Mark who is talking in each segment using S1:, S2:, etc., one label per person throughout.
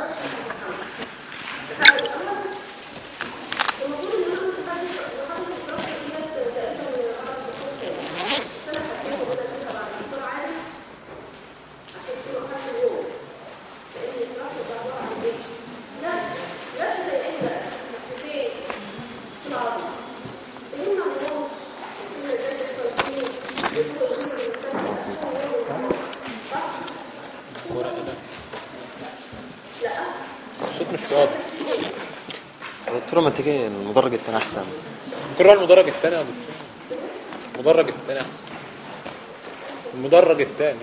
S1: الورقة ده الصوت مش واضح
S2: قلت له ما تيجي المدرج التاني احسن
S1: نكرر المدرج الثاني يا دكتور المدرج الثاني احسن المدرج الثاني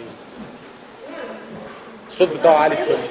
S1: الصوت بتاعه عالي شويه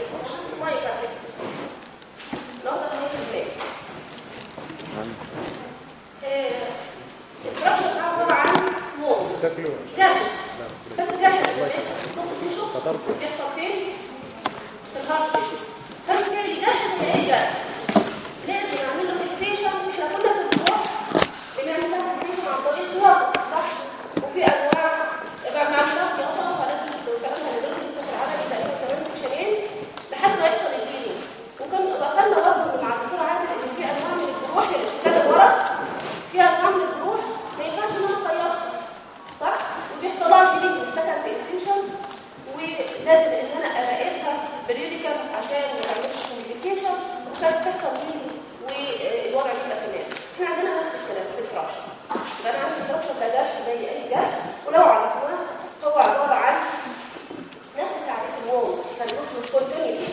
S3: الفراكشر بتاعه عباره عن وول
S1: تاكلوا
S3: جبل بس جبل الصوت تيشو
S1: فطرته
S3: بيحصل فين؟ في الهارت تيشو فبالتالي جهز ايه جهز لازم نعمل له فيكسيشن احنا كنا في الروح بنعمل لها فيكسيشن عن طريق الوضع صح؟ وفي انواع يبقى معلومات يقطع وهندرس والكلام ده هندرسه لسه في العمل تقريبا كمان سكشنين لحد ما يحصل الجيني وكان دخلنا برضه مع الدكتور عادل ان في انواع من الجروح اللي بتتكلم ورا في انواع من الجروح ما ينفعش ان انا اطيرها صح؟ وبيحصل لها جيني سكند انتنشن ولازم ان انا اراقبها بريديكال عشان ما تعملش كوميونيكيشن وكانت تحصل مني والوضع يبقى تمام احنا عندنا نفس الكلام في الفراكشن يبقى انا عندي الفراكشن ده جرح زي اي جرح ولو عرفناه هو عباره عن نفس تعريف الوول كان اسمه الكونتينيتي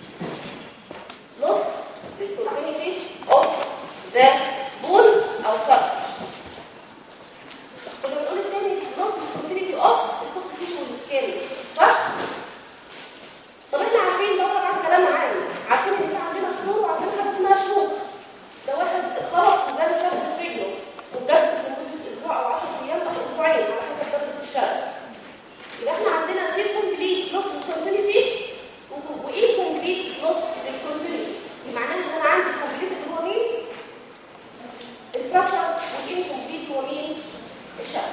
S3: نص للكونتينيتي اوف ذا بول او كارت كنا بنقول الثاني نص الكونتينيتي اوف السوفت تيشو والسكين صح؟ طب احنا عارفين ده طبعا كلام عام عارفين ان في عندنا خطوط وعندنا حاجه اسمها شوك ده واحد اتخرج وجاله شد في رجله وجاب لمده اسبوع او 10 ايام او اسبوعين على حسب درجه الشد يبقى احنا عندنا في كومبليت نص الكونتينيتي وايه كومبليت نص الكونتينيتي معناه ان انا عندي كومبليت اللي هو مين؟ الفراكشر وايه كومبليت هو مين؟ الشد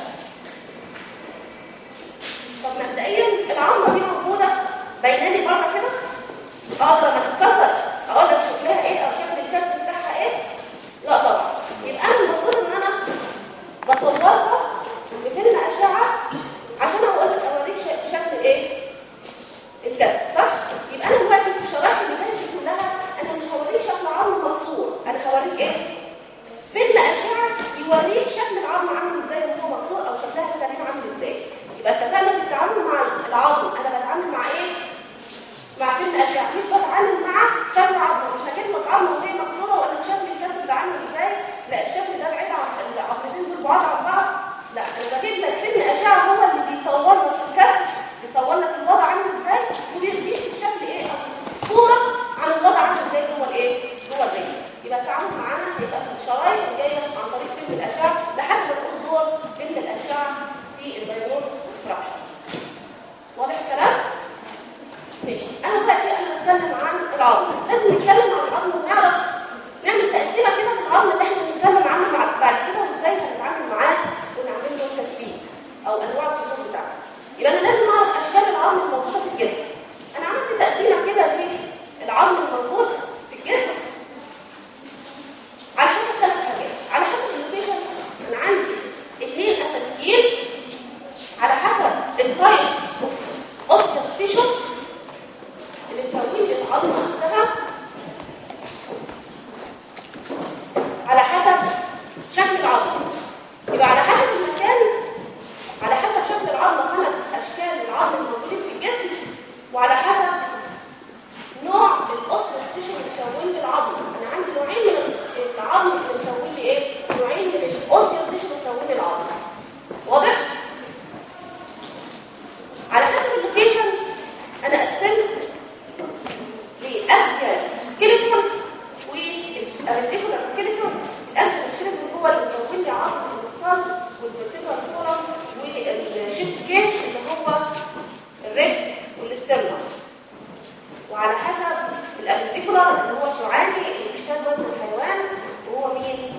S3: طب مبدئيا العظمه دي موجوده بيناني بره كده اقدر لما تتكسر اقول لك شكلها ايه او شكل الكسر بتاعها ايه لا طبعا يبقى انا المفروض ان انا بصورها بفيلم اشعه عشان اقول لك اوريك ش- شكل ايه الكسر صح يبقى انا دلوقتي في الشرايح اللي دي كلها انا مش هوريك شكل عظم مكسور انا هوريك ايه فيلم اشعه بيوريك شكل العظم عامل ازاي وهو مكسور او شكلها السليم عامل ازاي يبقى اتفقنا في التعامل مع العظم انا بتعامل مع ايه مع فيلم اشعه مش بتعامل مع شكل عظمه مش هجيب لك عظمه وهي مكسوره ولا شكل الكسر ده عامل ازاي لا الشكل ده بعيد عن العظمتين دول بعاد عن بعض لا انا بجيب لك فيلم اشعه هو اللي بيصور لك الكسر بيصور لك الوضع عامل ازاي وبيديك الشكل ايه او صوره عن الوضع عامل ازاي جوه الايه جوه الرجل يبقى التعامل معانا هيبقى في الشرايط الجايه عن طريق فيلم الاشعه لحد ما نقول دور فيلم الاشعه في الدايجنوستس والفراكشن واضح الكلام ماشي انا دلوقتي انا بتكلم عن العظم لازم نتكلم عن العظم ونعرف نعمل تقسيمه كده في العظم اللي احنا بنتكلم عنه مع- بعد كده وازاي هنتعامل معاه ونعمل له تثبيت او انواع التصرف بتاعته يبقى انا لازم اعرف اشكال العظم الموجوده في الجسم انا عملت تقسيمه كده للعظم الموجود في الجسم على حسب ثلاث حاجات على حسب اللوكيشن انا عندي اثنين اساسيين على حسب التايب اوف اوسيوس تيشو اللي بتكون لي العظمه نفسها على حسب شكل العظم يبقى على حسب المكان على حسب شكل العظم خمس اشكال العظم الموجودين في الجسم وعلى حسب نوع الاوسيوس تيشو اللي بتكون لي العظم انا عندي نوعين من العظم اللي بتكون لي ايه نوعين من الاوسيوس تيشو اللي بتكون لي العظم واضح على حسب اللوكيشن انا قسمت لاكسيال سكيلتون والارتيكولار سكيلتون الاكسيال سكيلتون هو اللي بيكون لي عظم السكال والفيرتيبرال كولم والشيست كيش اللي هو الريكس والاسترنم وعلى حسب الارتيكولار اللي هو الثعاني اللي بيشتغل وزن الحيوان وهو مين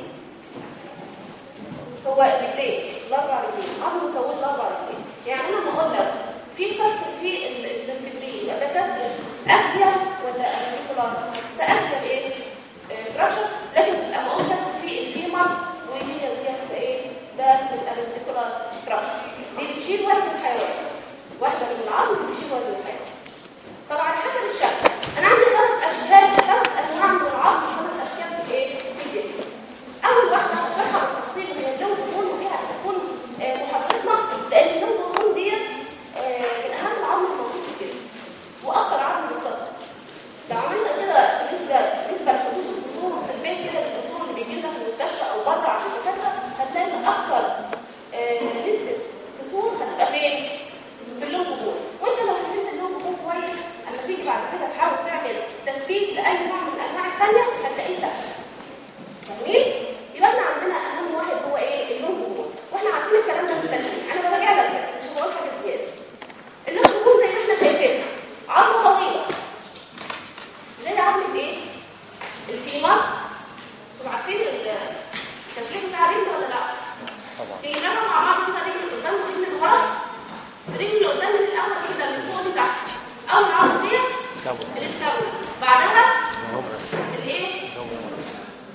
S3: هو الرجلين الاربع رجلين عظم مكون الاربع رجلين يعني انا لما اقول لك في كسر في ال- الرجلين يبقى ده كسر اكسيال ولا ارتيكولار ارتكولار ده اكثر ايه ستراكشر لكن لما اقول كسر في الفيمر وهي دي هتبقى ايه ده بيبقى الارتكولار ستراكشر دي بتشيل وزن الحيوان واحده من العظم بتشيل وزن الحيوان طبعا حسب الشكل انا عندي خمس اشكال خمس انواع من العظم خمس اشكال في ايه في الجسم اول واحده هشرحها بالتفصيل من اللون واللون ودي هتكون آه، محاضرتنا لان اللون واللون ديت آه، من اهم العظم الموجود في الجسم واكثر عظم متصل لو عملنا كده بالنسبه بالنسبه لحدوث الفصول والسلبيه كده للفصول اللي بيجي لنا في المستشفى او بره عند الدكاتره هتلاقي ان اكثر آه، نسبه فصول هتبقى فين؟ في اللون واللون وانت لو فهمت اللون واللون كويس اما تيجي بعد كده تحاول تعمل تثبيت لاي نوع من الانواع الثانيه هتلاقيه سهل جميل يبقى احنا عندنا اهم واحد هو ايه اللون واللون واحنا عارفين الكلام ده في التسميه انا براجع لك بس مش بقول حاجه زياده اللون واللون زي ما احنا شايفين عظمه طويله زي عظمه ايه الفيمر انتوا عارفين التشريح بتاع الرجل ولا لا
S2: طبعا
S3: تيجي نرى مع بعض كده رجل قدام ورجل من ورا الرجل اللي قدام من الاول كده من فوق لتحت اول عظمه هي
S2: سكابو
S3: الاستاوي بعدها
S2: هومرس
S3: الايه
S2: هومرس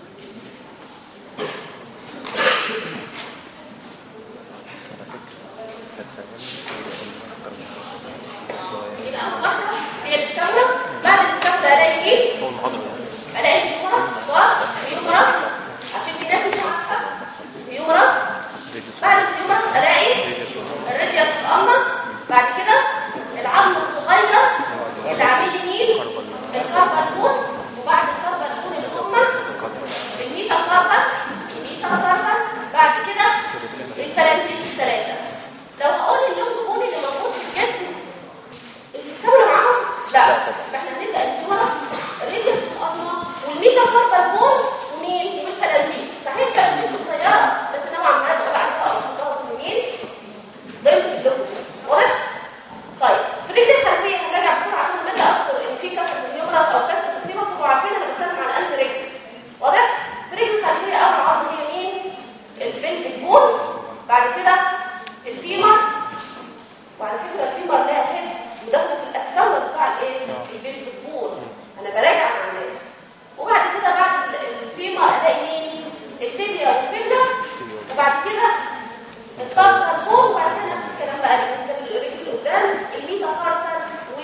S3: يبقى اول واحده هي الاستاوي بعد الاستاوي الاقي ايه
S2: أول محاضرة
S3: الاقي اليومرس ويومرس عشان في ناس مش عارفه يومرس بعد اليومرس الاقي الراديوس الأمة بعد كده العظم الصغير اللي عامل يمين الكربون وبعد الكربون اللي هم الميتا كربون الميتا كربون بعد كده الفلانتيس الثلاثة لو هقول اليوم بون اللي موجود في الجسم اللي استولى معاهم لا
S2: لا طبعا.
S3: فاحنا بنبدا الهيومرس الراديوس الأمة والميتا كربون ومين والفلانتيس صحيح الفلانتيس الصغيرة بس نوعا ما بقول عليها او حطها في مين ضمن اللوجو واضح؟ طيب في الرجل الخلفيه هنراجع بسرعه عشان لما اجي اذكر ان في كسر في اليومرس او كسر في الفيمر تبقوا عارفين انا بتكلم على انهي رجل واضح؟ في الرجل الخلفيه اول عظمه هي مين؟ البنت البون بعد كده الفيمر وعلى فكره الفيمر لها هيد مدخله في الاستاولة بتاع الايه؟ البنت البون انا براجع مع الناس وبعد كده بعد ال- الفيمر الاقي مين؟ التibia والفيبلا وبعد كده الطرسة الفوق وبعد كده نفس الكلام بقى بالنسبه للرجل اللي قدام الميتا طرسة و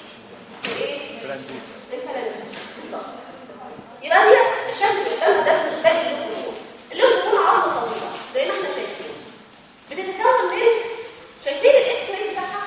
S3: ايه الفلانيس بالظبط يبقى هي الشكل اللي قدامها ده بالنسبه لي اللون بيكون اللون بيكون عظمه طويله زي ما احنا شايفين بتتكون من شايفين الاكس راي بتاعها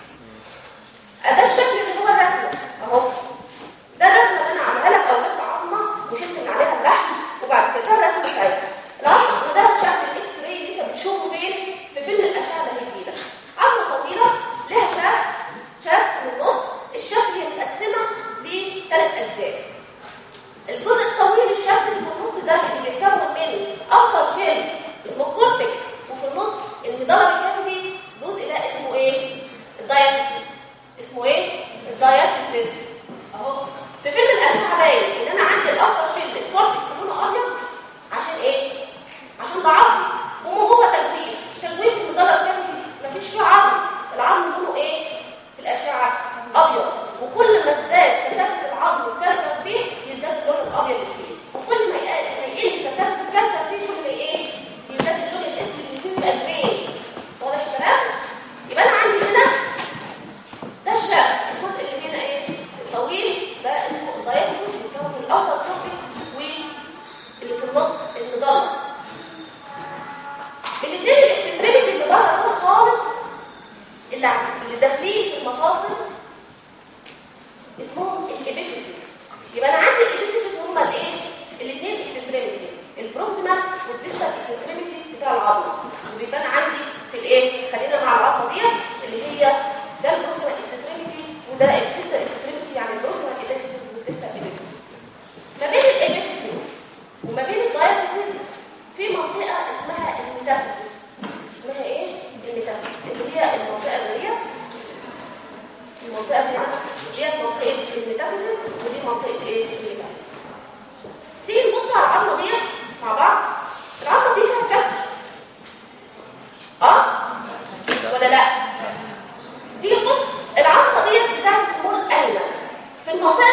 S3: ده الشكل اللي هو الرسمه اهو ده الرسمه اللي انا عاملها لك او جبت عظمه وشلت من عليها اللحم وبعد كده ده الرسمه بتاعتها العظمه وده شكل الاكس راي اللي انت بتشوفه فين في فيلم الاشعه اللي هيجي لك عظمه طويله لها شافت شافت من النص الشافت هي متقسمه لثلاث اجزاء الجزء الطويل الشافت اللي في النص ده اللي بيتكون من اكتر شيء اسمه الكورتكس وفي النص المدار الكافيتي الجزء ده اسمه ايه الدايافيسيس اسمه ايه الدايافيسيس اهو في فيلم الاشعه باين ان انا عندي الاكتر شيء الكورتكس لونه ابيض عشان ايه عشان بعض ومن جوه تجويف تجويف المدار الكافيتي مفيش فيه عظم العظم لونه ايه في الاشعه ابيض وكل ما ازداد كثافه العظم والكثافه فيه يزداد اللون الابيض اللي فيه وكل ما يقل ما يقل كثافه الكثافه فيه كل ما ايه يزداد اللون الاسود اللي فيه يبقى جرين واضح الكلام يبقى انا عندي هنا ده الشكل الجزء اللي هنا ايه الطويل ده اسمه الدايفيسيس بيتكون من الاوتر كورتكس واللي في النص المضله الاثنين الاكستريميتي اللي بره دول خالص اللي عم- اللي داخلين في المفاصل اسمهم الابيفيسيس يبقى انا عندي الابيفيسيس هم الايه الاثنين اكستريميتي البروكسيمال والديستال اكستريميتي بتاع العظمه وبيبان عندي في الايه خلينا مع العظمه ديت اللي هي ده البروكسيمال اكستريميتي وده الديستال اكستريميتي يعني البروكسيمال ابيفيسيس والديستال ابيفيسيس ما بين الابيفيسيس وما بين الدايفيسيس في منطقه اسمها الميتافيسيس اسمها ايه الميتافيسيس اللي هي المنطقه اللي هي المنطقه دي ديت منطقه الميتافيسيس ودي منطقه ايه الميتافيسيس تيجي نبص على العظمه ديت مع بعض العظمه دي فيها كسر اه ولا لا تيجي تبص العظمه ديت بتاعت السمول الايمن في المنطقه دي في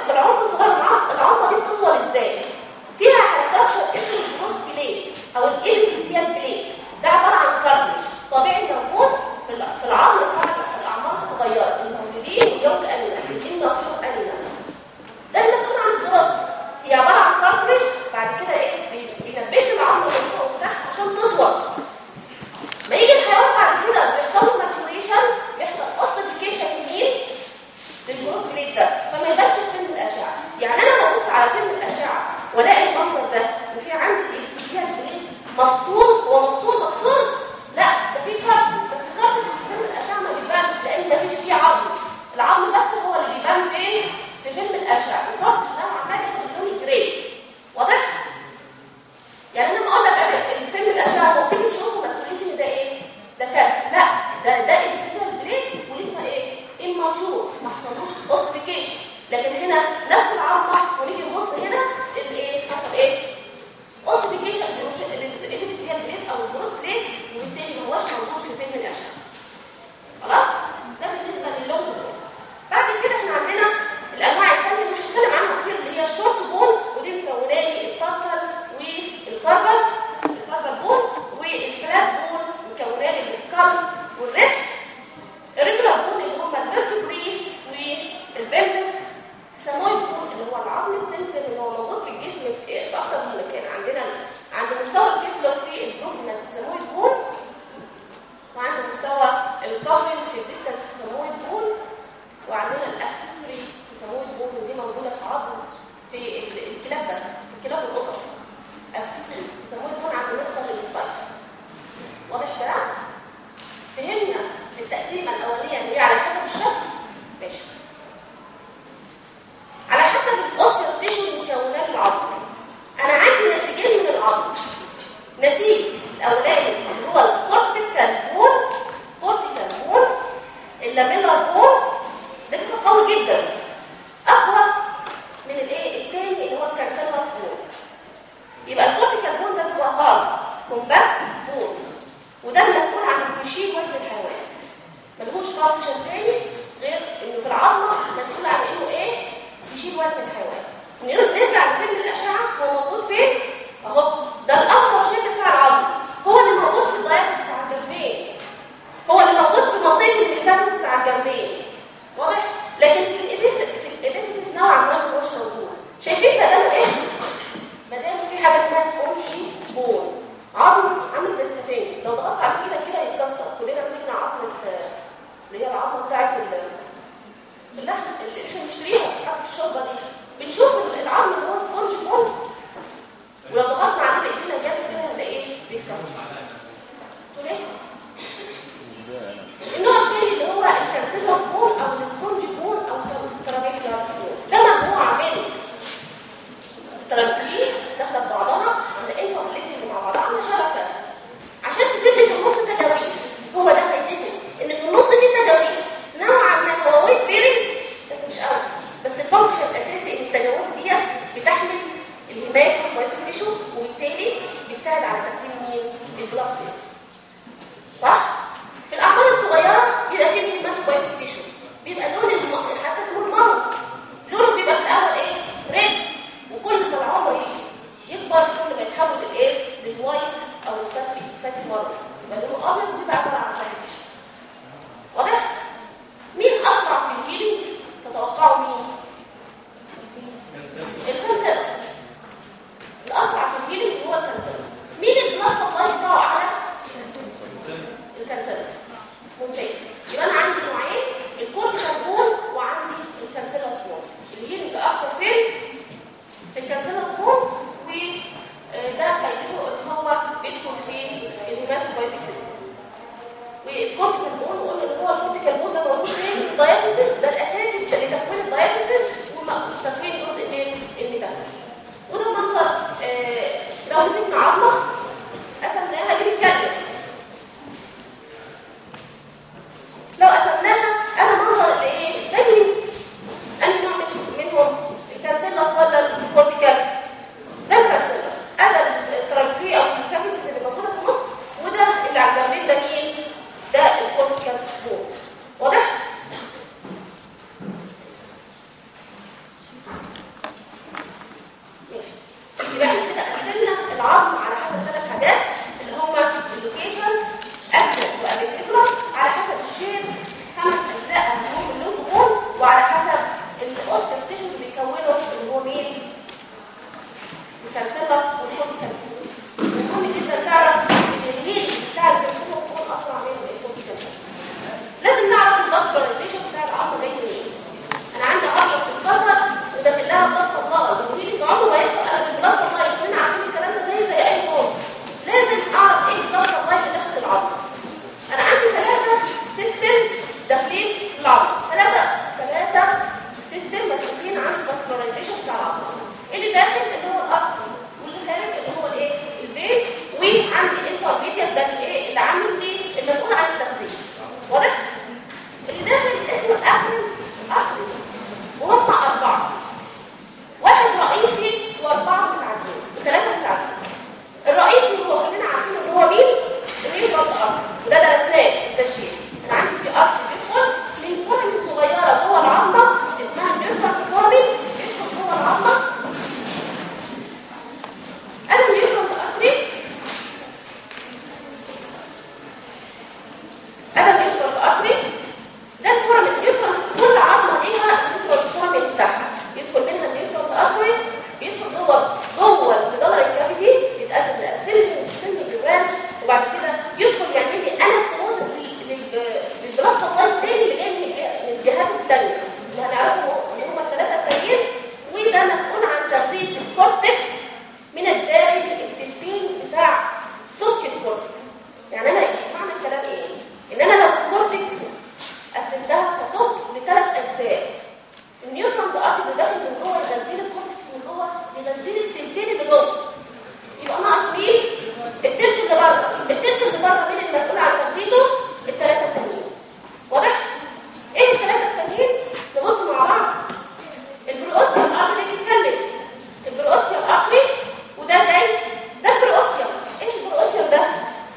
S3: في العمق الصغير العمق- العمقه دي بتطول ازاي فيها ستراكشر اسمه الكروس بليت او الانفيزيال بليت ده عباره عن كارتلج طبيعي موجود في الع- في العظم بتاع الاعمار الصغيره المولودين واليونج انيمال الاماتيور انيمال ده المسؤول عن الدراسه هي عباره عن كارتلج بعد كده ايه بي- بينبت العظم من فوق وتحت عشان تطول ما يجي الحيوان بعد كده بيحصل له ماتوريشن بيحصل اوستيفيكيشن مين للجروس بليت ده فما يبانش في فيلم الاشعه يعني انا ببص على فيلم الاشعه والاقي المنظر ده وفي عندي الانفيزيال بليت مفصول هو مفصول مكسور لا ده في كارت بس الكارت في فيلم الاشعه ما بيبانش لان ما فيش فيه عظم العظم بس هو اللي بيبان فين في فيلم الاشعه الكارت نوعا ما بياخد اللون الجراي واضح يعني انا ما اقول لك انا الفيلم الاشعه هو تيجي تشوفه ما تقوليش ان ده ايه ده كاس لا ده ده انفصال بريك ولسه ايه اماتيور ما حصلوش اوستيفيكيشن لكن هنا نفس العظمه ونيجي نبص هنا الايه حصل ايه اوستيفيكيشن للانفصال بريك او البروس بريك وبالتالي ما هوش موجود في فيلم الاشعه خلاص ده بالنسبه للون بعد كده احنا عندنا الانواع الثانيه اللي مش هتكلم عنها كتير اللي هي الشورت بون ودي مكونات الترسل والكربل الكربل بون والفلات بون مكونات السكال والريبس الريجولار بون اللي هم الفيرتبري والبلبس السمويد بون اللي هو العظم السلسل اللي هو موجود في الجسم في في اكتر من مكان عندنا عند مستوى الكتلة في البروكسيمال السمويد بون وعند مستوى الكافن في الديستنس سيسامويد بون وعندنا الاكسسوري سيسامويد بون ودي موجوده في عظم في ال- الكلاب بس في الكلاب والقطط اكسسوري سيسامويد بون عند مفصل السبايك واضح الكلام فهمنا التقسيمه الاوليه اللي هي على حسب الشكل ماشي على حسب الاوسيوس تيشو مكونات العظم انا عندي نسيجين من العظم نسيج الاولاني اللي هو الكورتيكال بون كورتيكال بون اللاميلار بون ده بيبقى قوي جدا اقوى من الايه الثاني اللي هو الكانسيلوس بون يبقى الكورتيكال بون ده بيبقى هارد كومباكت بون وده المسؤول عن بيشيل وزن الحيوان ملهوش فانكشن تاني غير انه في العظمه مسؤول عن انه ايه يشيل وزن الحيوان نر- نرجع لفيلم الاشعه هو موجود فين اهو ده الاقوى شيء بتاع العظم هو اللي موجود في الضيافس على الجنبين هو اللي موجود في منطقه الميتافيزيس على الجنبين واضح لكن في الإبيس- في الابيفيزيس نوعا ما مش موجود شايفين بداله ايه بداله في حاجه اسمها سبونجي بون عظم عامل زي السفنج لو ضغطت على ايدك كده يتكسر كلنا مسكنا عظمه آه، اللي هي العظمه بتاعت ال- اللحم اللي احنا بنشتريها حتى في الشوربه دي بنشوف العظم اللي هو سبونج بون ولو ضغطنا عليه بايدينا جامد كده هنلاقيه بيتكسر تقول ايه؟ النوع الثاني اللي هو الكانسيلوس بون او السبونج بون او الترابيكيا بون ده مجموعه من الترابيكيه داخله ببعضها عند انت والليسي مع بعضها عامله شبكه عشان تسيب لي في النص تجاويز هو ده فايدته ان في النص دي تجاويز نوعا ما هو ويت بيرنج بس مش قوي بس الفانكشن الاساسي ان التجاويز دي بتحمل الهيمات والتيشو وبالتالي بتساعد على تكوين مين؟ البلاد سيلز صح؟ في الأعمار الصغيرة بيبقى فيه هيماتوبايتيك تيشو بيبقى لون الم... حتى اسمه المرض لونه بيبقى في الأول إيه؟ ريد وكل ما العمر يجي يكبر كل ما يتحول للإيه؟ للوايت أو الفاتي فاتي مرض يبقى لونه أبيض وبيبقى عبارة عن فاتي تيشو واضح؟ مين أسرع في الهيلينج؟ تتوقعوا مين؟ الكانسيلس الأسرع في الهيلينج هو الكانسيلس مين البلاد سبلاي بتاعه أعلى؟ الاوسيال تيشو اللي بيكونه اللي هو مين الكالسيلاس والكورتيكال مهم جدا تعرف ان الهيل بتاع الكالسيلاس هو اسرع من الكورتيكال لازم نعرف الفاسكولايزيشن بتاع العظم جاي منين انا عندي عظمه بتتكسر وداخل لها بلاد سبلاي والهيل عمره ما يحصل الا بالبلاد سبلاي كلنا عارفين الكلام ده زي زي اي نوم لازم اعرف ايه البلاد سبلاي اللي داخل العظم انا عندي ثلاثه سيستم داخلين في العظم ثلاثه ثلاثه سيستم مسؤولين عن الفاسكولايزيشن بتاع العظم اللي داخل اللي هو الارض واللي خارج اللي هو الايه الفين وعندي انترميديت ده الايه اللي عامل لي المسؤول عن التغذيه واضح اللي داخل اسمه الافرنت ارتريز وهم اربعه واحد رئيسي واربعه مساعدين وثلاثه مساعدين الرئيسي هو كلنا عارفين ان هو مين الريفرنت ارتري وده درسناه في التشريح انا عندي في ارتري بيدخل من فورم صغيره جوه العظمه اسمها النيوترال فورمي بيدخل جوه العظمه انا النيوترال ارتري انا النيوترال ارتري ده الفورم النيوترال كل عظمه ليها النيوترال فورمي بتاعها يدخل منها النيوترال ارتري بيدخل جوه جوه الجدار الكافيتي يتقسم لاسيلين وسيلين برانش وبعد كده يدخل يعمل لي انستموزس للبلاد سبلاي التاني اللي جاي من الج- من الجهات التانيه اللي هنعرفه ان هم الثلاثه التانيين وده مسؤول عن تغذيه الكورتكس من الداخل التلتين بتاع سلك الكورتكس يعني انا معنى الكلام ايه ان انا لو الكورتكس قسمتها كسلك لثلاث اجزاء النيوترون ده ارتي اللي داخل من جوه يغذي الكورتكس من جوه يغذي لي التلتين اللي جوه يبقى ناقص مين التلت اللي بره التلت اللي بره مين المسؤول عن تغذيته الثلاثه التانيين واضح ايه الثلاثه التانيين نبص مع بعض البروسيوم ارتري بيتكلم البروسيوم ارتري وده جاي ده البروسيوم ايه البروسيوم ده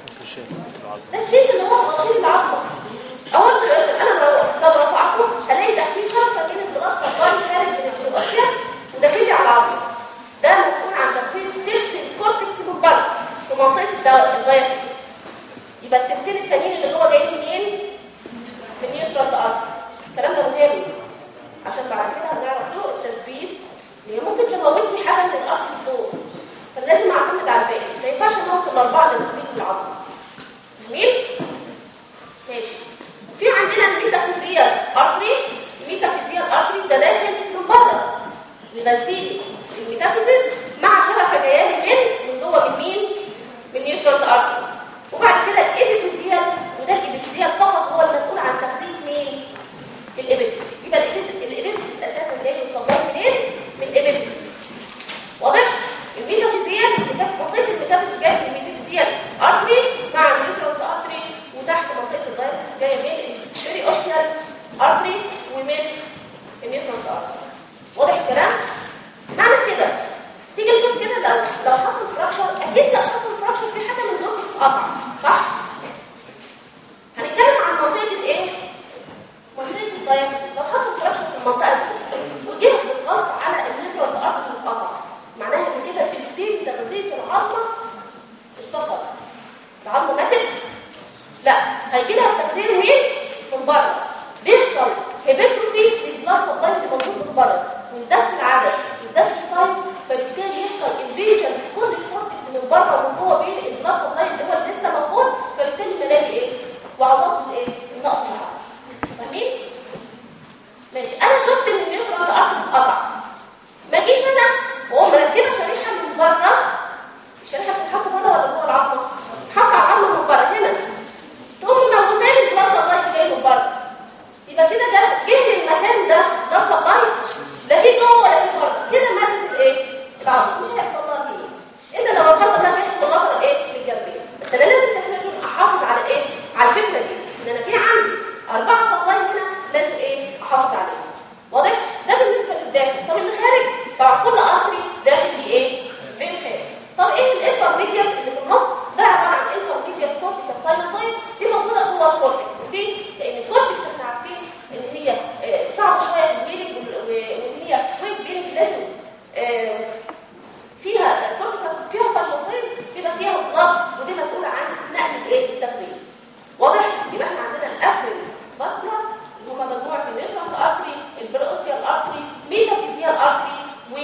S3: ده الشيء اللي هو غطيه العظمه اول البروسيوم انا لو لو رفعته هلاقي تحتيه شرطه بين البلاط سبلاي خارج من البروسيوم وداخل لي على العظمه ده مسؤول عن تغذيه تلت الكورتكس من بره في منطقه الدو- الدايفيسيس يبقى التلتين التانيين اللي جوه جايين منين؟ من نيوترال ارتري الكلام ده مهم عشان بعد كده هنعرف طرق التثبيت اللي هي ممكن تموتني حاجه من الارض فوق فلازم اعتمد على الباقي ما ينفعش اموت الاربعه اللي داخلين في العظم فاهمين ماشي في عندنا الميتافيزيال ارتري الميتافيزيال ارتري ده داخل من بره لغزيلي الميتافيزيس مع شبكه جايه لي من من جوه من مين من نيوترال ارتري وبعد كده الابيفيزيال وده الابيفيزيال فقط هو المسؤول عن تغذيه مين الابيفيس يبقى الابيفيس الابيفيس اساسا جاي من صباح منين من الابيفيس واضح الميتافيزيال الميتاف- منطقه الميتافيزيس جايه من الميتافيزيال ارتري مع النيوترال ارتري وتحت منطقه الزايفيس جايه من البيري اوستيال ارتري ومن النيوترال ارتري واضح الكلام معنى كده تيجي نشوف كده لو لو حصل فراكشر اكيد لو حصل فراكشر في حاجه من دول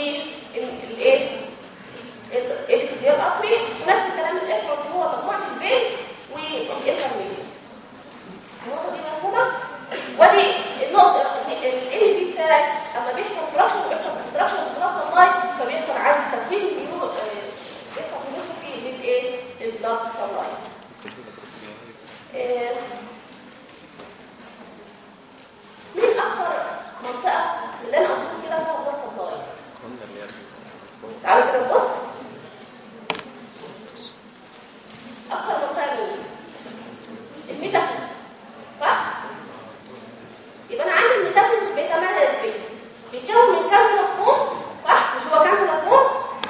S3: والايه الابيفيزيال ارتري ونفس الكلام الافرط هو مجموعه الفين والانترميديت النقطه دي مفهومه ودي النقطه ال بي بتاعي اما بيحصل فراكشن بيحصل ديستراكشن في البلاد سبلاي فبيحصل عندي تكوين نيو بيحصل نيوتروفي للايه البلاد سبلاي آه، مين اكتر منطقه اللي انا قلت كده فيها بلاد سبلاي تعالوا كده نبص اكتر منطقه مين الميتافيز صح يبقى انا عندي الميتافيز بيتميز بيه بيتكون من كانسر فون صح مش هو كانسر فون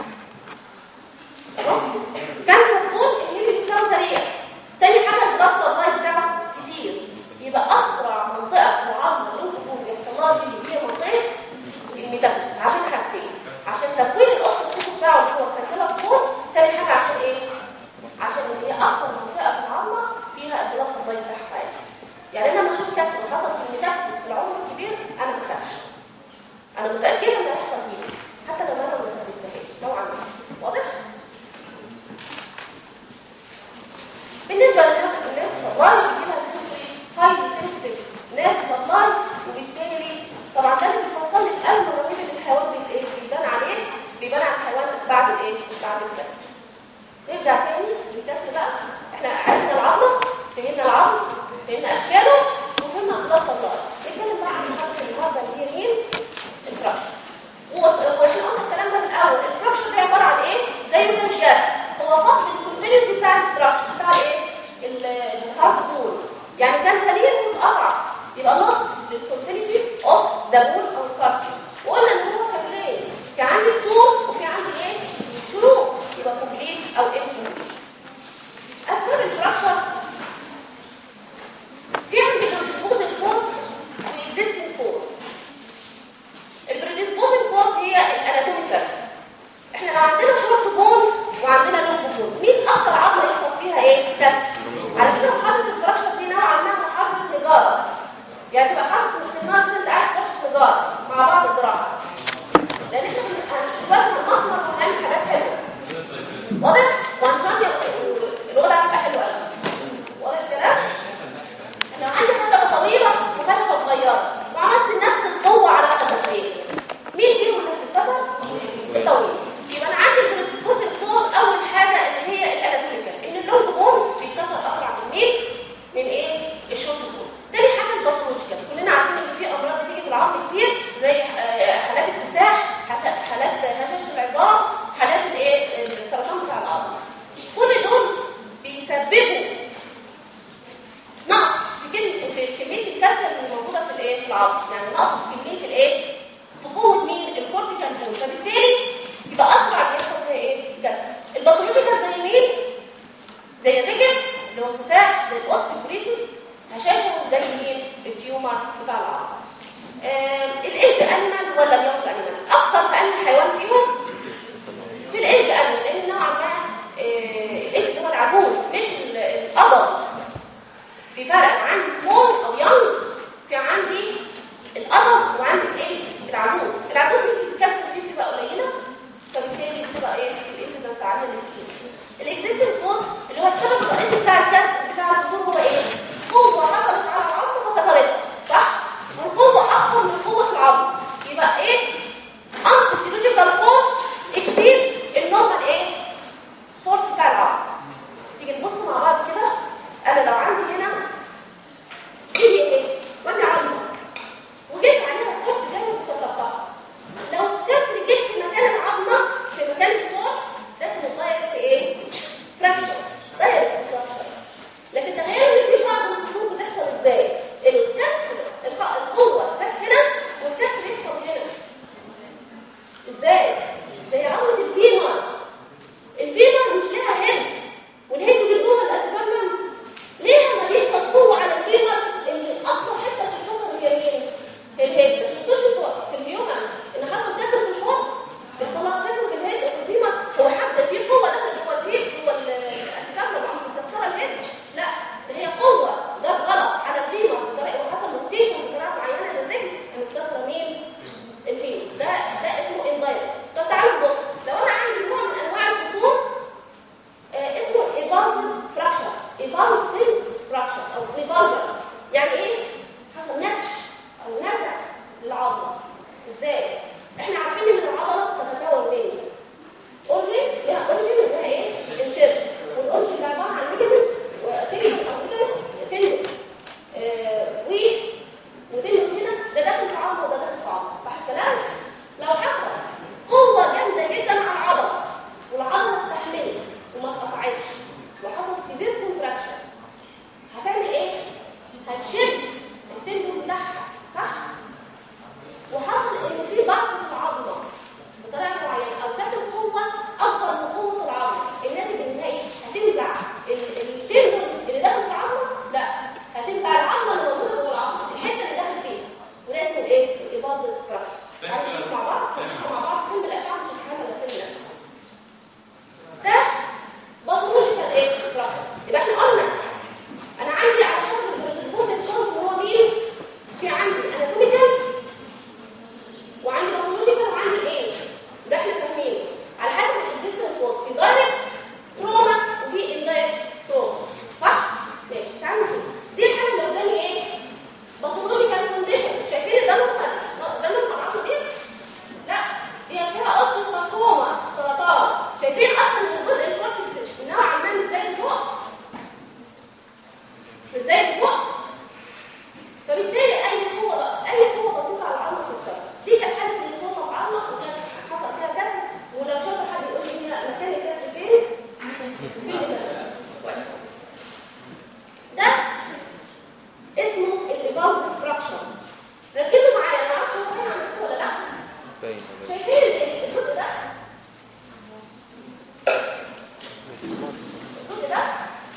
S3: كانسر فون اللي بيتكون سريع تاني حاجه الضغط سبلاي بتاعه كتير يبقى اسرع منطقه في العظم اللي ممكن بيحصل لها دي هي منطقه الميتافيز عشان حاجتين عشان تكوين الاكسجين بتاعه اللي هو كانسر فون تاني حاجه عشان ايه عشان هي اكتر منطقه في العظمه فيها الضغط سبلاي بتاعها عالي. يعني انا لما اشوف كسر حصل في الميتافيز في العمر الكبير انا ما بخافش انا متاكده ان هيحصل فيه حتى لو انا ما استخدمتهاش نوعا ما واضح بالنسبه للنيرف سبلاي بيجيلها سنسوري هايلي سنسيتيف نيرف سبلاي وبالتالي طبعا ده اللي بيفصل لي الالم الرهيب اللي الحيوان بي- إيه بيبان عليه بيبان على الحيوان بعد الايه بعد الكسر نرجع تاني للكسر بقى احنا عرفنا العظمه فهمنا العظم فهمنا اشكاله وفهمنا اخلاق سبلاي نتكلم بقى عن محاضره النهارده اللي هي مين الفراكشن و- واحنا قلنا الكلام ده في الاول الفراكشن ده عباره عن ايه زي زي الجرح هو فقد الكونتينيتي بتاع الاستراكشر بتاع ايه ال- الهارد كور يعني كان سليم واتقطع يبقى نص للكونتينيتي اوف ذا بول او الكارت وقلنا ان هو شكلين في عندي كسور وفي عندي ايه شروق يبقى كومبليت او انكومبليت اسباب الفراكشر في عندي predisposing cause واكزيستنج cause البريديسبوزنج كوز هي الاناتوميكال احنا لو عندنا شورت بون وعندنا لونج بون مين اكتر عظمه يحصل فيها ايه كسر على فكره محاضره الفراكشر دي نوعا ما محاضره تجاره يعني تبقى محاضره التجاره كده انت قاعد في ورشه تجاره مع بعض الجراحه لان احنا بن- دلوقتي في المصنع بنعمل حاجات حلوه واضح وهنشرح الوضع هيبقى حلو قوي واضح الكلام لو عندي خشبة طويلة وخشبة صغيرة وعملت نفس القوة على الخشبتين مين فيهم اللي هتتكسر؟ الطويل يبقى انا عندي البريدسبوزنج كوز اول حاجة اللي هي الاناتوميكال ان اللونج بون بيتكسر اسرع من مين؟ من ايه؟ الشورت بون تاني حاجة الباثولوجيكال كلنا عارفين ان في امراض بتيجي في العظم كتير زي آه، حالات الكساح حس- حالات هشاشة العظام حالات الايه؟ السرطان بتاع العظم كل دول بيسببوا نقص في كم في كميه الكالسيوم اللي موجوده في الايه في العظم يعني نقص في كميه الايه في قوه مين الكورتيكال بول فبالتالي يبقى اسرع بيحصل فيها ايه كالسيوم الباثولوجيكال زي مين زي الريكتس اللي هو الفساح زي الاوستيوبريسيس هشاشه زي مين التيومر بتاع العظم الايج انيمال ولا اليوم انيمال اكتر في انهي حيوان فيهم في الايج انيمال لان نوعا ما آه، الايج هو العجوز مش ال- الادلت في فرق انا عندي سمول او يونج في عندي القطر وعندي الايه العجوز العجوز نسبه الكالسيوم فيه بتبقى قليله فبالتالي بتبقى ايه الانسيدنس عاليه للكتير الاكزيستنج كوز اللي هو السبب الرئيسي بتاع الكسر بتاع الكسور هو ايه قوه حصلت على العظم فكسرتها صح والقوه اكبر من قوه العظم يبقى ايه unphysiological force exceed النورمال ايه فورس بتاع العظم تيجي نبص مع بعض كده انا لو عندي هنا ايه ايه وادي عظمه وجيت عليها فورس جاي وكسرتها لو كسر جه في مكان العظمه في مكان الفورس لازم الدايركت ايه فراكشر دايركت فراكشر لكن تخيلوا ان في بعض الكسور بتحصل ازاي الكسر الخ- القوه جت هنا والكسر يحصل هنا ازاي زي عظمه الفيمر الفيمر مش لها هيد والهيد دي جوه الاسفلم ليه لما بيحصل قوه على الفيمر اللي اكتر حته بتتكسر اليمين الهيد ما شفتوش انتوا في الهيومن ان حصل كسر في الحوض بيحصل لها كسر في الهيد وفي الفيمر هو حتى في قوه دخلت جوه الفيل جوه الاسفلم وقامت مكسره الهيد لا ده هي قوه جت غلط على الفيمر بطريقه وحصل روتيشن بطريقه معينه للرجل قامت كسره مين الفيمر ده ده اسمه اندايركت بعض هنشوفها مع بعض فيلم الاشعه مش هنفهم ولا فيلم الاشعه ده باثولوجيكال ايه structure. يبقى احنا قلنا انا عندي على حسب البريدسبوزيت كود هو مين في عندي اناتوميكال وعندي باثولوجيكال وعندي الايج ده احنا فاهمينه على حسب الاكزيستنس كود في دايركت تروما وفي اندايركت تروما صح ماشي تعالوا نشوف دي الحاجه اللي قدامي ايه باثولوجيكال كونديشن شايفين ده اللي ده اللي بنعرفه ايه لا دي فيها اوستوساركوما سرطان شايفين اصلا ان الجزء الكورتكس نوعا ما مش زي اللي فوق مش زي اللي فوق فبالتالي اي قوه بقى اي قوه بسيطه على العظمه توصل دي كانت حاله الليمفوما في عظمه وكان حصل فيها كسر ولو شاف حد يقول لي هنا مكان الكسر فين فين الكسر كويس ده اسمه الايفالز فراكشر ركزوا معايا انا ما اعرفش هو هنا عندكم ولا لا
S2: باين
S3: شايفين ال- الجزء ده الجزء ده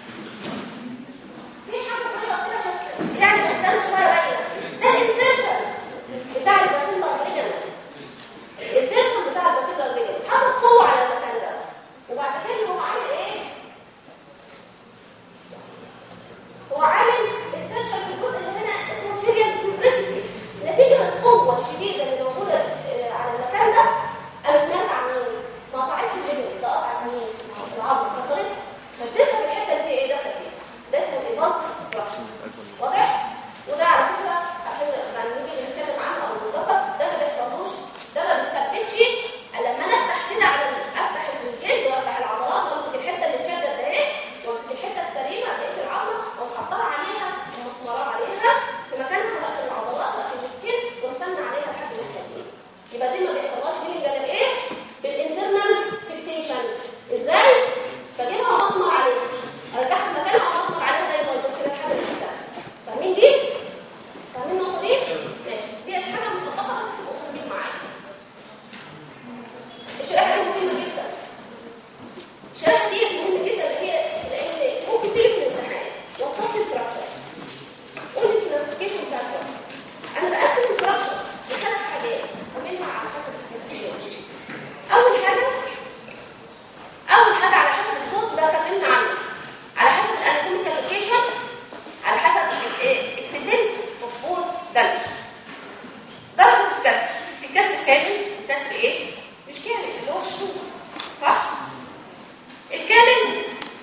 S3: في حاجه بيضاء كده شكل يعني بتبان شويه باينه ده الانسيرشن بتاع الباتيلر ليجمنت الانسيرشن بتاع الباتيلر ليجمنت حصل قوه على المكان ده وبعد كده هو عامل ايه هو عامل انسيرشن في الجزء اللي هنا اسمه تيبيال كومبريسيتي نتيجه القوه الشديده اللي موجوده آه، على المكان ده قامت نازعه مين؟ ما قطعتش الليجمنت ده قطعت مين؟ العظم كسرت فبتسحب الحته اللي هي ايه داخله فيها ده اسمه الايفانس ستراكشر واضح؟ وده على فكره عشان لما نيجي نتكلم عنه او نظبط ده ما بيحصلوش ده ما بيثبتش الا لما انا افتح كده على ال- افتح الجلد وافتح العضلات وامسك الحته اللي اتشدت ده اهي وامسك الحته السليمه بقيه العظمه واحطها عليها ومسمره عليها في مكانها في العضلات وفي السكين واستنى عليها لحد ما تثبت يبقى دي ما بيحصلهاش مين الجانب ايه؟ بالانترنال فيكسيشن ازاي؟ بجيبها ومسمر عليها ارجعها في مكانها ومسمر عليها زي ما قلت كده لحد ما تثبت فاهمين دي؟ فاهمين النقطه دي؟ ماشي دي حاجه مخططه بس تبقوا فاهمين معايا الشريحه دي مهمه جدا الشريحه دي مهمه جدا لان هي لان ممكن تيجي في الامتحان وصفت الفراكشر قول لي الكلاسيفيكيشن بتاع الفراكشر انا بقسم الفراكشر لثلاث حاجات اعملها على حسب الحاجات اول حاجه اول حاجه على حسب الكوز ده اتكلمنا عنه على حسب الاناتوميكال لوكيشن على حسب الاكسيدنت اوف بول دامج درجه الكسر في كسر كامل كسر ايه مش كامل اللي هو الشروط صح الكامل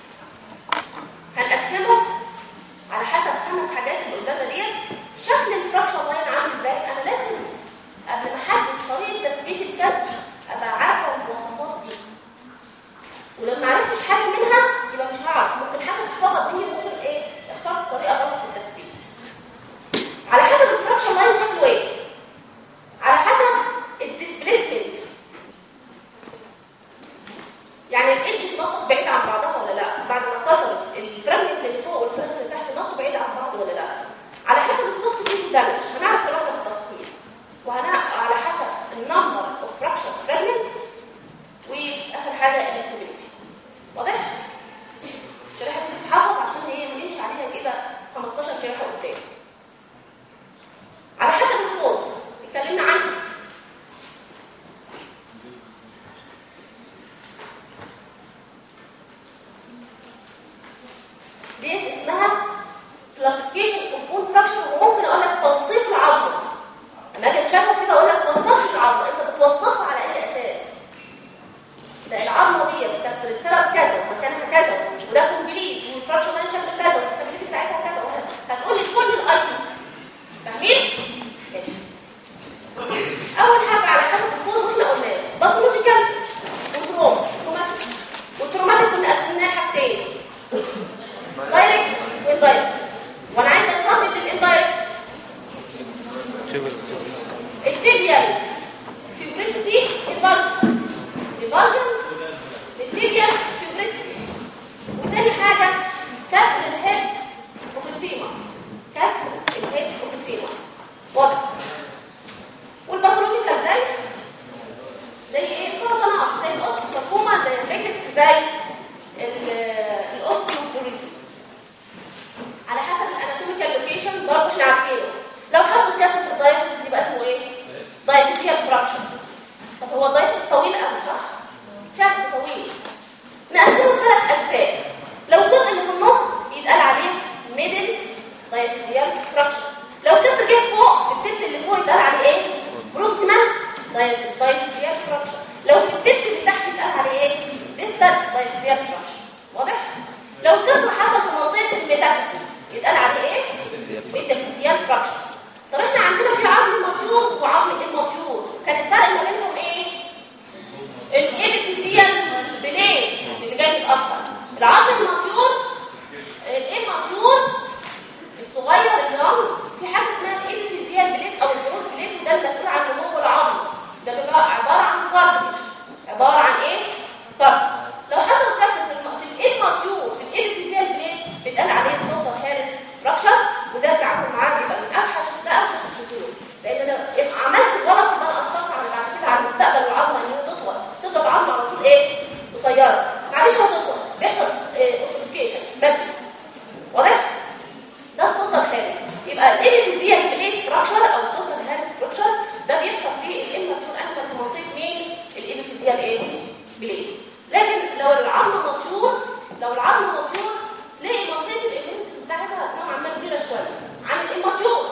S3: هنقسمه على حسب خمس حاجات اللي قدامنا ديت شكل الفراكشر لاين عامل ازاي انا لازم قبل ما احدد طريقه تثبيت الكسر ابقى عارفه المواصفات دي ولما عرفتش حاجه منها يبقى مش هعرف ممكن حاجه تتلخبط مني ممكن ايه اخترت طريقه غلط في التثبيت على حسب الفراكشر لاين شكله ايه على حسب الديسبليسمنت يعني الايدج نطت بعيد عن بعضها ولا لا بعد ما اتكسرت الفراجمنت اللي فوق والفراجمنت اللي تحت نطوا بعيد عن بعض ولا لا على حسب السوفت تيشو دامج هنعرف الكلام ده بالتفصيل وهنعرف على حسب النمبر اوف فراكشر فراجمنتس واخر حاجه الاستابيليتي واضح الشريحه دي تتحفظ عشان هي هنمشي عليها كده 15 شريحه قدام على حسب الكوز اتكلمنا عنه ديت اسمها كلاسيفيكيشن اوف بون فراكشر وممكن اقول لك توصيف العظمه لما اجي اتشرح كده اقول لك وصف لي العظمه انت بتوصفها على اي اساس ده العظمه دي اتكسرت سبب كذا ومكانها كذا وده كومبليت والفراكشر لاين شكل كذا والاستابيليتي بتاعتها كذا وهكذا هتقول لي كل الايتم فاهمين؟ ماشي اول حاجه على حسب الكود واحنا قلناه باثولوجيكال وتروما تروماتيك والتروماتيك كنا قسمناه حاجتين دايركت واندايركت وانا عايزه اتصمم للاندايركت التيبيال تيوبريسيتي ايفالجن ايفالجن للتيبيال تيوبريسيتي وتاني حاجه كسر الهيد وفي الفيمر كسر الهيد وفي الفيمر واضح والباثولوجيكال زي زي ايه السرطانات زي الاوستوساركوما زي الريكتس زي الاوستيوبوريسيس على حسب الاناتوميكال لوكيشن برضه احنا عارفينه لو حصل كسر في الدايفيسيس يبقى اسمه ايه دايفيزيال فراكشر العظم الماتيور الايه ماتيور الصغير اليوم في حاجه اسمها الابيفيزيال بليت او الجروس بليت وده المسؤول عن نمو العظم ده بيبقى عباره عن كارتج عباره عن ايه كارتج لو حصل كسر في الم... في الاماتيور في الابيفيزيال بليت بيتقال عليه سوبر هارس فراكشر وده التعامل معاه بيبقى من اوحش ده اوحش الخطوره لان انا عملت غلط يبقى انا اثرت على بعد كده على مستقبل العظمه ان هي تطول تفضل العظمه على طول ايه قصيره معلش هتطول بيحصل اوسيفيكيشن بدري واضح ده السلطه الهارس يبقى الابيفيزيال بليت فراكشر او السلطه الهارس فراكشر ده بيحصل في الاماتيور انيمال في منطقه مين الابيفيزيال ايه بليت لكن لو العظم مبشور لو العظم مبشور تلاقي منطقه الامينسيس بتاعتها نوعا ما كبيره شويه عن الاماتيور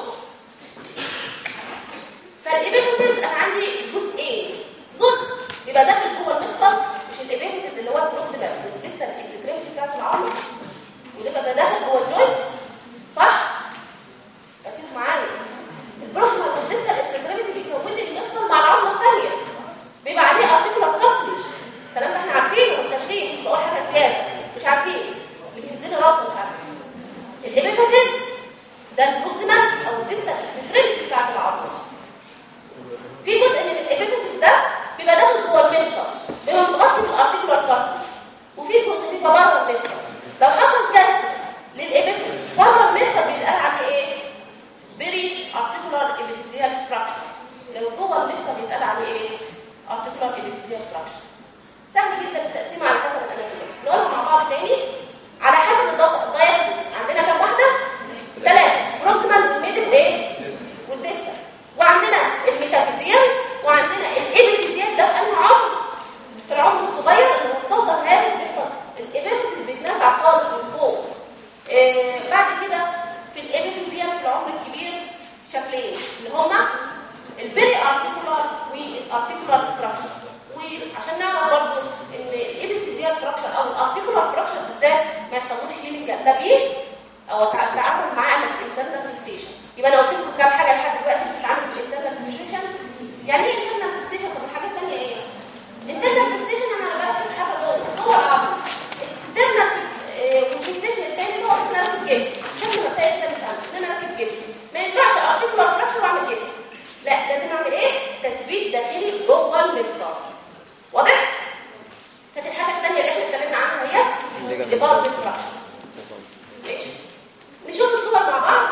S3: فالابيفيزيس انا عندي جزئين جزء بيبقى داخل جوه المفصل مش الابيفيزيس اللي هو البروكسيمال لسه الاكستريمتي بتاعت العظم وده بيبقى داخل جوه الجوينت صح ركز معايا البروكسيمال والديستال اكستريمتي بيكون لي المفصل مع العظمه الثانيه بيبقى عليه ارتيكولار كارتلج الكلام ده احنا عارفينه التشريح مش بقول حاجه زياده مش عارفين اللي بيهزني راسه مش عارفين الابيفيزيس ده البروكسيمال او الديستال اكستريمتي بتاعت العظمه في جزء من الابيفيزيس ده بيبقى داخل جوه المفصل بيبقى مغطي بالارتيكولار كارتلج وفي جزء بيبقى بره المفصل لو حصل كسر للابيفيزيس بره المفصل بيتقال عليه ايه بيري ارتيكولار ابيفيزيال فراكشر لو جوه المفصل بيتقال عليه ايه ارتيكولار ابيفيزيال فراكشر سهل جدا التقسيم على حسب الاناتومي نقولها مع بعض تاني على حسب الدايكسيس عندنا كام واحده ثلاثه بروكسيمال ميدل ايه والديستال وعندنا الميتافيزيال وعندنا الابيفيزيال ده في انهي عظم في العظم الصغير اللي هو السلطه الهارس بيحصل الابيفيزيس بيتنفع خالص من فوق آه بعد كده في الابيفيزيال في العمر الكبير شكلين اللي هما البيري ارتيكولار والارتيكولار فراكشر وعشان نعرف برضو ان الابيفيزيال فراكشر او الارتيكولار فراكشر بالذات ما يحصلوش هيلينج لا بيه او التعامل معاه الانترنال فيكسيشن يبقى انا قلت لكم كام حاجه لحد دلوقتي بتتعامل بالانترنال فيكسيشن يعني ايه انترنال فيكسيشن طب الحاجه الثانيه ايه انترنال فيكسيشن انا بركب حاجه جوه جوه العظم اكسترنال فيكسيشن الثاني اللي هو ان انا اركب جبس شكل ما التاني ده مثال ان انا اركب جبس ما ينفعش ارتيكولار فراكشر واعمل جبس لا لازم اعمل ايه تثبيت داخلي جوه المفصل واضح كانت الحاجه الثانيه اللي احنا اتكلمنا عنها هي لباز فراكشر ماشي نشوف الصور مع بعض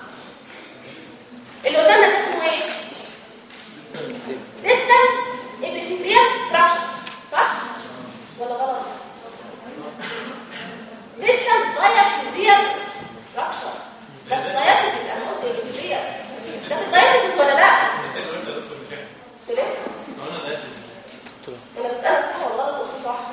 S3: اللي قدامنا ده اسمه ايه ديستال ابيفيزيال فراكشر صح ولا غلط ديستال دايافيزيال فراكشر ده في الدايافيزيس انا قلت ابيفيزيال ده في الدايافيزيس ولا لا قلت ليه انا بسالك صح ولا غلط قلت صح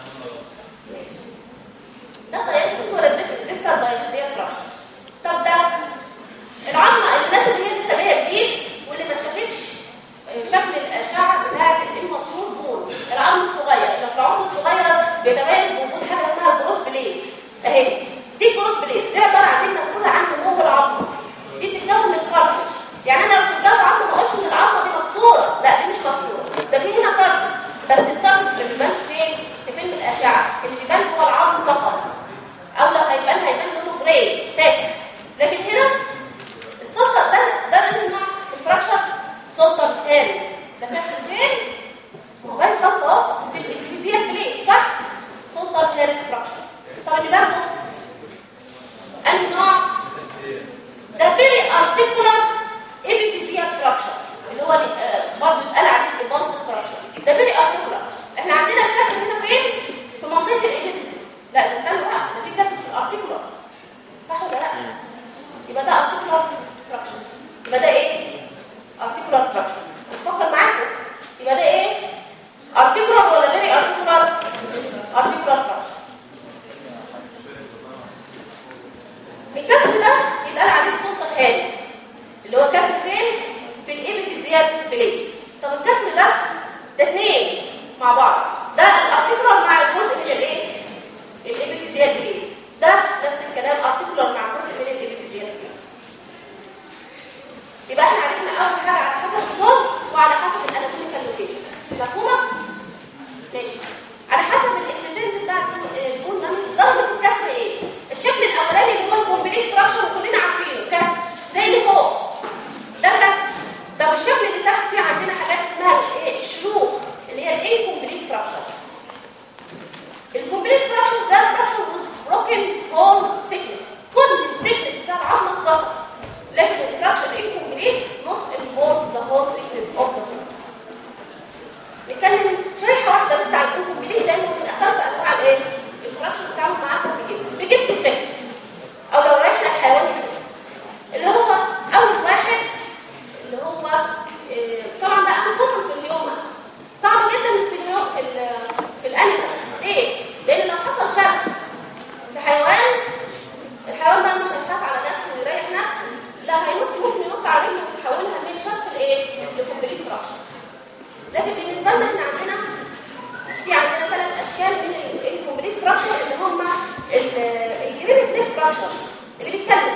S3: ده دايافيزيس ولا ديستال دايافيزيال فراكشر طب ده العظمه الناس اللي هي لسه جايه جديد واللي ما شافتش شكل الاشعه بتاعه الاماتيور بون العظم الصغير اللي في العظم الصغير بيتميز بوجود حاجه اسمها الجروس بليت اهي دي الجروس بليت دي عباره عن دي مسؤوله عن نمو العظمه دي بتتكون من كارتج يعني انا لو شفتها في عظمه ما اقولش ان العظمه دي مكسوره لا دي مش مكسوره ده في هنا كارتج بس الكارتج ما بيبانش فين في فيلم الاشعه اللي بيبان هو العظم فقط او لو هيبان هيبان لونه جراي فاتح لكن هنا السلطه ده ده نوع الفراكشر السلطه الثالث ده كسر فين موبايل خمسه اهو في الفيزياء بليه صح سلطه الثالث فراكشر طب اللي ده انهي نوع ده بيري ارتيكولار ابيفيزيال فراكشر اللي هو آه، برضه اتقال عليه الادفانس فراكشر ده بيري ارتيكولار احنا عندنا الكسر هنا فين في منطقه الابيفيزيس لا ده استنى بقى ده في كسر في الارتيكولار صح ولا لا يبقى ده ارتيكولار فراكشر يبقى ده ايه ارتيكولار فراكشر نفكر معاكم يبقى ده ايه ارتيكولار ولا بيري ارتيكولار ارتيكولار فراكشر الكسر ده يتقال عليه السلطه الخامس اللي هو كسر فين في الابيفيزيال بليت طب الكسر ده ده اثنين مع بعض ده الارتيكولار مع الجزء من الايه الابيفيزيال بليت ده نفس الكلام ارتيكولار مع جزء من الابيفيزيال بليت يبقى احنا عرفنا اول حاجه على حسب الجزء وعلى حسب الاناتوميكال لوكيشن مفهومه ماشي على حسب الاكستنت بتاع البون ده نتكلم شريحه واحده بس على الانكمبليت لانه من اخف انواع الايه الفراكشن بتاعه مع سهل جدا بجنس الفكر او لو رحنا الحيوان الكفر اللي هو اول واحد اللي هو آه، طبعا ده اهم كومن في اليوم صعب جدا في اليوم في ال في الانيمال ليه لان لو حصل شرخ في حيوان الحيوان بقى مش هيخاف على نفسه ويريح نفسه لا هينط ممكن ينط على رجله ويحولها من شرخ لايه لكومبليت فراكشن لكن بالنسبه لنا احنا عندنا في عندنا ثلاث اشكال من الكومبليت فراكشر اللي هم الجرين ستيك فراكشر اللي بيتكلم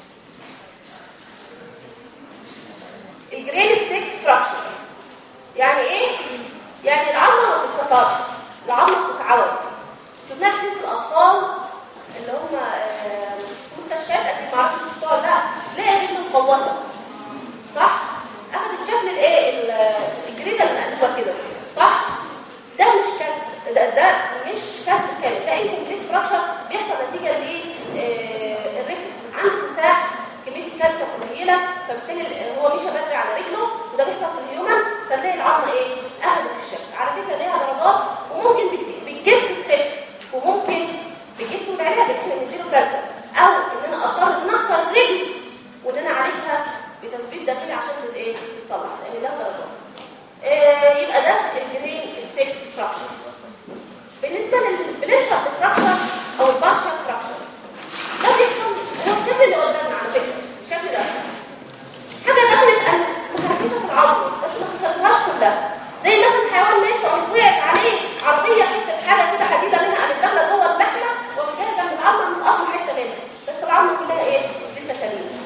S3: الجرين ستيك فراكشر يعني ايه يعني العظمه ما بتتكسرش العظمه بتتعوج شفناها كتير في الاطفال اللي هم آه، في مستشفيات اكيد ما اعرفش شفتوها ولا لا تلاقي رجله مقوسه صح اخذت شكل الايه ال- الجريده المقلوبه كده صح ده مش كسر ده, ده مش كسر كامل ده انكمبليت فراكشر بيحصل نتيجه ل آه، الريكتس عنده كساح كميه الكالسيوم قليله فبالتالي ال- هو مشى بدري على رجله وده بيحصل في الهيومن فتلاقي العظمه ايه اخذت الشكل على فكره ليها درجات وممكن بالج- بالجبس تخف وممكن بالجبس والعلاج ان احنا نديله كالسيوم او ان انا اضطر ان اكسر رجل وان انا اعالجها بتثبيت داخلي عشان تت- ايه تتصلح لان لها درجات آه، يبقى ده الجرين ستيك فراكشر بالنسبه للسبليشر فراكشر او البارشر فراكشر ده بيحصل هو الشكل اللي قدامنا على فكره الشكل ده حاجه دخلت قلب مخربشه في العظم بس ما كسرتهاش كلها زي مثلا حيوان ماشي او وقعت عليه عربيه حته حاجه كده حديده منها قامت داخله جوه اللحمه وقامت جايه جنب العظمه متقطمه حته منها بس العظمه كلها ايه لسه سليمه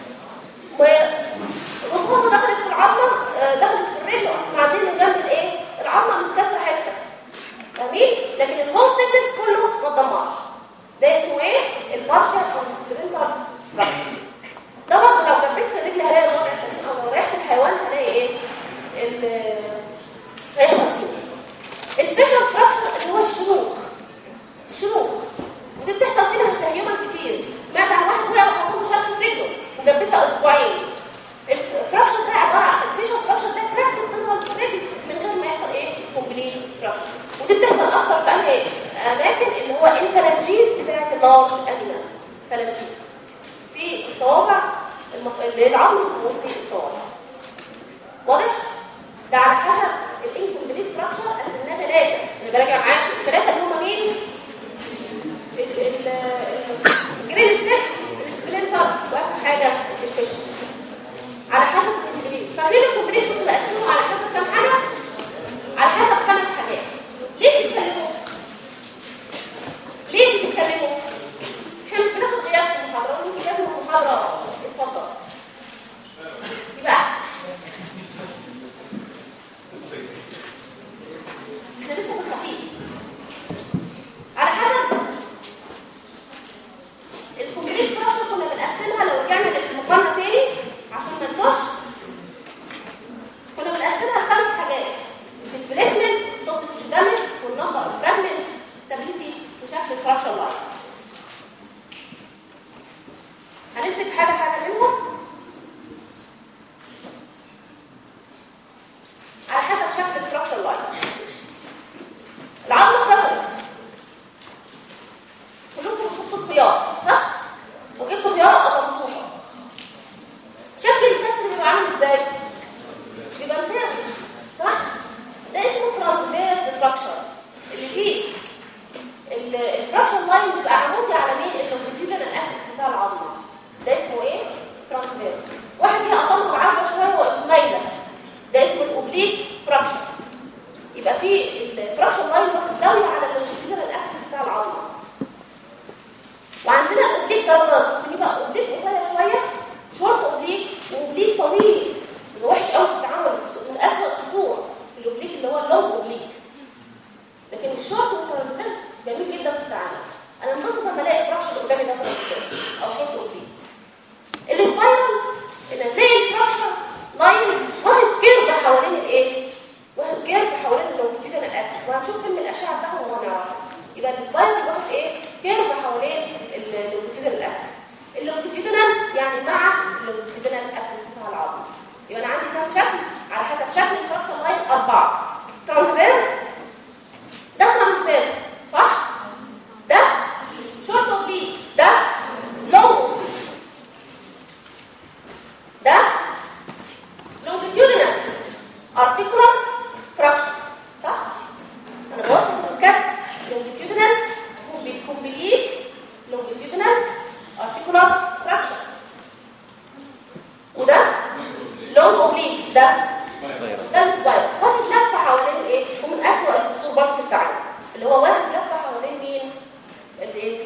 S3: والرصاصه دخلت في العظمه آه، دخلت في الرجل وبعدين من جنب الايه العظمه متكسره حته جميل لكن الهول سيكنس كله ما اتدمرش ده اسمه ايه البارشل او السبرينتر فراكشن ده برضه لو جبست الرجل هلاقي الوضع سليم او لو ريحت الحيوان هلاقي ايه ال- هيحصل كده الفيشر فراكشن اللي هو الشروق الشروق ودي بتحصل فينا متهيمه كتير سمعت عن واحد وقع وحصل له شرخ في رجله وجبسها اسبوعين الفراكشن ده عباره عن الفيشر فراكشن ده كراكس بتظهر في الرجل من غير ما يحصل ايه كومبليت فراكشن ودي بتحصل اكتر في انهي اماكن اللي هو الفلانجيز بتاعت اللارج انيمال فلانجيز في الصوابع المف... اللي هي العظم وفي الصوابع واضح ده على حسب الانكمبليت فراكشر قسمناه ثلاثه اللي براجع معاكم الثلاثه اللي هم مين ال- ال- ال- الجرين ستيك السبلنتر واخر حاجه الفيشن على حسب الكومبليت فاكرين الكومبليت كنت بقسمه على حسب كام حاجه على حسب خمس حاجات ليه بتتكلموا ليه بتتكلموا احنا مش بناخد غياب في المحاضره ومش لازم المحاضره اتفضل يبقى احسن احنا لسه في الخفيف على حسب الكومبليت فراكشر كنا بنقسمها لو رجعنا للمقارنه تاني عشان ما نتوهش كنا بنقسمها لخمس حاجات الديسبليسمنت سوفت تيشو دامج والنمبر اوف فراجمنت ستابيليتي وشكل الفراكشر لاين هنمسك حاجه حاجه منهم على حسب شكل الفراكشر لاين العظمه اتكسرت كلكم شفتوا الخيار صح وجبتوا خيار قطمتوها شكل الكسر بيبقى عامل ازاي بيبقى مساوي صح ده اسمه ترانسفيرس فراكشر اللي فيه ال- الفراكشر لاين بيبقى عمودي على مين اللونجيتيودنال اكسس بتاع العظمه ده اسمه ايه ترانسفيرس واحد جه قطمه بعرضه شويه ومايله ده اسمه الاوبليك فراكشر يبقى في الفراكشر لاين واخد زاويه على اللونجيتيودنال اكسس بتاع العظمه وعندنا الاوبليك درجات ممكن يبقى اوبليك قصير شويه شورت اوبليك واوبليك طويل اللي وحش قوي في التعامل من اسوء القصور الاوبليك اللي هو اللونج اوبليك لكن الشورت والترانسفيرس جميل جدا في التعامل انا انبسط لما الاقي فراكشر قدامي ده ترانسفيرس او شورت اوبليك السبايرال ان تلاقي الفراكشر لاين واخد كيرف حوالين الايه واخد كيرف حوالين اللونجيتيودنال اكسس وهنشوف فيلم الاشعه بتاعهم وهو نعرفه يبقى السبايرال واخد ايه كيرف حوالين اللونجيتيودنال اكسس اللونجيتيودنال يعني مع اللونجيتيودنال اكسس بتاع العظم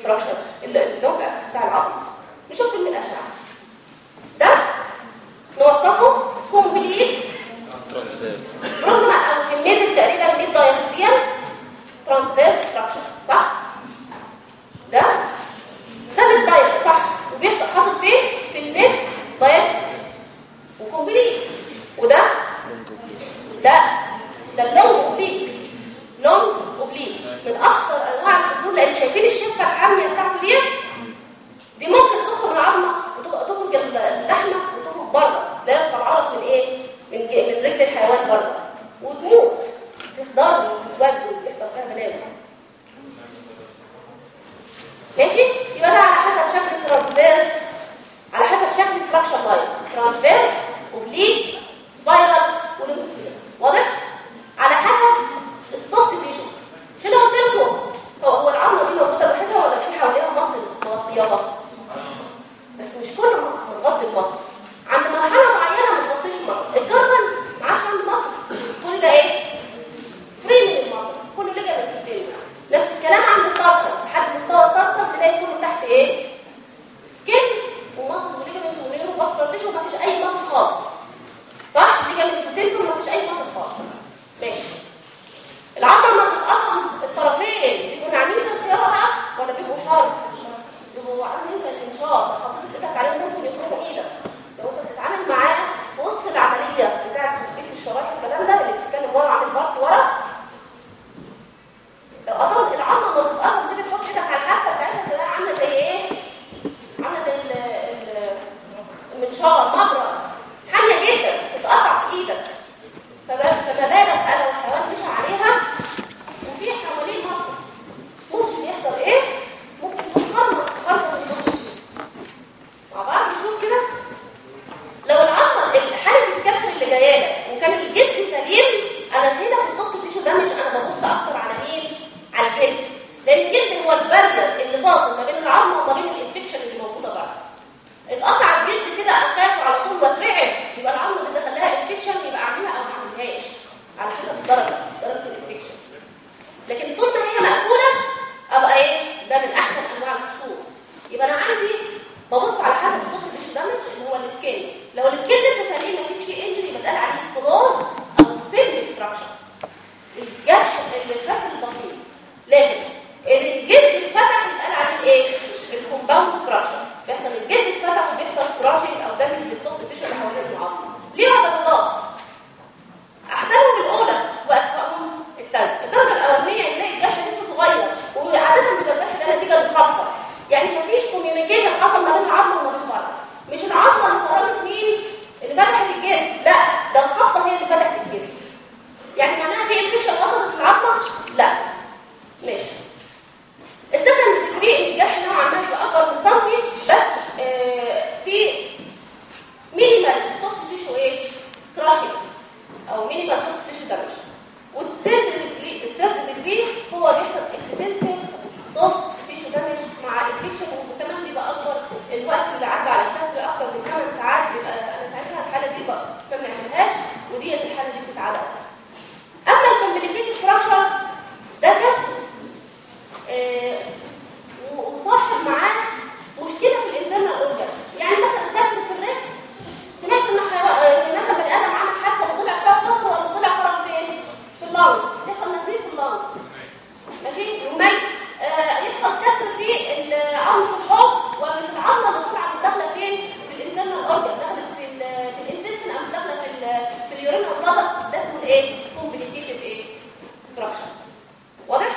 S3: الفراكشر اللونج اكسس بتاع العظم نشوف فيلم الاشعه ده نوصفه كومبليت
S1: ترانسفيرس
S3: بروكسيمال او في الميدل تقريبا ميد دايفيال ترانسفيرس ستراكشر صح ده ده السباير صح وبيحصل حاصل فين في الميد دايفيال وكومبليت وده ده ده اللونج اوبليك لونج اوبليك من اخطر انواع الكسور لان شايفين الشفه الحاميه بتاعته ديت دي ممكن تخرج من العظمه وتخرج اللحمه وتخرج بره لا طلعت من ايه من ج- من رجل الحيوان بره وتموت تخضر وتسود ويحصل فيها بلاوي ماشي يبقى ده على حسب شكل الترانسفيرس على حسب شكل الفراكشن لاين ترانسفيرس اوبليك سبايرال ولونجيتيودنال واضح على حسب السوفت تيشو مش انا قلت لكم هو هو العظمه دي موجوده لوحدها ولا في حواليها مصل مغطياها بس مش كل ما بتغطي المصل عند مرحله معينه ما تغطيش المصل الجربن ما عادش عنده مصل كل ده ايه فري من المصل كله لجا من التاني نفس الكلام عند الترسل لحد مستوى الترسل تلاقي كله تحت ايه سكين ومصل وليجامنت ونيرو وفاسكولار تيشو ما فيش اي مصل خالص صح ليجامنت وتندون ما فيش اي مصل خالص ماشي العضله لما بتتقطم الطرفين بيبقوا ناعمين زي الخياره بقى ولا بيبقوا شارب بيبقوا عاملين زي الانشار لو حطيت ايدك عليهم ممكن يخرجوا ايدك لو انت بتتعامل معاه في وسط العمليه بتاعه تثبيت الشرايح والكلام ده اللي بتتكلم ورا عامل بارت ورا لو قطمت العظمه لما بتتقطم دي بتحط ايدك على الحافه بتاعتها تبقى عامله زي ايه؟ عامله زي ال- ال- المنشار مبرد حاميه جدا تتقطع في ايدك فما فما بالك بقى لو الحيوان مشى عليها وفي حواليه مصر ممكن يحصل ايه؟ ممكن تتخرمط خرمط الجسم مع بعض نشوف كده لو العظمه حاله الكسر اللي جايه لك وكان الجلد سليم انا هنا في السوفت تيشو دامج انا ببص اكتر على مين؟ على الجلد لان الجلد هو البرجر اللي فاصل ما بين العظمه وما بين الانفكشن اللي موجوده بره اتقطع الجلد كده اخاف على طول واترعب يبقى العظمه دي دخل لها انفكشن يبقى اعملها او ما اعملهاش على حسب الدرجه درجه الانفكشن لكن طول ما هي مقفوله ابقى ايه ده من احسن انواع الكسور يبقى انا عندي ببص على حسب الضغط مش دامج اللي هو السكين لو السكين لسه سليم مفيش فيه انجري يبقى اتقال عليه كلوز او ستيل فراكشر الجرح الكسر البسيط لكن الجلد اتفتح يتقال عليه ايه الكومباوند فراكشر بيحصل الجلد اتفتح وبيحصل كراشنج او دامج للسوفت تيشو اللي حوالين العظم ليه درجات احسنهم الاولى واسوأهم الثالثه الدرجه الاولانيه نلاقي الجرح لسه صغير وعاده بيبقى الجرح ده نتيجه للخبطه يعني مفيش كوميونيكيشن حصل ما بين العظمه وما بين بره مش العظمه اللي خرجت مين اللي فتحت الجلد لا ده الخبطه هي اللي فتحت الجلد يعني معناها في انفكشن وصلت في العظمه لا ماشي السكند ديجري ان الجرح نوعا ما يبقى اكبر من سنتي بس آه في مينيمال سوفت تيشو ايه كراشنج او مينيمال سوفت تيشو دامج والثيرد ديجري الثيرد ديجري هو بيحصل اكستنسيف سوفت تيشو دامج مع انفكشن وكمان بيبقى اكبر الوقت اللي عدى على الكسر اكتر من 8 ساعات بيبقى انا ساعتها الحاله دي بقى ما بنعملهاش وديت الحاله دي بتتعدى اما الكومبليكيتد فراكشر ده كسر آه، وصاحب معاه مشكله في الانترنال اورجان يعني مثلا كسر في الريكس سمعت ان حيوان آه، مثلا بني ادم عمل حادثه وطلع فيها كسر ولا طلع خرج فين في اللنج يحصل نزيف في اللنج ماشي يومين آه، يحصل كسر في عظمه الحوض ومن العظمه اللي طالعه داخله فين في الانترنال اورجان دخلت في ال في الانتستين او داخله في ال في اليورين او البلد ده اسمه ايه كومبليكيتد ايه فراكشر واضح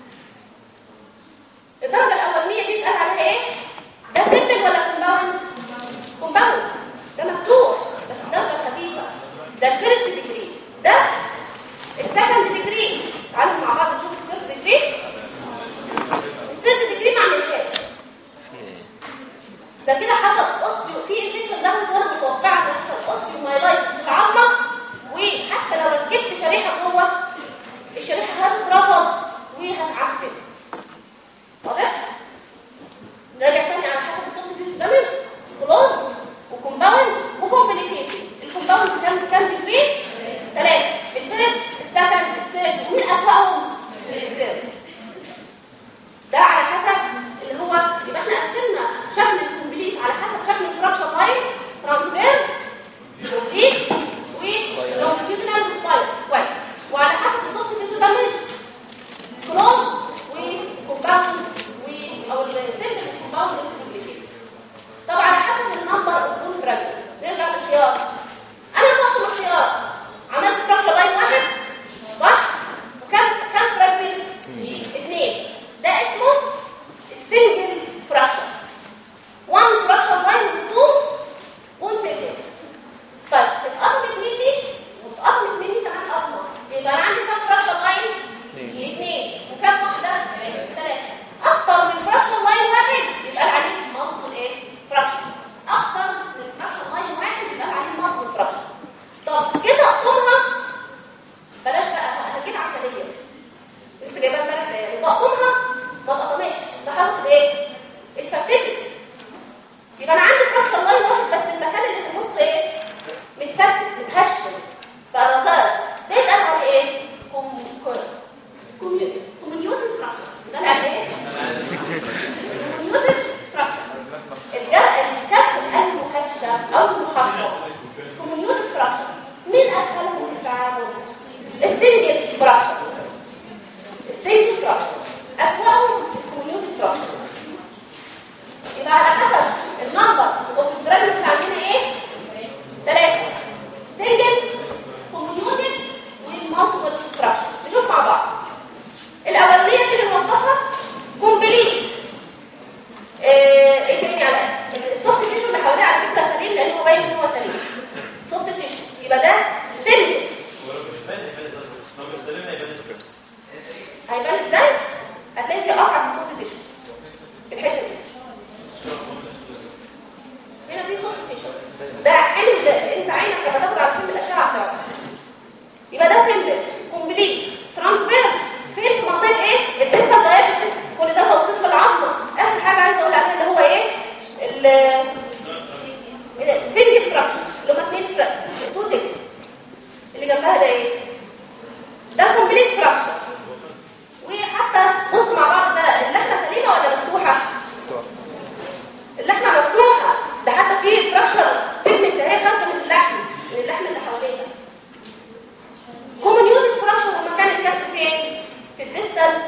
S3: الدرجه الاولانيه دي اتقال عليها ايه ده سيمبل ولا كومباوند كومباوند ده مفتوح بس الدرجه خفيفه ده الفيرست ديجري ده السكند ديجري تعالوا مع بعض نشوف الثيرد ديجري الثيرد ديجري ما عملهاش ده كده حصل اوستيو في انفكشن دخلت وانا متوقعه ان يحصل اوستيو مايلايتس في العظمه وحتى لو ركبت شريحه جوه الشريحه هتترفض وهتعفن واضح؟ نراجع تاني على حسب السوفت تيشو دامج كلوز وكومباوند وكومبليكيتد الكومباوند كام كام ديجري؟ ثلاثة الفيرست السكند الثيرد ومين أسوأهم؟ الثيرد ده على حسب اللي هو كوميونيوتد فراكشر ده يعني ايه كوميونيوتد فراكشر الكسر المهشم او المحقق كوميونيوتد فراكشر مين اسهلهم في التعامل السنجل فراكشر السنجل فراكشر اسوأهم في الكوميونيوتد فراكشر يبقى على حسب النمبر اوف الفراكشر اللي عندنا ايه ثلاثه سنجل كوميونيوتد والمالتيبل فراكشر نشوف مع بعض الاولانيه اللي نوصفها كومبليت ايه تاني على السوفت تيشو اللي حواليه على فكره سليم لان هو باين ان هو سليم سوفت تيشو يبقى ده سلم هيبان ازاي هتلاقي في قطعه في السوفت تيشو في الحته دي هنا في سوفت تيشو ده حلو ده انت عينك لما تاخد على فيلم الاشعه هتعرف يبقى ده سيمبل كومبليت ترانسفيرس فين في منطقه ايه الديستال دايفيسيس كل ده توصيف العظمه اخر حاجه عايزه اقول عليها اللي هو ايه السنجل فراكشن اللي هم اثنين تو سنجل اللي جنبها ده ايه ده كومبليت فراكشن وحتى بص مع بعض ده اللحمه سليمه ولا مفتوحه اللحمه مفتوحه ده حتى في فراكشر سيجمنت اهي خارجه من اللحم من اللحم اللي حواليها كومنيوتد فراكشر ومكان الكسر فين في الديستال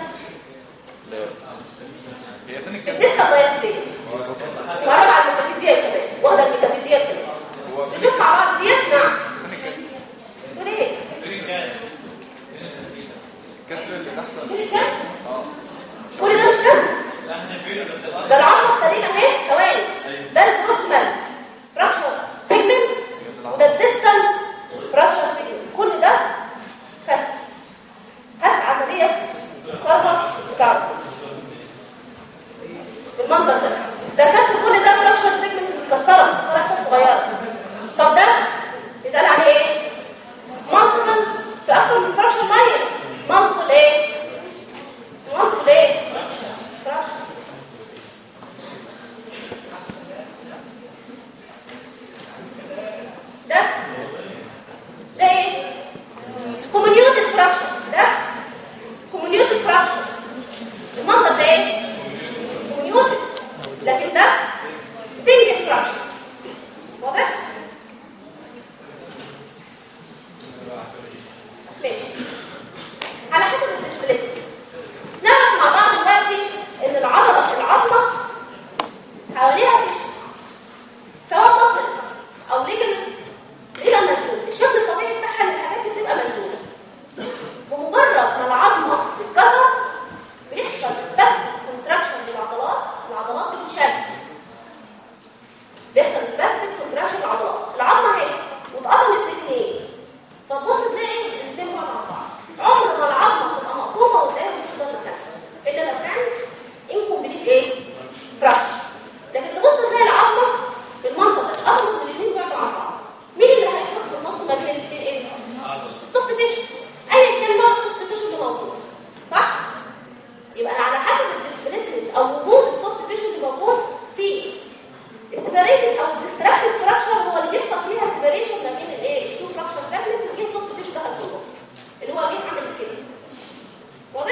S3: في الديستال دايفيزيا وانا مع الميتافيزيا كمان واخده الميتافيزيا كمان نشوف مع بعض ديت نعم تقول ايه
S4: كسر اللي تحت
S3: كل الكسر كل ده مش كسر ده العظمه السليمه اهي ثواني ده البروكسيمال فراكشر سيجمنت وده الديستال فراكشر سيجمنت كل ده كسر هات عصبيه صرفه وكعب بالمنظر ده ده كسر كل ده فراكشر سيجمنت متكسره متكسره حتت صغيره طب ده يتقال عليه ايه مالتيبل في اكتر من فراكشر مايل مالتيبل ايه مالتيبل ايه فراكشر ده ده ايه كومنيوتد فراكشر ده كومنيوتد فراكشر المنظر ده ايه كومنيوتد لكن ده سنجل فراكشر واضح ماشي على حسب الديسبليسمنت نعرف مع بعض دلوقتي ان العضله العظمه حواليها تشو سواء مصل او ليجمنت الى مشدود الشكل الطبيعي بتاعها ان الحاجات دي بتبقى مشدوده بمجرد ما العظمه تتكسر بيحصل سباست كونتراكشن للعضلات العضلات بتشد بيحصل سباست كونتراكشن للعضلات العظمه اهي واتقطمت الاثنين فتبص تلاقي الاثنين مع بعض عمر ما العظمه تبقى مقطومه وتلاقيها بتفضل مكانها الا لو كان انكمبليت ايه فراكشن لكن تبص تلاقي العظمه بالمنظر ده اتقطمت الاثنين بعدوا عن بعض مين اللي هيدخل في النص ما بين الاثنين ايه السوفت تيشو ايا كان نوع السوفت تيشو اللي موجود صح يبقى على حسب الديسبليسمنت او وجود السوفت تيشو اللي موجود في السيبريتد او الديستراكتد فراكشر هو اللي بيحصل فيها سيبريشن ما بين الايه التو فراكشر فراجمنت وفيه سوفت تيشو دخل في النص اللي هو جه عمل كده واضح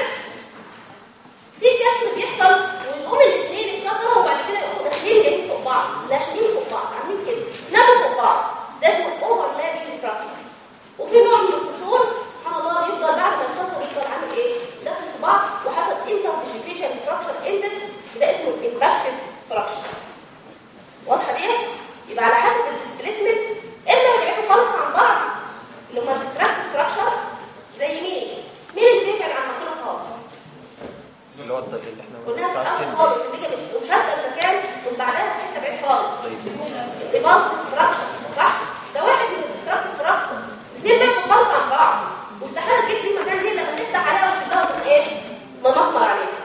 S3: في كسر بيحصل ويقوم الاثنين اتكسروا وبعد كده يقوموا داخلين جايين فوق بعض لاحقين فوق بعض عاملين كده ناموا فوق بعض ده اسمه اوفر لابنج فراكشر وفي نوع من الكسور سبحان الله يفضل بعد ما يتكسر يفضل عامل ايه داخل في بعض وحصل انتر ديجيتيشن فراكشر اندس ده اسمه الامباكتد فراكشر واضحه دي يبقى على حسب الديسبليسمنت اما يبعدوا خالص عن بعض اللي هم الديستراكتد فراكشر زي مين مين اللي بيبعد عن مكانه خالص
S2: اللي هو الضغط اللي احنا
S3: قلناها في
S2: ساعتين
S3: الاول خالص اللي هي بتقوم شاده المكان وبعدها في حته بعيد خالص
S2: طيب
S3: الايفانس فراكشر صح ده واحد من الديستراكتد فراكشر الاثنين بعدوا خالص عن بعض واستحاله تجيب دي مكان دي لما تفتح عليها وتشدها وتقوم ايه بمسمر عليها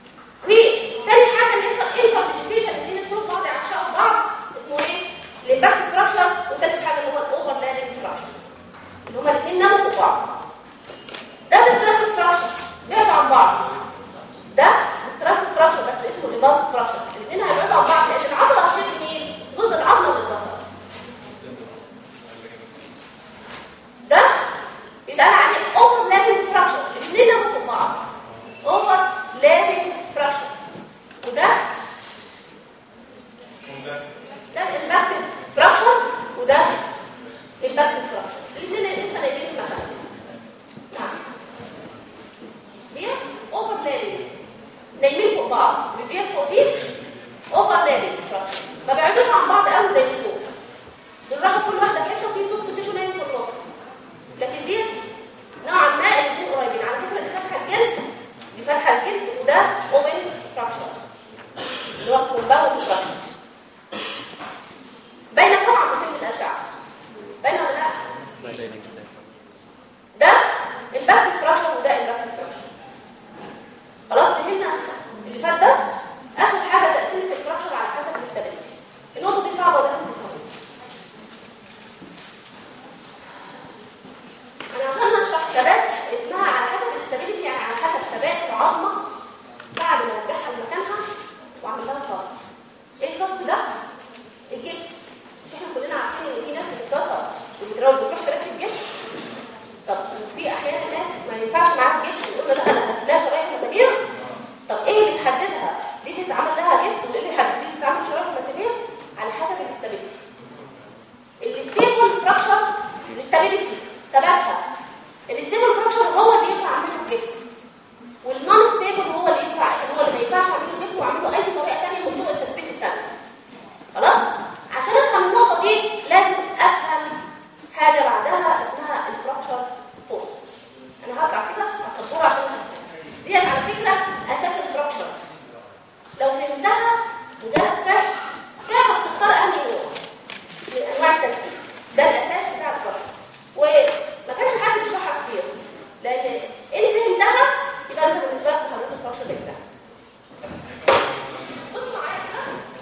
S3: وتاني حاجه اللي يحصل انكمبليشن الاثنين بتوع بعض يعشقوا بعض اسمه ايه الامباكت فراكشر وتالت حاجه اللي هو الاوفر لانج فراكشر اللي هما الاثنين ناموا فوق بعض ده ديستراكتد فراكشر بعدوا عن بعض ده ديستراكتد فراكشر بس اسمه ايفانس فراكشر الاثنين هيبعدوا عن بعض لان العضله هتشد مين جزء العظمه اللي اتكسر نايمين فوق بعض رجلين فوق دي اوفر لابل ما بعدوش عن بعض قوي زي اللي فوق دول راحوا كل واحده في حته وفي سوفت تيشو نايم في النص لكن دي نوعا ما الاثنين قريبين على فكره دي فتحه الجلد دي فتحه الجلد وده اوبن فراكشر اللي هو كومباوند فراكشر باينه طبعا في فيلم الاشعه باينه ولا لا ده امباكت فراكشر وده امباكت فراكشر خلاص فهمنا اللي فات ده اخر حاجه تقسيمه الفراكشر على حسب الاستابيليتي النقطه دي صعبه ولازم تفهموها انا عشان اشرح ثبات اسمها على حسب الاستابيليتي يعني على حسب ثبات العظمه بعد ما ارجعها لمكانها واعمل لها كاست ايه الكاست ده الجبس مش احنا كلنا عارفين ان في ناس بتتكسر وبتروح بتروح تركب جبس طب وفي احيانا ناس ما ينفعش معاها جبس يقول لا انا لا شرايح مسامير طب ايه اللي تحددها دي تتعمل لها جبس وايه اللي يحدد دي تتعمل شرايح مسامير على حسب الاستابيليتي الستيبل فراكشر الاستابيليتي ثباتها الستيبل فراكشر هو اللي ينفع اعمله جبس والنون ستيبل هو اللي ينفع هو اللي ما ينفعش اعمله جبس واعمله اي طريقه ثانيه من طرق التثبيت الثانيه خلاص عشان افهم النقطه دي لازم افهم حاجه بعدها اسمها الفراكشر فورس انا هرجع كده على السبوره عشان افهمها ديت على فكره اساس الفراكشر لو فهمتها وجالك كسر تعرف تختار انهي نوع من انواع التثبيت ده الاساس بتاع الفراكشر وما كانش حد بيشرحها كتير لان اللي فهمتها يبقى انت بالنسبه لك حضرتك الفراكشر ده سهل بصوا معايا كده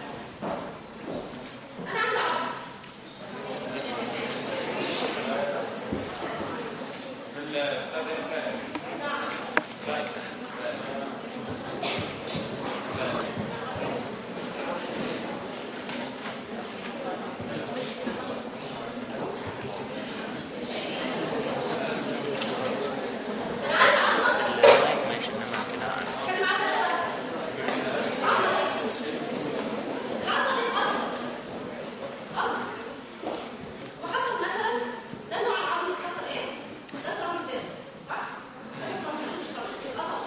S3: انا عامله عقد. وحصل مثلا ده نوع العظم اللي حصل ايه؟ ده ترانسفيرس صح؟ ده ترانسفيرس مش ترانسفيرس، اتقطع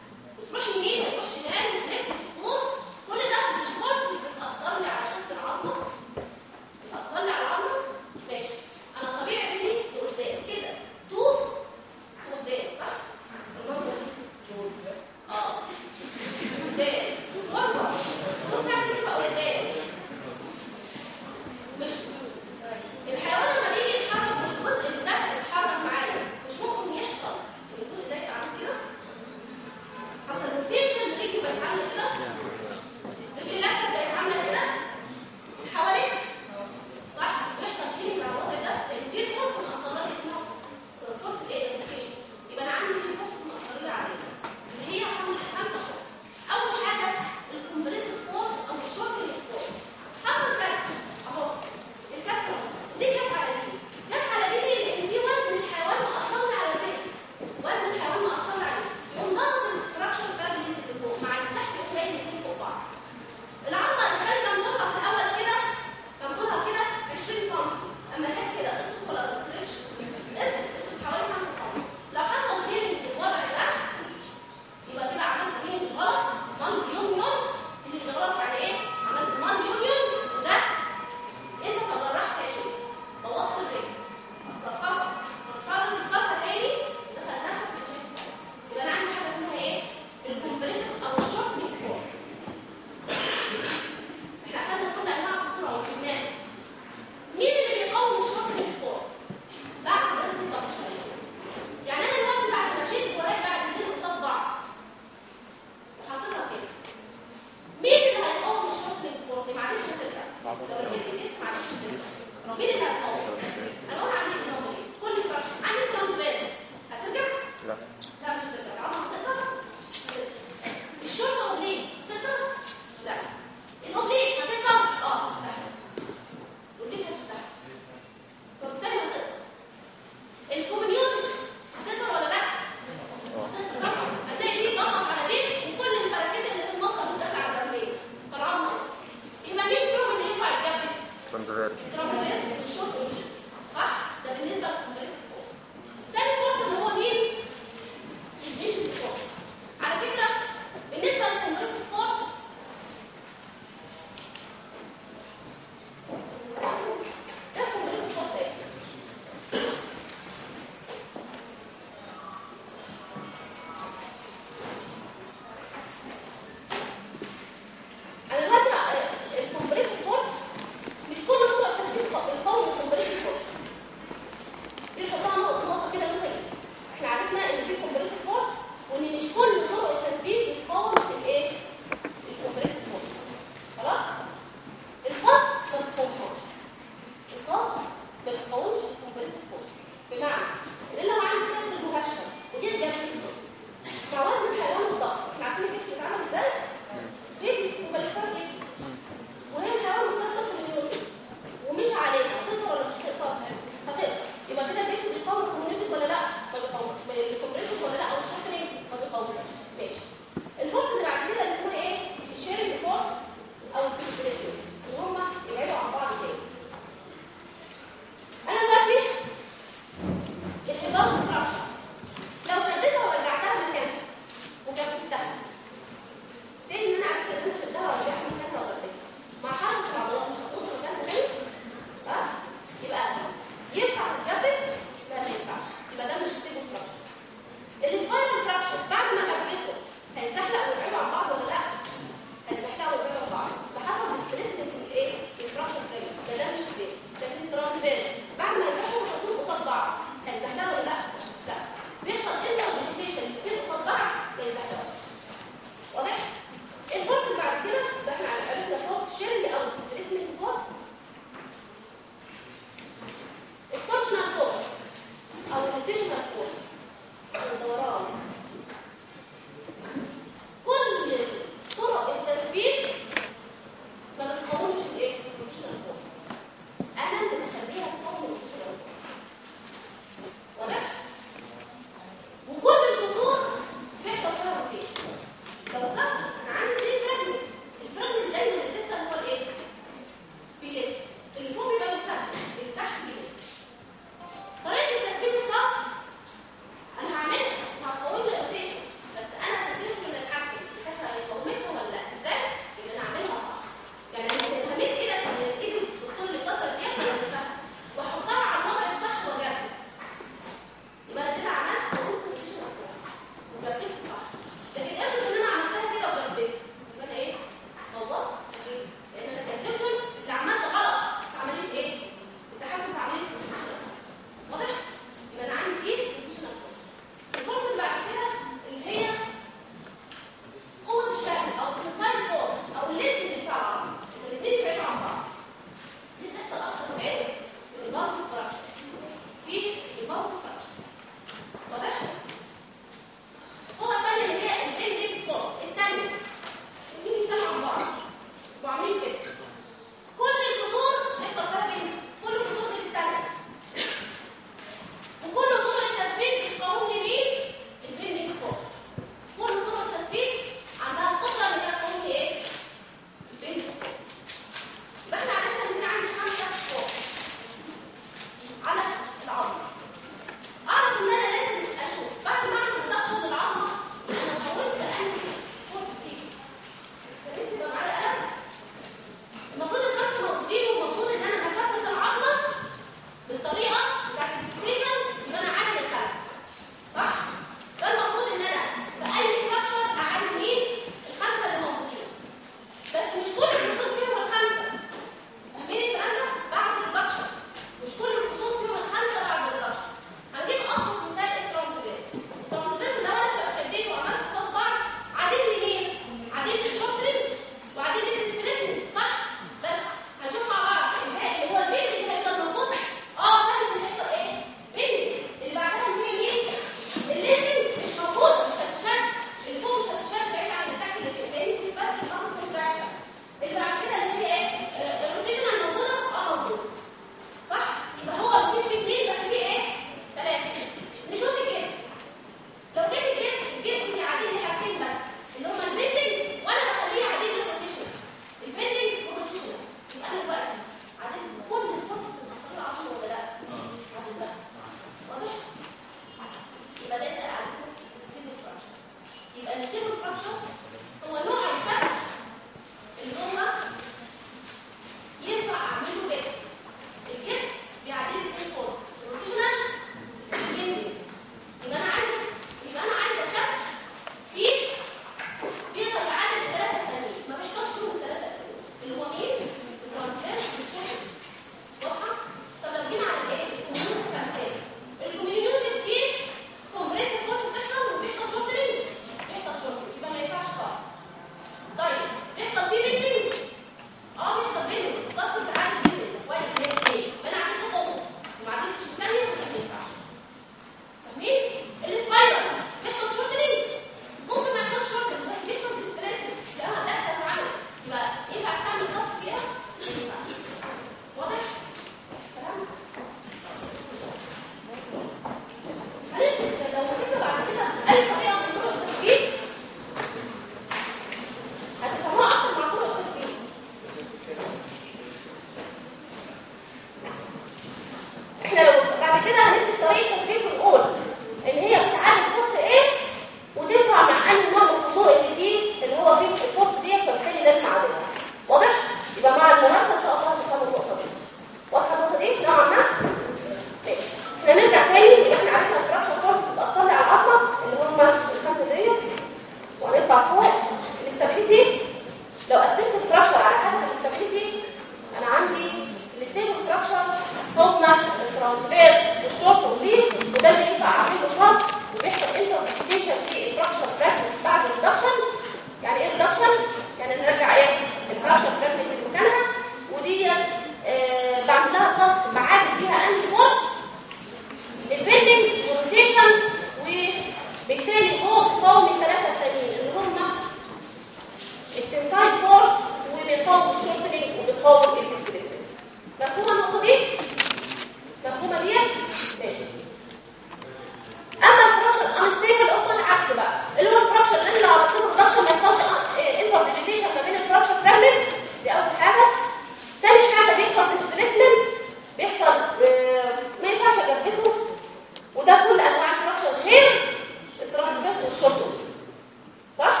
S3: يعني نرجع ايه الفراكشر فراجمنت لمكانها ودي آه بعمل لها كاست بعادل بيها انتي فورس البيلدنج والروتيشن وبالتالي هو بيقاوم الثلاثه التانيين اللي هم التنسايد فورس وبيقاوم الشورتنج وبيقاوم الديسبيسمنت مفهومه النقطه دي مفهومه ديت ماشي اما الفراكشر انستيبل هو العكس بقى اللي هو الفراكشر اللي لو عملت له ريدكشن ما يحصلش انتر ديجيتيشن ما بين الفراكشر فراجمنت دي اول حاجه تاني حاجه بيحصل ديسبيسمنت بيحصل آه، ما ينفعش اجبسه وده كل انواع الفراكشر غير الترانسفيرس والشورت صح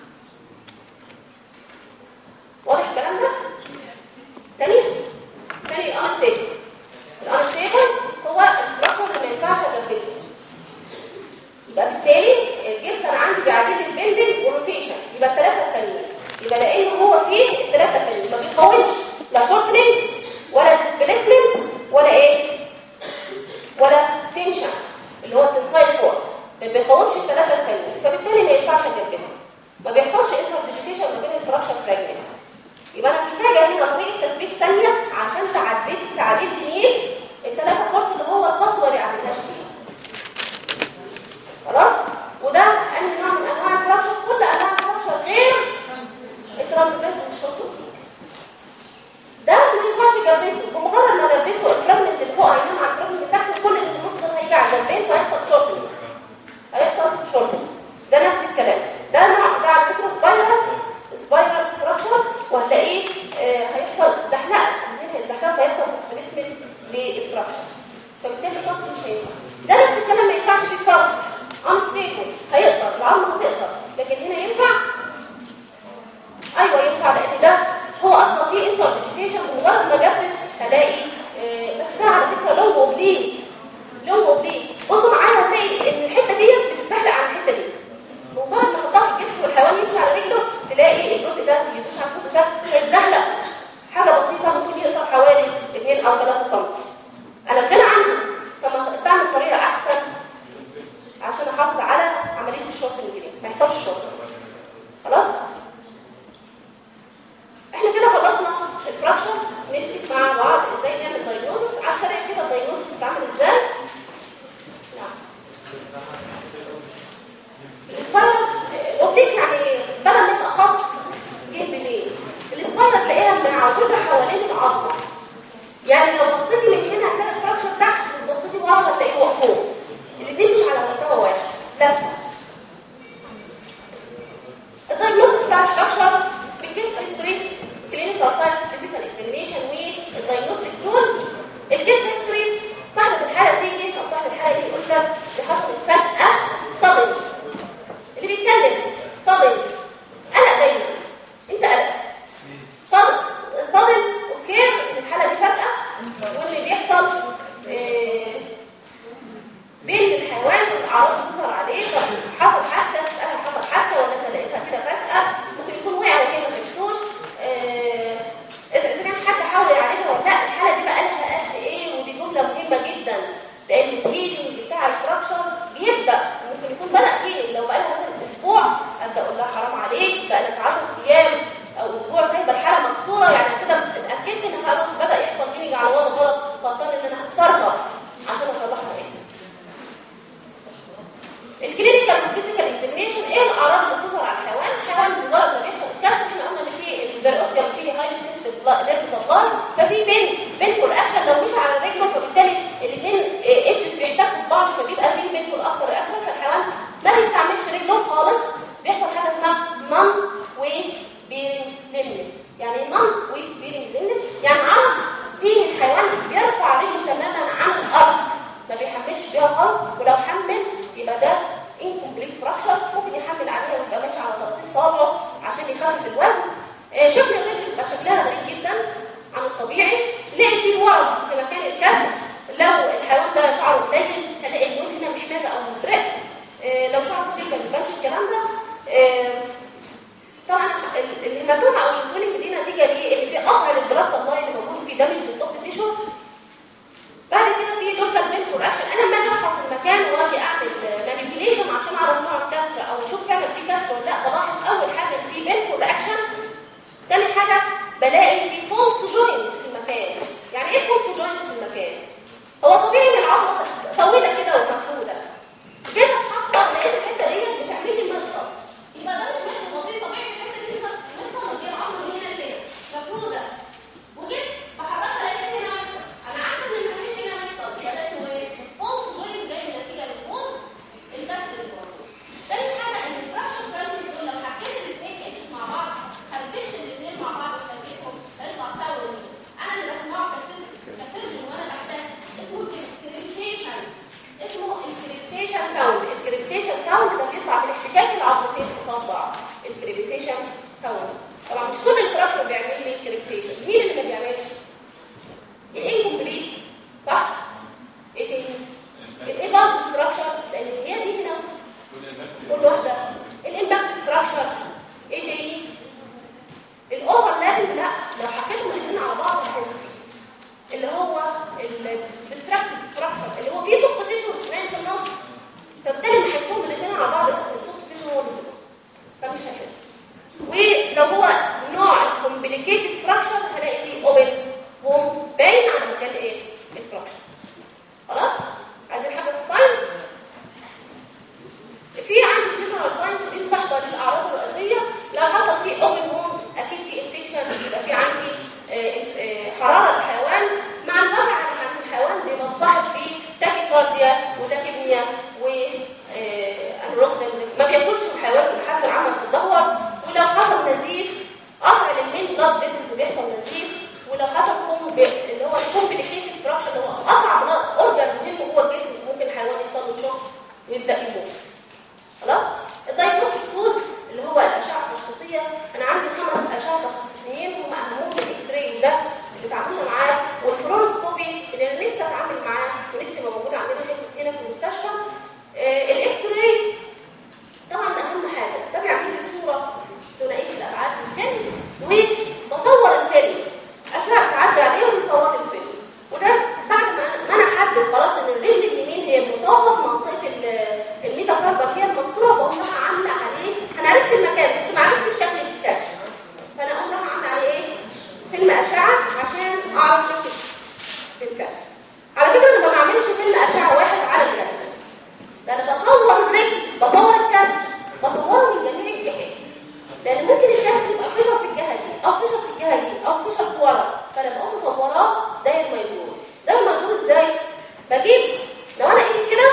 S3: واضح الكلام ده تاني تاني الانستيبل الانستيبل هو الفراكشر اللي ما ينفعش اجبسه يبقى بالتالي الجبس انا عندي بيعديد البندنج والروتيشن يبقى الثلاثه التانيين يبقى لان هو فيه الثلاثه التانيين ما بيقاومش لا شورتنج ولا ديسبيسمنت ولا ايه ولا تنشن اللي هو التنسايد فورس ما بيقاومش الثلاثه التانيين فبالتالي ما ينفعش اجبسه ما بيحصلش انتر ما بين الفراكشر فراجمنت يبقى انا محتاجه هنا طريقه تثبيت ثانيه عشان تعدل تعديل مين الثلاثه فورس اللي هو القصر ما بيعدلهاش فيها خلاص وده انهي نوع من انواع الفراكشر كل انواع الفراكشر غير الترانسفيرس والشوط ده ما ينفعش يجبسه بمجرد ما اجبسه الفراجمنت اللي فوق هينام على الفراجمنت اللي تحت كل اللي في النص ده هيجي على الجنبين فهيحصل شورتنج هيحصل شورتنج ده نفس الكلام ده نوع ده على فكره سبايرال سبايرال فراكشر وهتلاقيه آه هيحصل زحلقه الزحلقه فيحصل ديسبيسمنت للفراكشر فبالتالي الكاست مش هينفع ده نفس الكلام ما ينفعش في الكاست انستيبل هيقصر العظمه هتقصر لكن هنا ينفع ايوه ينفع لان ده هو اصلا فيه انتر فيجيتيشن ومجرد ما اجبس هلاقي آه، بس ده على فكره لونج اوبليك لونج اوبليك بصوا معايا هتلاقي ان الحته ديت بتزحلق عن الحته دي مجرد ما احطها في الجبس والحيوان يمشي على رجله تلاقي الجزء ده يدوس على الجزء ده هيتزحلق حاجه بسيطه ممكن يقصر حوالي 2 او 3 سم انا في غنى عنه فما استعمل طريقه احسن عشان احافظ على عمليه الشورتنج دي ما يحصلش شورتنج خلاص احنا كده خلصنا الفراكشر نمسك مع بعض ازاي نعمل دايجنوستس على السريع كده الدايجنوستس بتتعمل ازاي نعم السبايرال اوبليك يعني بدل ما يبقى خط جه بميل السبايرال تلاقيها معوجه حوالين العظمه يعني لو بصيتي من هنا هتلاقي الفراكشر تحت وبصيتي ورا هتلاقيه هو فوق الاثنين مش على مستوى واحد لفه الدايجنوستس بتاع الفراكشر في الكيس هيستوري كلينيكال ساينس فيزيكال اكزامينيشن والدايجنوستيك تولز الكيس هيستوري صاحبه الحاله تيجي او صاحب الحاله دي يقول لك دي حصلت فجاه صدمه اللي بيتكلم صدم قلق دايما انت قلق صدم صدم اوكي ان الحاله دي فجاه وان بيحصل آه، بين الحيوان والاعراض بتظهر عليه طب حصل حادثه تسالها حصل حادثه ولا انت لقيتها كده فجاه ممكن يكون وقع وهي ما شفتوش آه، اذا إذا كان حد حاول يعالجها ولا لا الحاله دي بقى لها قد ايه ودي جمله مهمه جدا لان الهيلينج بتاع الفراكشر بيبدا ممكن يكون بدا هيلينج لو بقى لها مثلا اسبوع ابدا اقول لها حرام عليك بقى لك 10 ايام او اسبوع سايبه الحاله مكسوره يعني كده اتاكدت ان خلاص بدا يحصل هيلينج على وضع غلط فاضطر ان انا اتفرغ عشان اصلحها ايه الكلينيكال والفيزيكال اكزامينيشن ايه الاعراض اللي بتظهر على الحيوان الحيوان مجرد ما بيحصل الكسر احنا قلنا ان في البيروستيوم فيه هاي سيستم نيرف سبلاي ففي بين بينفول اكشن لو مش على رجله فبالتالي الاثنين اتشز بيحتكوا ببعض فبيبقى في بينفول اكتر اكتر فالحيوان ما بيستعملش رجله خالص بيحصل حاجه اسمها نون ويت بيرنج ليمنس يعني نون ويت بيرنج ليمنس يعني عرض فيه الحيوان بيرفع رجله تماما عن الارض ما بيحملش بيها خالص ولو حمل يبقى ده incomplete fracture ممكن يحمل عليها ويبقى ماشي على تطفيف صابعه عشان يخفف الوزن آه، شكل الرجل بيبقى شكلها غريب جدا عن الطبيعي نلاقي فيه ورم في مكان الكسر لو الحيوان ده شعره قليل هلاقي اللون هنا محمر او مزرق آه، لو شعره كتير ما بيبانش الكلام ده آه، طبعا ال- الهيماتوما او السويلنج دي نتيجه ليه ان في قطع للبلاد سبلاي اللي موجود في دامج للسوفت تيشو بعد كده في لوكال بينفور اكشن انا لما اجي افحص المكان واجي اعمل مانيبيوليشن عشان اعرف نوع الكسر او اشوف فعلا في كسر ولا لا بلاحظ اول حاجه ان في بينفور اكشن هلاقي في فولس جوينت في المكان يعني ايه فولس جوينت في المكان هو طبيعي ان العظمه طويله كده ومفروده جيت اتحصل لقيت الحته ديت بتعمل لي مفصل يبقى ده مش مفصل بسيط طبيعي الحته دي مفصل اللي هي العظمه دي هنا كده مفروده وجيت بحركها لقيت هنا مفصل انا عارفه ان مفيش هنا مفصل يبقى ده اسمه ايه فولس جوينت جاي نتيجه من فوق الكسر اللي موجود تاني حاجه ان الفراكشن بيراميد دول لو حكيت الاثنين اتش مع بعض هربشت الاثنين مع بعض وخليتهم هيطلع سوا انا اللي بسمعه كسرجن وانا بحتاج اسمه الكريبتيشن اسمه الكريبتيشن ساوند الكريبتيشن ساوند ده بيطلع من احتكاك العظمتين قصاد بعض الكريبتيشن ساوند طبعا مش كل الفراكشر بيعمل لي كريبتيشن مين اللي ما بيعملش الانكمبليت صح ايه تاني الايه بعض الفراكشر لان هي دي هنا كل واحده الامباكت فراكشر ايه تاني الاوفرلابنج لا لو حطيتهم الاثنين على بعض هحس اللي هو الديستراكتيف فراكشر اللي هو فيه سوفت تيشو نايم في النص فبالتالي لما هيكون الاثنين على بعض السوفت تيشو هو اللي في النص فمش هيحس ولو هو نوع الكومبليكيتد فراكشر هلاقي فيه اوبن بوم باين على مكان ايه الفراكشر خلاص عايزين حاجه في الساينس في عندي جنرال ساينس دي بتحضر الاعراض الرئيسيه لو حصل فيه اوبن ووند اكيد في انفكشن يبقى في عندي آه، آه، حراره الحيوان مع الوجع عند الحيوان زي ما بتصاحب فيه تاكيكارديا وتاكيميا و آه، انوركسيا ما بياكلش الحيوان الحاجه العامه بتتدهور ولو حصل نزيف قطع للمين بلاد فيسلز بيحصل نزيف ولو حصل كوم اللي هو الكومبليكيتد فراكشر اللي هو قطع من اورجان مهم جوه الجسم ممكن الحيوان يحصل له شوك ويبدا يموت خلاص الدايجنوستيك تولز اللي هو الاشعه التشخيصيه انا عندي خمس اشعه تشخيصيين هم اهمهم الاكس راي وده اللي اتعاملنا معاه والفلورoscopy اللي انا نفسي اتعامل معاه ونفسي يبقى موجود عندنا هنا- هنا في المستشفى آه الاكس راي طبعا ده اهم حاجه ده بيعمل لي صوره ثنائيه الابعاد للفيلم وبصور الفيلم اشعه تعدي عليه ويصور لي الفيلم وده بعد ما ما انا احدد خلاص ان الرجل اليمين هي المصابه في منطقه ال- الميتاكاربر هي المكسوره بقوم رايحه عامله عليه انا عرفت المكان بس ما عرفتش شكل الكسر فانا اقوم رايحه عامله عليه ايه؟ فيلم اشعه عشان اعرف شكل الكسر على فكره انا ما بعملش فيلم اشعه واحد على الكسر ده انا بصور الرجل بصور الكسر بصوره من جميع الجهات لان ممكن الكسر يبقى فشل في الجهه دي او فشل في الجهه دي او فشل في ورا فانا بقوم مصوراه داير ما يدور داير ما يدور ازاي بجيب لو انا ايدي كده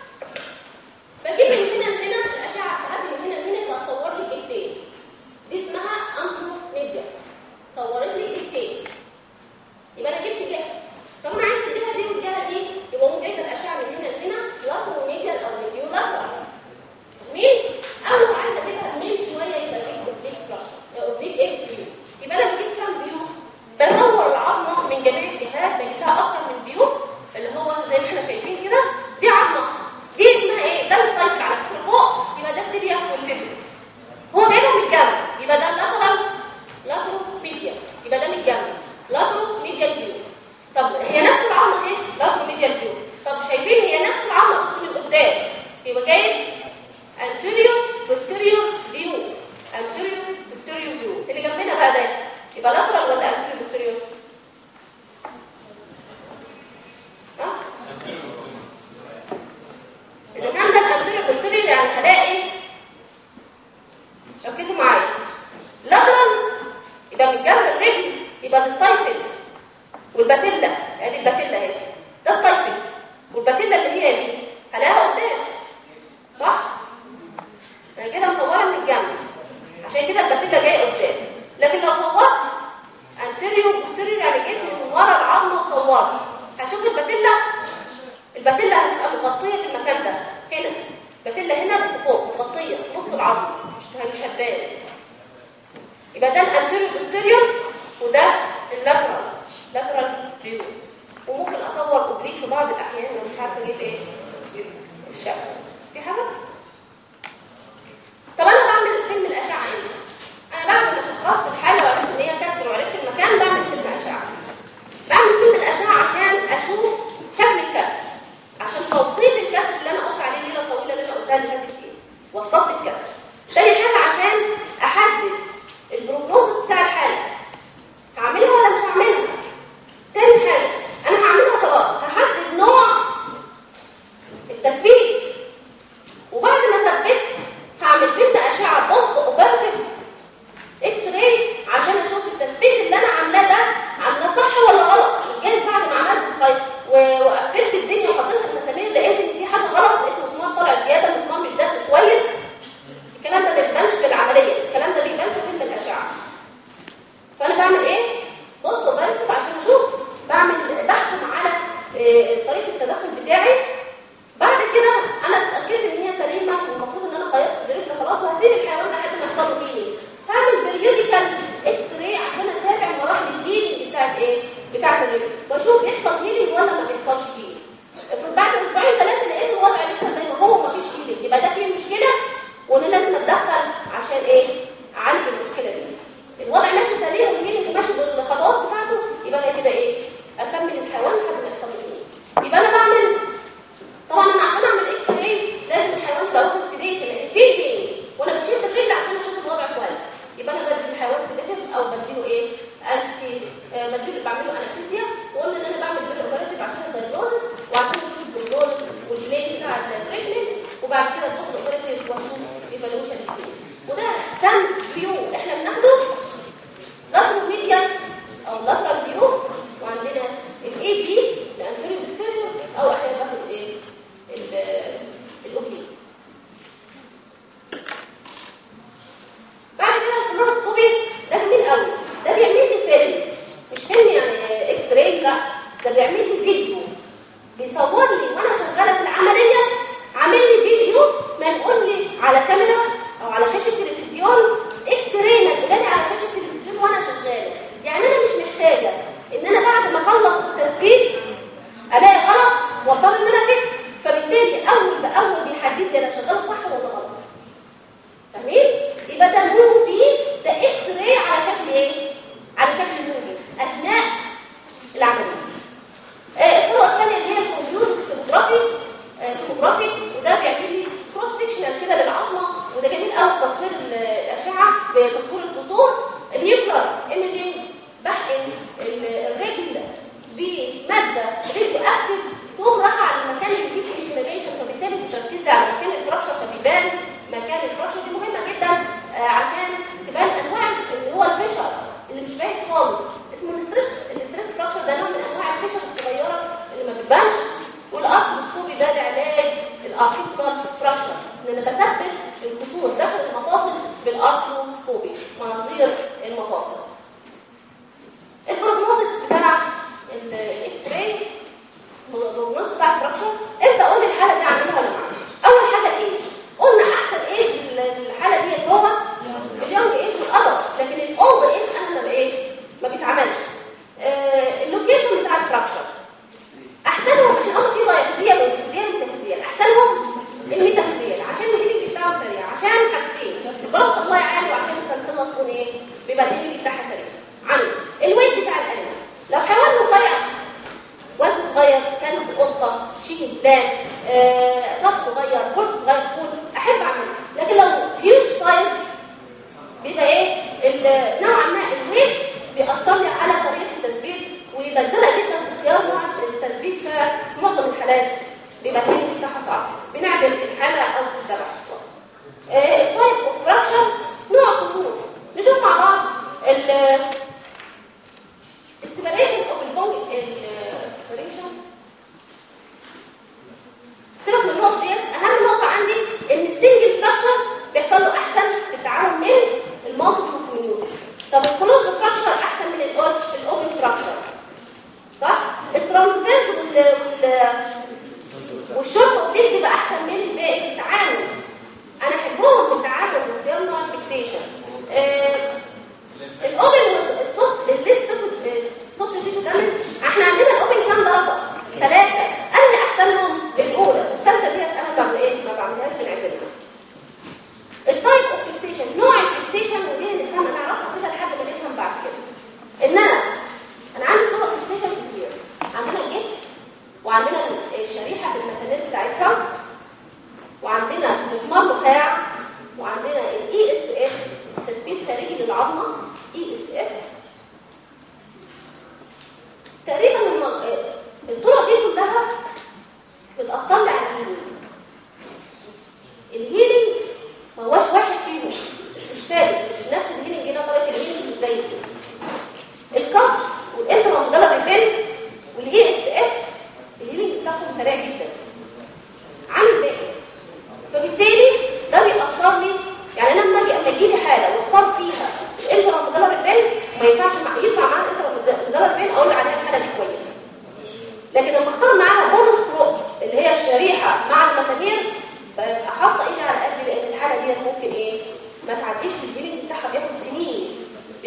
S3: بجيب من هنا لهنا الاشعه تعدي من هنا لهنا وتصور لي ايدين دي اسمها انترو ميديا صورت لي ايدين يبقى انا جبت جهه طب انا عايز الجهه دي والجهه دي يبقى اقوم جايبه الاشعه من هنا لهنا لاترو ميديا او ميديو لاترال مين او لو عايزه اجيبها مين شويه يبقى اجيب اوبليك فلاش اوبليك ايه فيو يبقى انا بجيب كام فيو بصور العظمه من جميع الجهات بجيب لها اكتر من فيو اللي هو زي ما احنا شايفين كده دي عظمه دي اسمها ايه ده السايكل على فكره فوق يبقى ده التبيا والفيبر هو جايبها من الجنب يبقى ده لاترال لاترو ميديا يبقى ده من الجنب لاترو ميديا فيو طب هي نفس العظمه اهي لاترو ميديا فيو طب شايفين هي نفس العظمه بس من قدام يبقى جايب anterior posterior view anterior posterior view اللي جنبنا بقى ده يبقى lateral ولا anterior posterior ها اذا كان ده anterior posterior يعني هلاقي ركزوا معايا lateral يبقى من جنب الرجل يبقى الستايفل والباتيلا ادي الباتيلا اهي ده ستايفل والباتيلا اللي هي دي هلاقيها قدام صح انا كده مصوره من الجنب عشان كده الباتيلا جايه قدام لكن لو صورت انتيريو بوستيريو يعني جيت من ورا العظمه وصورت هشوف الباتيلا الباتيلا هتبقى مغطيه في المكان ده هنا الباتيلا هنا بس فوق مغطيه في نص العظم مش مش هتبان يبقى ده الانتيريو بوستيريو وده اللاترال لاترال فيو وممكن اصور اوبليك في بعض الاحيان لو مش عارفه اجيب ايه الشكل في حاجه طب انا بعمل فيلم الاشعه ايه انا بعد ما شخصت الحاله وعرفت ان هي كسر وعرفت المكان بعمل فيلم اشعه بعمل فيلم الاشعه عشان اشوف شكل الكسر عشان توصيف الكسر اللي انا قلت عليه الليله الطويله اللي انا قلتها اللي فاتت دي وصفت الكسر تاني حاجه عشان احدد البروجنوز بعمل اكس راي عشان اتابع مراحل الهيلينج بتاعت ايه بتاعت الرجل واشوف بيحصل هيلينج ولا ما بيحصلش هيلينج افرض بعد اسبوعين ثلاثه لقيت الوضع لسه زي ما هو مفيش هيلينج يبقى ده فيه مشكله وانا لازم اتدخل عشان ايه اعالج المشكله دي الوضع ماشي سليم والهيلينج ماشي بالخطوات بتاعته يبقى انا كده ايه اكمل الحيوان لحد ما يحصل له هيلينج يبقى انا بعمل طبعا انا عشان اعمل اكس راي لازم الحيوان يبقى واخد سيديشن لان في بين وانا بشد الرجل عشان اشوف الوضع كويس يبقى انا بدي الحيوان سيديتيف او بديله ايه انتي آه بديله بعمل له انستيزيا وقلنا ان انا بعمل بيل اوبراتيف عشان الدايجنوزس وعشان اشوف البروجنوزس والبلين بتاع التريتمنت وبعد كده البوست اوبراتيف واشوف ايفالويشن وده كان فيو احنا بناخده لاترال ميديان او لاترال فيو وعندنا الاي بي الانتيريور ديستيريو او احيانا باخد ايه الاوبليك بعد كده الفلوروسكوبي ده جميل قوي ده بيعمل لي فيلم مش فيلم يعني اكس راي لا ده بيعمل لي فيديو بيصور لي وانا شغاله في العمليه عامل لي فيديو منقول لي على كاميرا او على شاشه تلفزيون اكس راي منقول لي على شاشه التلفزيون وانا شغاله يعني انا مش محتاجه ان انا بعد ما اخلص التثبيت الاقي غلط واضطر ان انا افك فبالتالي اول باول بيحدد لي انا شغاله صح ولا غلط فاهمين يبقى ده موفي ده اكس راي على شكل ايه على شكل موفي اثناء العمليه آه الطرق الثانيه اللي هي الكمبيوتر توموجرافي آه توموجرافي وده بيعمل لي كروس سكشنال كده للعظمه وده جميل قوي في تصوير الاشعه بتصوير الجذور النيوكلر ايميجينج بحقن الرجل بماده ريديو اكتف تقوم رايحه على المكان اللي فيه الانفلاميشن فبالتالي بتركز على مكان الفراكشر فبيبان مكان الفراكشر دي مهمه جدا آه عشان تبان انواع اللي هو الفشر اللي مش باين خالص اسمه الاستريس الاستريس فراكشر ده نوع من انواع الفشر الصغيره اللي ما بتبانش والاصل الصوبي ده لعلاج الارتيكولار فراكشر ان انا بثبت الكسور داخل المفاصل بالارثروسكوبي مناظير المفاصل البروجنوزس بتاع الاكس راي البروجنوزس بتاع الفراكشر انت قول لي الحاله دي عاملها ولا ما عاملها اول حاجه الايج قلنا احسن ايج للحاله دي هو اليونج ايج والادر لكن الاولد ايج انا ما ايه ما بيتعملش آه اللوكيشن بتاع الفراكشر احسنهم احنا قلنا في لايفيزيال والفيزيال والميتافيزيال احسنهم الميتافيزيال عشان الهيلينج بتاعه سريع عشان حاجتين سبراس الله عالي وعشان الكنسله تكون ايه بيبقى الهيلينج بتاعها سريع عنه الويت بتاع الانيمال لو حيوان رفيع وزن صغير كلب قطه شيء دان طف صغير فرس صغير فول احب اعمله لكن لو هيوج سايز بيبقى ايه نوعا ما الويت بيأثر لي على طريقه التثبيت وبنزلها جدا في اختيار نوع التثبيت في معظم الحالات بيبقى الهيلينج بتاعها صعب بنعدل الحاله او التبع خلاص التايب اوف فراكشر نوع قصور نشوف مع بعض ال السيبريشن اوف البونج السيبريشن سيبك من النقطه ديت اهم نقطه عندي ان السنجل فراكشر بيحصل له احسن في التعامل من المالتيبل كوميونيتي طب الكلوز فراكشر احسن من الاوبن فراكشر صح الترانسفيرس وال وال والشورت اوبليك بيبقى احسن من الباقي في التعامل انا احبهم في التعامل واختيار نوع الفيكسيشن آه الاوبن والسوفت الليست سوفت تيشو دامج احنا عندنا الاوبن كام ضربه ثلاثه انا احسنهم الاولى الثالثه ديت انا بعمل ايه ما بعملهاش في العدل التايب اوف فيكسيشن نوع الفيكسيشن ودي نفهم نعرفها كده لحد ما نفهم بعد كده ان انا انا عندي طرق فيكسيشن كتير عندنا الجبس وعندنا الشريحه بالمسامير بتاعتها وعندنا مسمار نخاع وعندنا الاي اس اف تثبيت خارجي للعظمه اي اس اف تقريبا الطرق دي كلها بتاثر لي على الهيلينج الهيلينج ما هوش واحد فيهم مش ثابت مش نفس الهيلينج هنا طريقه الهيلينج مش زي الكاست والانترا ريبيل والاي اس اف الهيلينج بتاعهم سريع جدا عن الباقي فبالتالي ده بيأثر لي يعني انا لما اجي اما يجي لي حاله واختار فيها الانترا مودلر ريبيل ما ينفعش مع ينفع معاها الانترا مودلر ريبيل اقول عليها الحاله دي كويسه لكن لما اختار معاها بونص طرق اللي هي الشريحه مع المسامير ببقى حاطه ايدي على قلبي لان الحاله ديت ممكن ايه ما تعديش في الهيلينج بتاعها بياخد سنين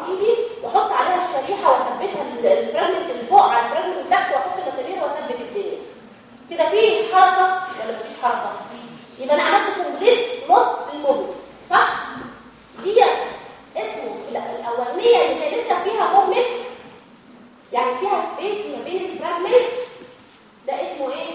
S3: بايدي واحط عليها الشريحه واثبتها ال- الفراجمنت اللي فوق على الفراجمنت اللي تحت واحط مسامير واثبت الدنيا كده في حركه ولا مفيش حركه يبقى انا عملت كومبليت لوس للموفمنت صح دي اسمه ال- الاولانيه اللي هي لسه فيها موفمنت يعني فيها سبيس ما بين الفراجمنت ده اسمه ايه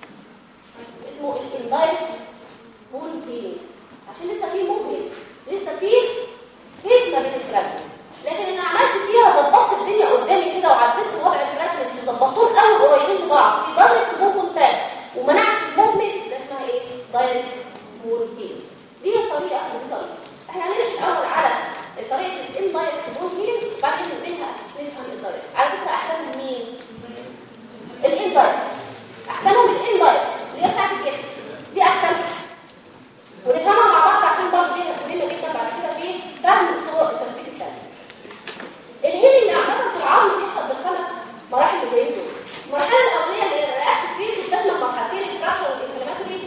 S3: اسمه الاندايركت بون هيلينج عشان لسه فيه موفمنت لسه فيه سبيس ما بين الفراجمنت لكن انا عملت فيها ظبطت الدنيا قدامي كده وعدلت وضع الفراجمنت وظبطتهم قوي قريبين لبعض في دايركت بون كونتاكت ومنعت الموفمنت ده اسمها ايه دايركت بون هيلينج دي هي الطريقه ودي طريقه احنا هنمشي الاول على طريقه الاندايركت بون هيلينج وبعدين منها نفهم الدايركت على فكره احسن من مين الاندايركت احسنهم الاندايركت اللي هي بتاعت الجبس دي احسن ونفهمها مع بعض عشان برضه دي مهمه جدا بعد كده في فهم طرق التثبيت الثانيه الهيلينج عامه في العظم بيحصل بالخمس مراحل اللي جايين دول المرحله الاولانيه اللي هي الرياكتيف فيز بتشمل مرحلتين الفراكشر والانفلاماتوري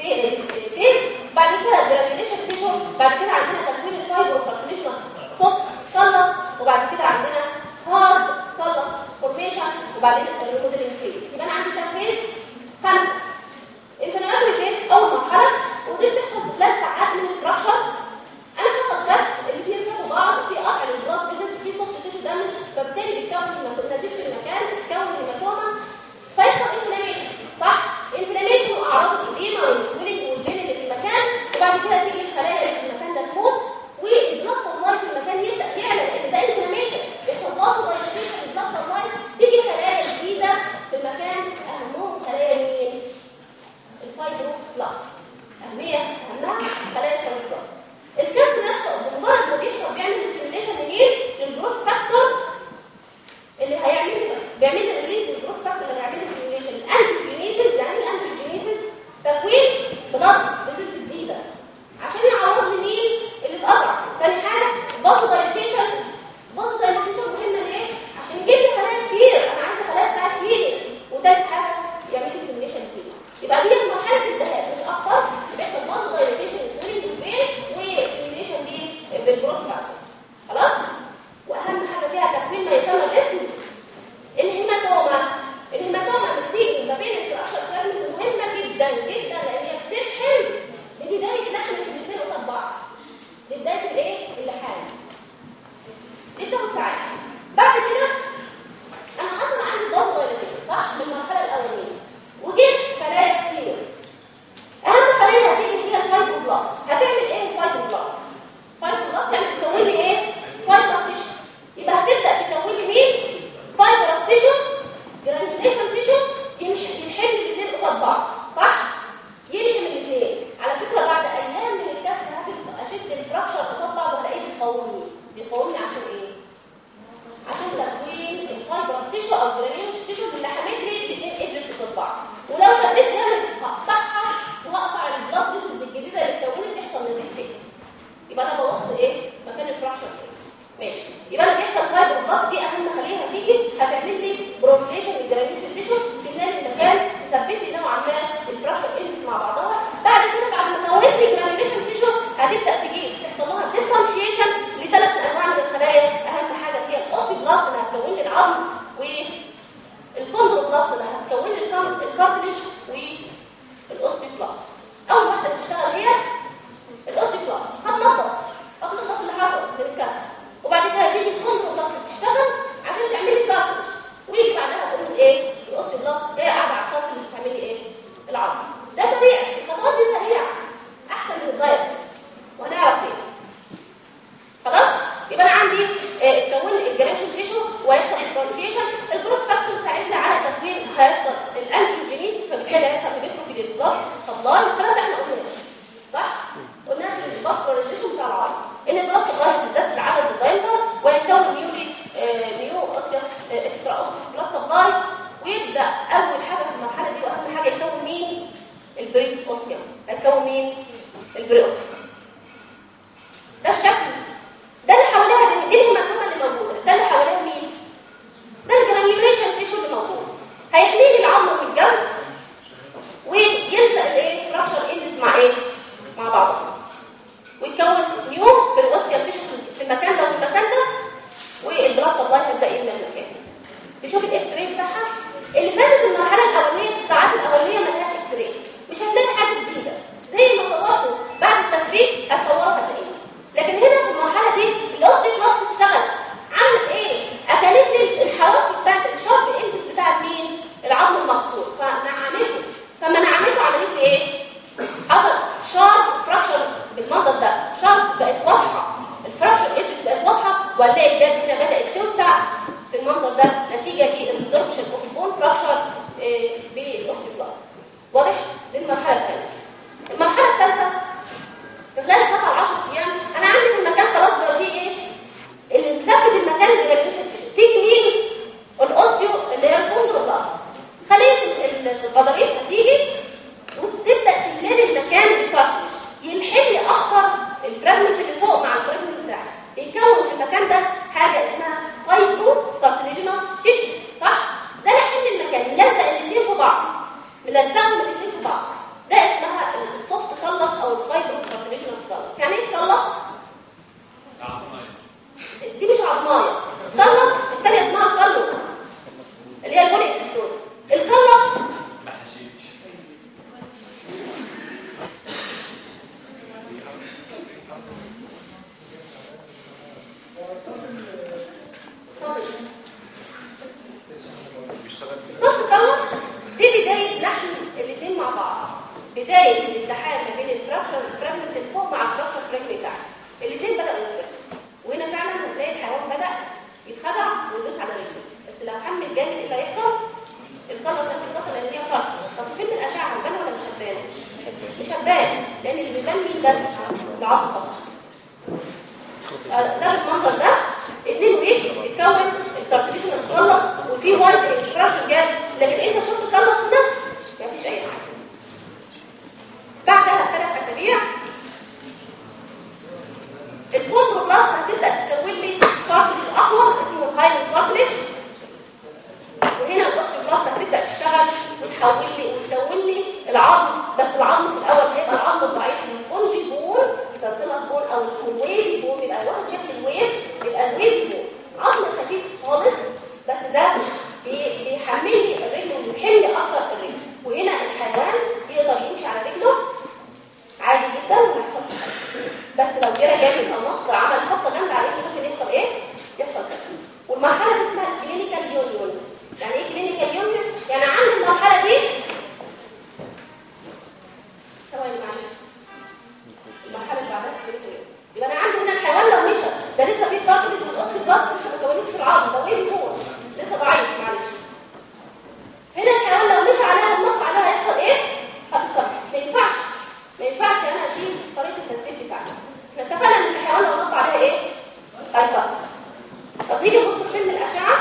S3: فيز بعد كده الجرانيوليشن تيشو بعد كده عندنا تكوين الفايبر والكارتليجنس سوفت كلس وبعد كده عندنا هارد كلس فورميشن وبعدين الريموديلنج فيز يبقى انا عندي كام فيز خمسه الانفلاماتوري فيز اول مرحله ودي بتحصل في ثلاث ساعات من الفراكشر انا حصل بس اللي فيه يركبوا بعض في قطع للبلاد فيزيت في سوفت تيشو دامج فبالتالي بيتكون هيماتوما نزيف في المكان بيتكون هيماتوما فيحصل انفلاميشن صح انفلاميشن واعراض الاديمه والسويلنج والبين اللي في المكان وبعد كده تيجي الخلايا اللي في المكان ده تموت والبلاد سبلاي في المكان يبدا يعلى لان ده انفلاميشن يحصل باص دايليشن في البلاد سبلاي تيجي خلايا جديده في المكان اهمهم خلايا مين الفايبروبلاست اهميه اهمها خلايا الفايبروبلاست الكاس نفسه بمجرد ما بيحصل بيعمل ستيميليشن لمين للجروس فاكتور اللي هيعمل بيعمل ريليز للجروس فاكتور اللي هيعمل ستيميليشن الانجيوجينيسيس يعني ايه الانجيوجينيسيس تكوين بلاد بسيلز جديده عشان يعوض لي مين اللي اتقطع تاني حاجه باصو دايليتيشن باصو دايليتيشن مهمه ليه عشان يجيب لي خلايا كتير انا عايزه خلايا بتاعت هيلينج وتالت حاجه يعمل لي ستيميليشن فيه يبقى دي مرحله الذهاب مش اكتر بيحصل باصو دايليتيشن سويلنج بالبين وستيميليشن دي بالجروس فاكتور خلاص واهم حاجه فيها تكوين ما يسمى باسم الهيماتوما الهيماتوما اللي بتيجي ما بين الفراكشر فراجمنت مهمه جدا جدا لان هي بتلحم لبدايه لحم الاثنين قصاد بعض لبدايه الايه اللحام دي بتاخد ساعات بعد كده انا اصلا عندي باص دايليتيشن صح من المرحله الاولانيه وجيت خلايا كتير اهم خليه هتيجي فيها الفايبروبلاست هتعمل ايه الفايبروبلاست فايبروبلاست يعني تكون لي ايه فايبروبلاست تيشو يبقى هتبدا تكون لي مين فايبروبلاست تيشو جرانيوليشن تيشو يلحم لي الاثنين قصاد بعض صح يلحم الاثنين على فكره بعد ايام من الكسر هتبقى اشد الفراكشر قصاد بعض وهلاقيه بيقاومني بيقاومني عشان ايه عشان تكوين الفايبرس تيشو او جرانيوليشن تيشو اللي حميت لي الاثنين ايدجز قصاد بعض ولو شديت جامد هقطعها وهقطع البلاد فيسلز الجديده اللي اتكونت يحصل نزيف فيها يبقى انا بوظت ايه مكان الفراكشر ماشي يبقى انا بيحصل فايبر بلس دي اهم خليه هتيجي هتعمل لي بروفيشن الجرانيوليشن تيشو خلال المكان تثبت لي نوعا ما الفراكشر ايدجز مع بعضها بعد كده بعد ما كونت لي جرانيوليشن تيشو هتبدا تجي تحصل لها ديفرنشيشن لثلاث انواع من الخلايا اهم حاجه هي الاوستي بلاست اللي هتكون لي العظم والكوندروبلاست اللي هتكون لي الكار- الكارتليج والاوستي بلاست اول واحده بتشتغل هي الاوستي بلاست هتنظف هتنظف اللي حصل من الكسر وبعد كده هتيجي الكوندروبلاست تشتغل عشان تعمل لي الكارتليج ويجي بعدها تقول ايه الاوستي بلاست جايه قاعده على الكارتليج تعمل لي ايه العظم ده سريع الخطوات دي سريعه احسن من الدايت وهنعرف ليه خلاص يبقى انا عندي آه، تكون الجرانشن تيشو ويحصل ديفرنشيشن الجروث فاكتور ساعدني على تكوين هيحصل الانجيوجينيسيس فبالتالي هيحصل هيبتروفي للبلاد سبلاي الكلام ده احنا قلناه صح قلنا في الفاسكولاريزيشن بتاع العظم ان البلاد سبلاي بتزداد في العدد الدايمتر ويتكون نيولي آه، نيو اوسيوس آه، اكسترا اوسيوس بلاد سبلاي ويبدا اول حاجه في المرحله دي واهم حاجه يكون مين البري اوستيوم هيكون مين البري اوستيوم ده الشكل ده اللي حواليها دي دي الهيماتوما اللي موجوده ده اللي حواليها مين ده الجرانيوليشن تيشو اللي موجود هيحمي لي العظم من الجلد ويلزق الايه فراكشر اندس مع ايه مع بعض ويتكون نيو بالاوستيال تيشو في المكان ده وفي المكان ده يملى المكان نشوف الاكس راي بتاعها اللي فاتت المرحله الاولانيه في الساعات الاولانيه ما لهاش اكس راي مش هتلاقي حاجه جديده زي ما صورته بعد التثبيت هتصورها هتلاقيها لكن هنا في المرحله دي الاوستيك لاست اشتغل عملت ايه اكلت لي الحواف بتاعت الشرب اندس بتاعت مين العظم المكسور فنعمته فما نعمته عملت لي ايه حصل شارب فراكشر بالمنظر ده شارب بقت واضحه الفراكشر ايدجز بقت واضحه وهنلاقي الجاب هنا بدات توسع في المنظر ده نتيجه للابزوربشن اوف البون فراكشر بالاوستيوبلاست واضح دي المرحله الثانيه المرحله الثالثه في خلال 7 ل 10 ايام انا عندي في المكان خلاص بقى فيه ايه اللي مثبت المكان الريجوليشن تيجي مين الاوستيو اللي هي الكوندروبلاست خليه الغضاريف هتيجي وتبدا تملى المكان بالكارتريج يلحم لي اخطر الفراجمنت اللي فوق مع الفراجمنت بتاعها بيكون في المكان ده حاجه اسمها فايبرو كارتريجينوس تيشو صح ده لحم المكان ملزق الاثنين في بعض ملزقهم الاثنين في بعض ده اسمها السوفت كلس او الفايبرو كارتريجينوس كلس يعني ايه كلس دي مش عظمايه كلس الثانيه اسمها كلو اللي هي البولي اكسوس الكلس السوفت كلس دي بدايه لحم الاثنين مع بعض بدايه الالتحام ما بين الفراكشر الفراجمنت اللي فوق مع الفراكشر فراجمنت تحت الاثنين بداوا يصبحوا وهنا فعلا هتلاقي الحيوان بدا يتخدع ويدوس على رجله بس لو حمل جامد ايه اللي هيحصل القلب ده هتتكسر لان هي قلب طب فين الاشعه هتبان ولا مش هتبان مش هتبان لان اللي بيبان مين بس العظم فقط ده المنظر ده اتنين ويك اتكون الكارتليشن اتخلص وفي وايد الفراش جاب لكن انت شفت خلص ده مفيش اي حاجه بعدها بثلاث اسابيع الكوندروبلاست هتبدا تكون لي كارتليج اقوى اسمه الهايلين كارتليج وهنا الاوستيوبلاست هتبدا تشتغل وتحول لي وتكون لي العظم بس العظم في الاول هيبقى العظم الضعيف السبونجي بون كالسيلاس بون او اسمه الويفي بون يبقى واخد شكل الويف يبقى الويفي بون عظم خفيف خالص بس ده بي- بيحملني الرجل ويحمل اكتر الرجل وهنا الحيوان يقدر يمشي على رجله عادي جدا وما يحصلش حاجه بس لو جرى جامد او نقط عمل خبطه جامده عليه ممكن يحصل ايه؟ يحصل كسر والمرحله دي اسمها الكلينيكال يونيون يعني ايه كلينيكال يونيون؟ يعني عند المرحله دي ثواني معلش المرحله اللي بعدها كلينيكال يونيون يبقى انا عندي هنا الحيوان لو مشى ده لسه في كارتلج والاصل بلاست لسه ما كونتش في العظم ده وين هو لسه ضعيف معلش هنا الحيوان لو مشى عليها ونط عليها هيحصل ايه؟ هتتكسر ما ينفعش ما ينفعش انا اشيل طريقه التثبيت بتاعتي احنا اتفقنا ان الحيوان لو نط عليها ايه؟ هيتكسر طب نيجي نبص في فيلم الاشعه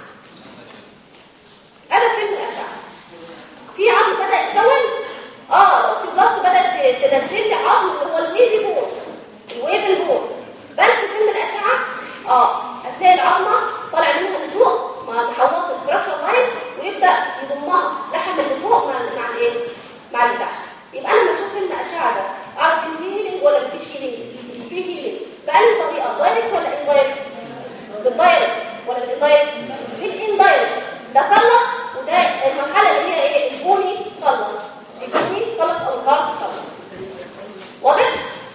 S3: انا فيلم الاشعه في عظم بدا يتكون اه الاوستيوبلاست بدات تنزل لي عظم اللي هو الويفي بون الويفي بون بس في فيلم الاشعه اه هتلاقي العظمه طالع منها من فوق مع محوط الفراكشر لاين ويبدا يضمها لحم اللي فوق مع مع الايه؟ مع اللي تحت يبقى انا لما اشوف فيلم الاشعه ده اعرف ان في هيلينج ولا مفيش هيلينج في هيلينج بأي طريقه دايركت ولا اندايركت بالدايركت ولا بالاندايركت بالاندايركت ده خلص وده المرحله اللي هي ايه البوني خلص البوني خلص او الهارد خلص واضح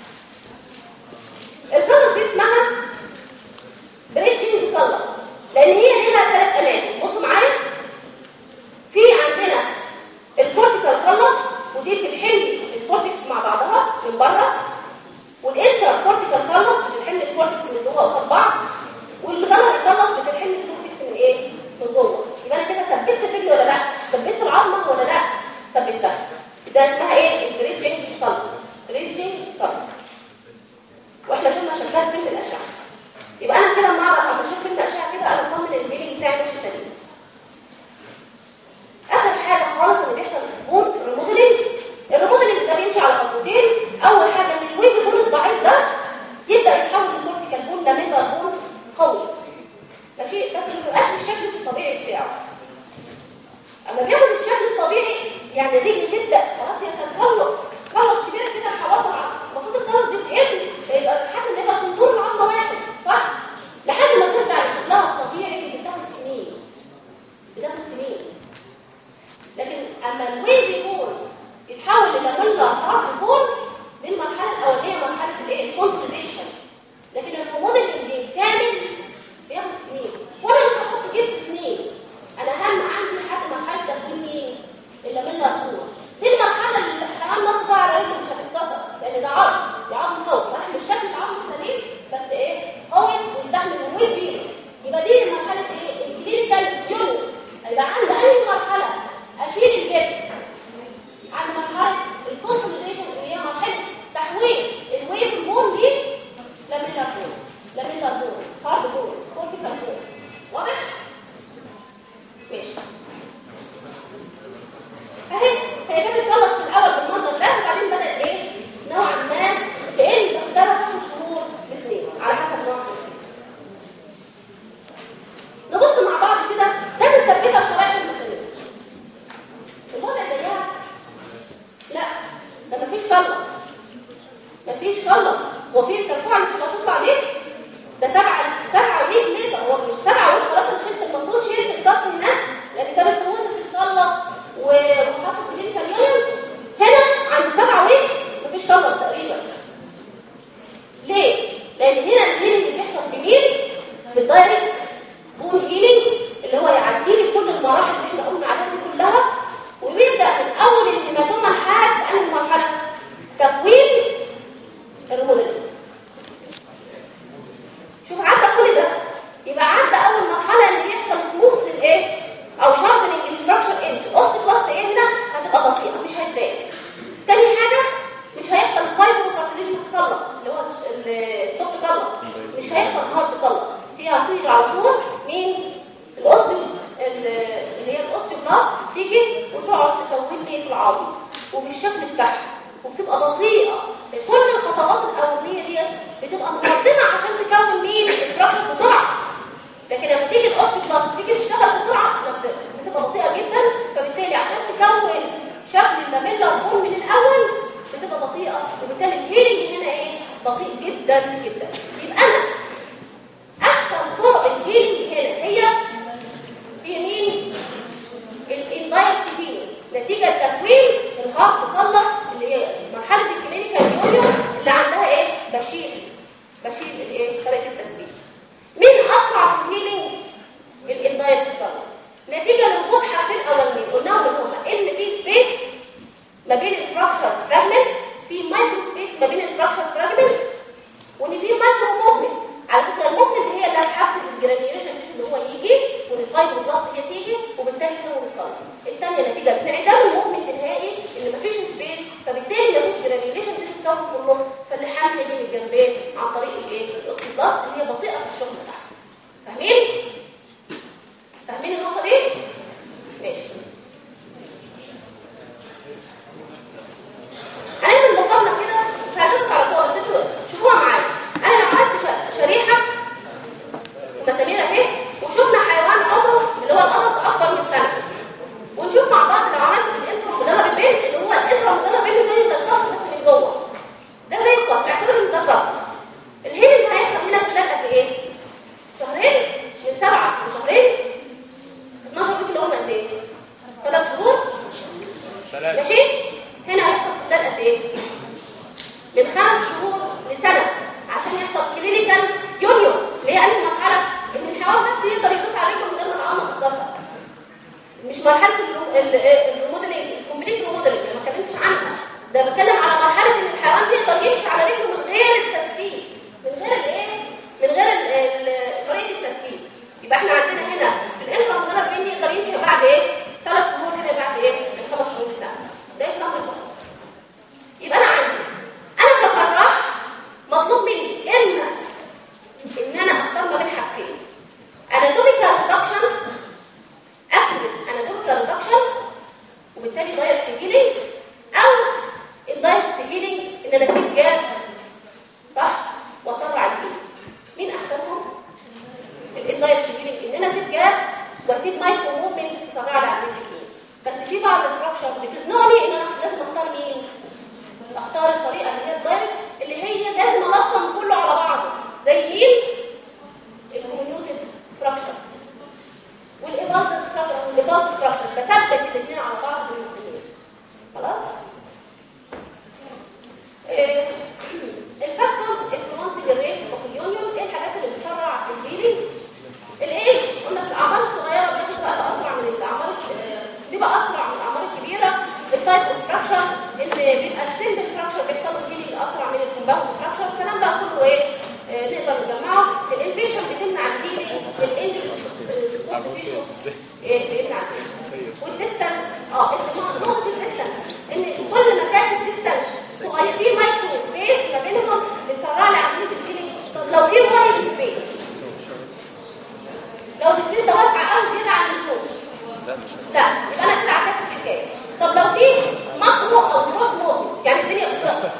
S3: الخلص دي اسمها بريدجنج خلص لان هي ليها ثلاث اماكن بصوا معايا في عندنا الكورتيكال خلص ودي بتلحم الكورتكس مع بعضها من بره والانتر كورتيكال خلص بتلحم الكورتكس من جوه قصاد بعض والجنرال خلص بتلحم الكورتكس من ايه من جوه يبقى انا كده ثبت الرجل ولا لا ثبت العظمه ولا لا ثبتها ده اسمها ايه البريدجنج خلص بريدجنج خلص واحنا شفنا شغال فيلم الاشعه يبقى انا كده لما اعرف لما اشوف فيلم الاشعه كده انا اطمن ان البيبي بتاعي ماشي سليم اخر حاجه خالص اللي بيحصل في البون الريموديلنج الريموديلنج ده بيمشي على خطوتين اول حاجه ان الويب بون الضعيف ده يبدا يتحول لكورتيكال بون ده ميجا بون قوي ماشي بس ما بيبقاش بالشكل الطبيعي بتاعه اما بياخد الشكل الطبيعي يعني الرجل تبدا خلاص هي تتطلق خلاص كبيره كده الحواضر المفروض الخلاص دي تقل يبقى لحد ما يبقى كونتور العظمه واحد صح لحد ما ترجع لشكلها الطبيعي اللي بتاخد ويك ليه طب هو مش سبعة ويك خلاص انا شلت المفروض شلت الكاست هناك لان كانت الهرمون تتخلص وحصل كلينيكال يونيون هنا عند سبعة ويك مفيش خلص تقريبا ليه؟ لان هنا الهيلينج اللي بيحصل بمين؟ بالدايركت بون هيلينج اللي هو يعدي لي كل المراحل اللي احنا قلنا عليها دي كلها وبيبدا من اول الهيماتوما لحد انهي مرحله؟ تكوين الريموديلنج شوف عدى كل ده يبقى عدى اول مرحله اللي بيحصل سموث للايه او شاربنج الفراكشر اندز الاوستيوبلاست ايه هنا هتبقى بطيئه مش هتبان تاني حاجه مش هيحصل فايبر كارتليج مخلص اللي هو السوفت كلص مش هيحصل هارد كلص فيها هتيجي على طول مين الاوستيو اللي هي الاوستيوبلاست تيجي وتقعد تكون لي في العظم وبالشكل بتاعها وبتبقى بطيئه كل الخطوات الاولانيه ديت بتبقى مقدمه عشان تكون مين الفراكشر بسرعه لكن لما تيجي الاوستيوبلاست تيجي تشتغل بسرعه ما بت- بتبقى بطيئه جدا فبالتالي عشان تكون شكل اللاميلا البون من الاول بتبقى بطيئه وبالتالي الهيلينج هنا ايه بطيء جدا جدا يبقى انا احسن طرق الهيلينج هنا هي هي مين الاندايركت هيلينج نتيجه لتكوين الهارت خلص اللي هي مرحله الكلينيكال يونيون اللي عندها ايه بشيل بشيل الايه طريقه التثبيت مين اسرع في الهيلينج الاندايركت خلص نتيجه لوجود حاجتين اولانيين قلناهم ان هم ان في سبيس ما بين الفراكشر فراجمنت في مايكرو سبيس ما بين الفراكشر فراجمنت وان في مايكرو موفمنت على فكره الموفمنت هي اللي هتحفز الجرانيوليشن تيشو اللي هو يجي والفايبروبلاست هي تيجي وبالتالي تكون الكلر الثانيه نتيجه لانعدام الموفمنت النهائي ان مفيش سبيس فبالتالي مفيش جرانيوليشن تيشو تكون في النص فاللحام هيجي من الجنبين عن طريق الايه الاوستيبلاست اللي هي بطيئه في الشغل بتاعها فاهمين فاهمين النقطه دي ماشي هنعمل مقارنه كده مش عايزين تعرفوها بس انتوا شوفوها معايا انا لو عملت ش- شريحه ومسامير اهي وشفنا حيوان عمره اللي هو القمر اكبر من سنه ونشوف مع بعض لو عملت بالانترا مدرب بين اللي هو الانترا مدرب بين زي زي القصر بس من جوه ده زي القصر اعتبر ان ده قصر الهيلينج هيحصل هنا في خلال قد ايه؟ شهرين من سبعه لشهرين 12 ويك اللي هم قد ايه؟ ثلاث شهور
S1: ثلاثة
S3: ماشي هنا هيحصل في خلال قد ايه من خمس شهور لسنه عشان يحصل كلينيكال يونيون اللي هي انهي مرحله ان الحيوان بس يقدر يدوس على رجله من غير ما العظمه تتكسر مش مرحله الرو- ال- ال- الريموديلنج الكومبليت ريموديلنج أنا ما اتكلمتش عنها ده بتكلم على مرحله ان الحيوان يقدر يمشي على رجله من غير التثبيت من غير الايه من غير ال- ال- طريقه التثبيت يبقى احنا عندنا هنا في الانترا مدرب بين يقدر يمشي بعد ايه ثلاث شهور هنا بعد ايه من خمس شهور لسنه ده اكزامبل بسيط يبقى انا عندي انا كجراح مطلوب مني اما ان انا اختار ما بين حاجتين اناتوميكال ريدكشن اكمل اناتوميكال ريدكشن وبالتالي دايركت هيلينج او الدايركت هيلينج ان انا اسيب جاب صح واسرع الهيلينج مين احسنهم الاندايركت هيلينج ان انا اسيب جاب واسيب مايكرو موفمنت تسرع لي عمليه الهيلينج بس في بعض الفراكشر بتزنقني ان انا لازم اختار مين اختار الطريقه اللي هي الدايركت اللي هي لازم الصم كله على بعضه زي مين الكوميوتد فراكشر والايفالز فراكشر والايفالز فراكشر بثبت الاثنين على بعض بالمسامير خلاص آه، الفاكتورز انفلونسنج الريت اوف اليونيون ايه الحاجات اللي بتسرع الهيلينج الايج قلنا في الاعمار الصغيره بياخد وقت اسرع من الاعمار آه، بيبقى اسرع من الاعمار الكبيره التايب اوف فراكشر اللي بيبقى السيمبل فراكشر بيحصل له هيلينج اسرع من الكومباوند فراكشر الكلام بقى كله ايه آه، نقدر نجمعه الانفكشن بتمنع الهيلينج الانجل تيشوز بيمنع الهيلينج والديستانس اه نقطه الديستانس ان كل ما كانت الديستانس صغير في مايكرو سبيس ما بينهم بتسرع لي عمليه الهيلينج طب لو في وايد سبيس لو السبيس ده واسع قوي زياده عن اللزوم
S2: لا مش
S3: لا يبقى انا كده عكست الحكايه طب لو في ماكرو او كروس موفمنت يعني الدنيا بتقطع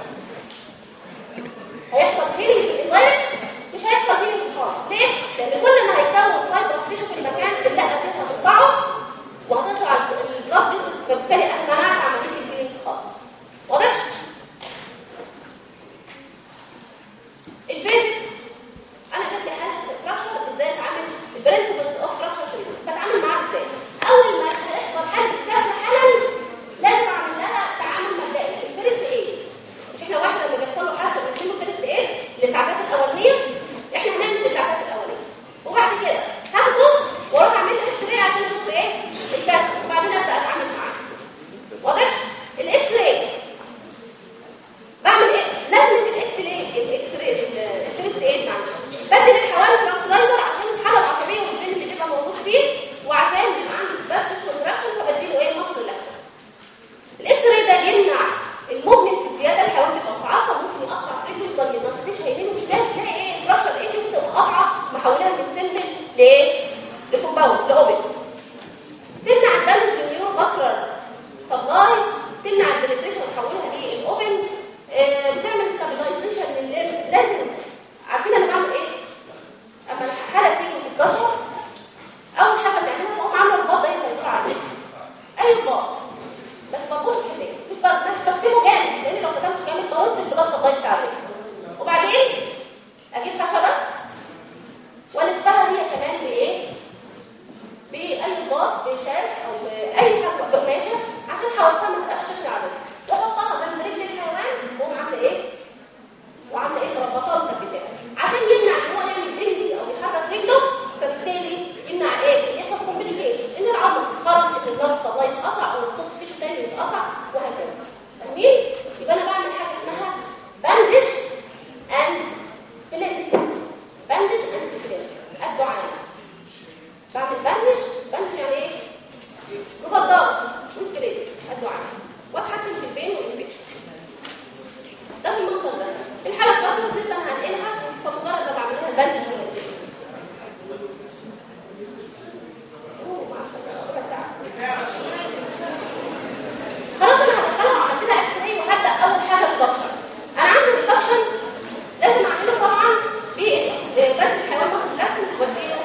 S3: هيحصل هيلينج الانفايرمنت مش هيحصل هيلينج خالص ليه؟ لان كل ما هيكون فايبر تيشو في المكان اللقه دي هتقطعه وهتطلع البلاف فيزيتس فبالتالي انا منعت عمليه الهيلينج خالص واضح؟ البيزكس انا جبت لي حاله الفراكشر ازاي تتكسر اول حاجه بنعملها بقوم عامله الباط ده اللي بيدور عليه اي باط بس بقول كده مش ب- مش بكتبه جامد لان لو كتبته جامد بموت البلاط سبلاي بتاعي وبعدين اجيب خشبه والفها هي كمان بايه باي باط بشاش او باي حاجه بقماشه عشان حوالتها ما تبقاش خشنه عليها واحطها جنب رجل الحيوان واقوم عامله ايه وعامله ايه مربطاه مثبتاه عشان يمنع ان هو يعمل بندنج او يحرك رجله فبالتالي يمنع ايه يحصل كومبليكيشن ان العظم تتخرج ان البلاد سبلاي يتقطع او الصوت تيشو تاني يتقطع وهكذا فاهمين يبقى انا بعمل حاجه اسمها باندج اند سبلنت باندج اند سبلنت الدعاء بعمل باندج باندج يعني ايه مبضات وسبلنت الدعاء واتحكم في البين والانفكشن ده بالمنظر ده الحاله اتكسرت لسه انا هنقلها فمجرد ما بعملها البندج والسبلنت أوه، ما أعرفش، ربع ساعة. خلاص انا هدخلها وعملت لها اكس راي وهبدا اول حاجه الدكشن انا عندي الدكشن لازم اعمله طبعا ببدل الحيوان مصر لازم توديه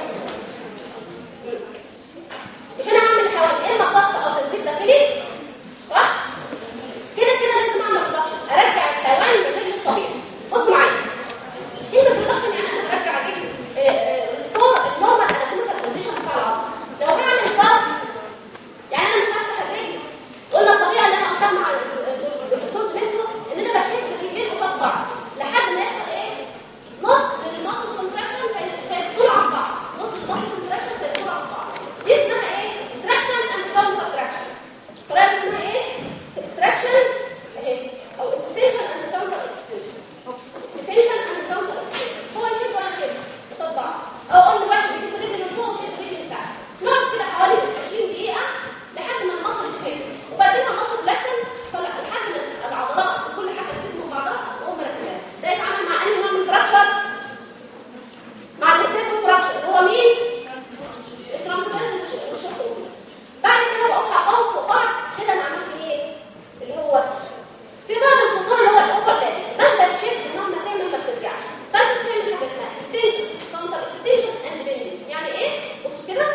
S3: مش انا هعمل الحيوان يا اما قص او تثبيت داخلي صح كده كده لازم اعمل ريدكشن ارجع الحيوان للرجل الطبيعي بصوا معايا كلمه ريدكشن يعني انا برجع الرجل ريستور النورمال اناتوميكال بوزيشن بتاع العظم لو هعمل فاست يعني انا مش هفتح الرجل قلنا الطريقه اللي انا اختار مع الدكتور زميلته ان انا بشد الرجلين قصاد بعض لحد ما يحصل ايه نص للماسل كونتراكشن فيفصلوا عن بعض نص للماسل كونتراكشن فيفصلوا عن بعض دي اسمها ايه تراكشن اند كاونتر تراكشن الطريقه دي اسمها ايه تراكشن اهي او اكستنشن اند كاونتر اكستنشن اكستنشن اند كاونتر اكستنشن هو يشد وانا اشد قصاد بعض او اقول لواحد يشد رجل من فوق ويشد رجل من تحت نقعد كده حوالي 20 دقيقه لحد ما المصل تفهم وبعدين المصل فلكسن فلحد ما العضلات وكل حاجه تسيب من بعضها واقوم مركبها ده يتعامل مع انهي نوع من الفراكشر مع الاستيبل فراكشر اللي هو مين الترانسفيرنس والشق بعد كده بقوم حقهم فوق بعض كده انا عملت ايه اللي هو في بعض الخصوم اللي هو الاوفر ده مهما تشد مهما تعمل ما بترجعش فانت بتعمل حاجه اسمها اكستنشن كاونتر اكستنشن اند بيندنج يعني ايه بصوا كده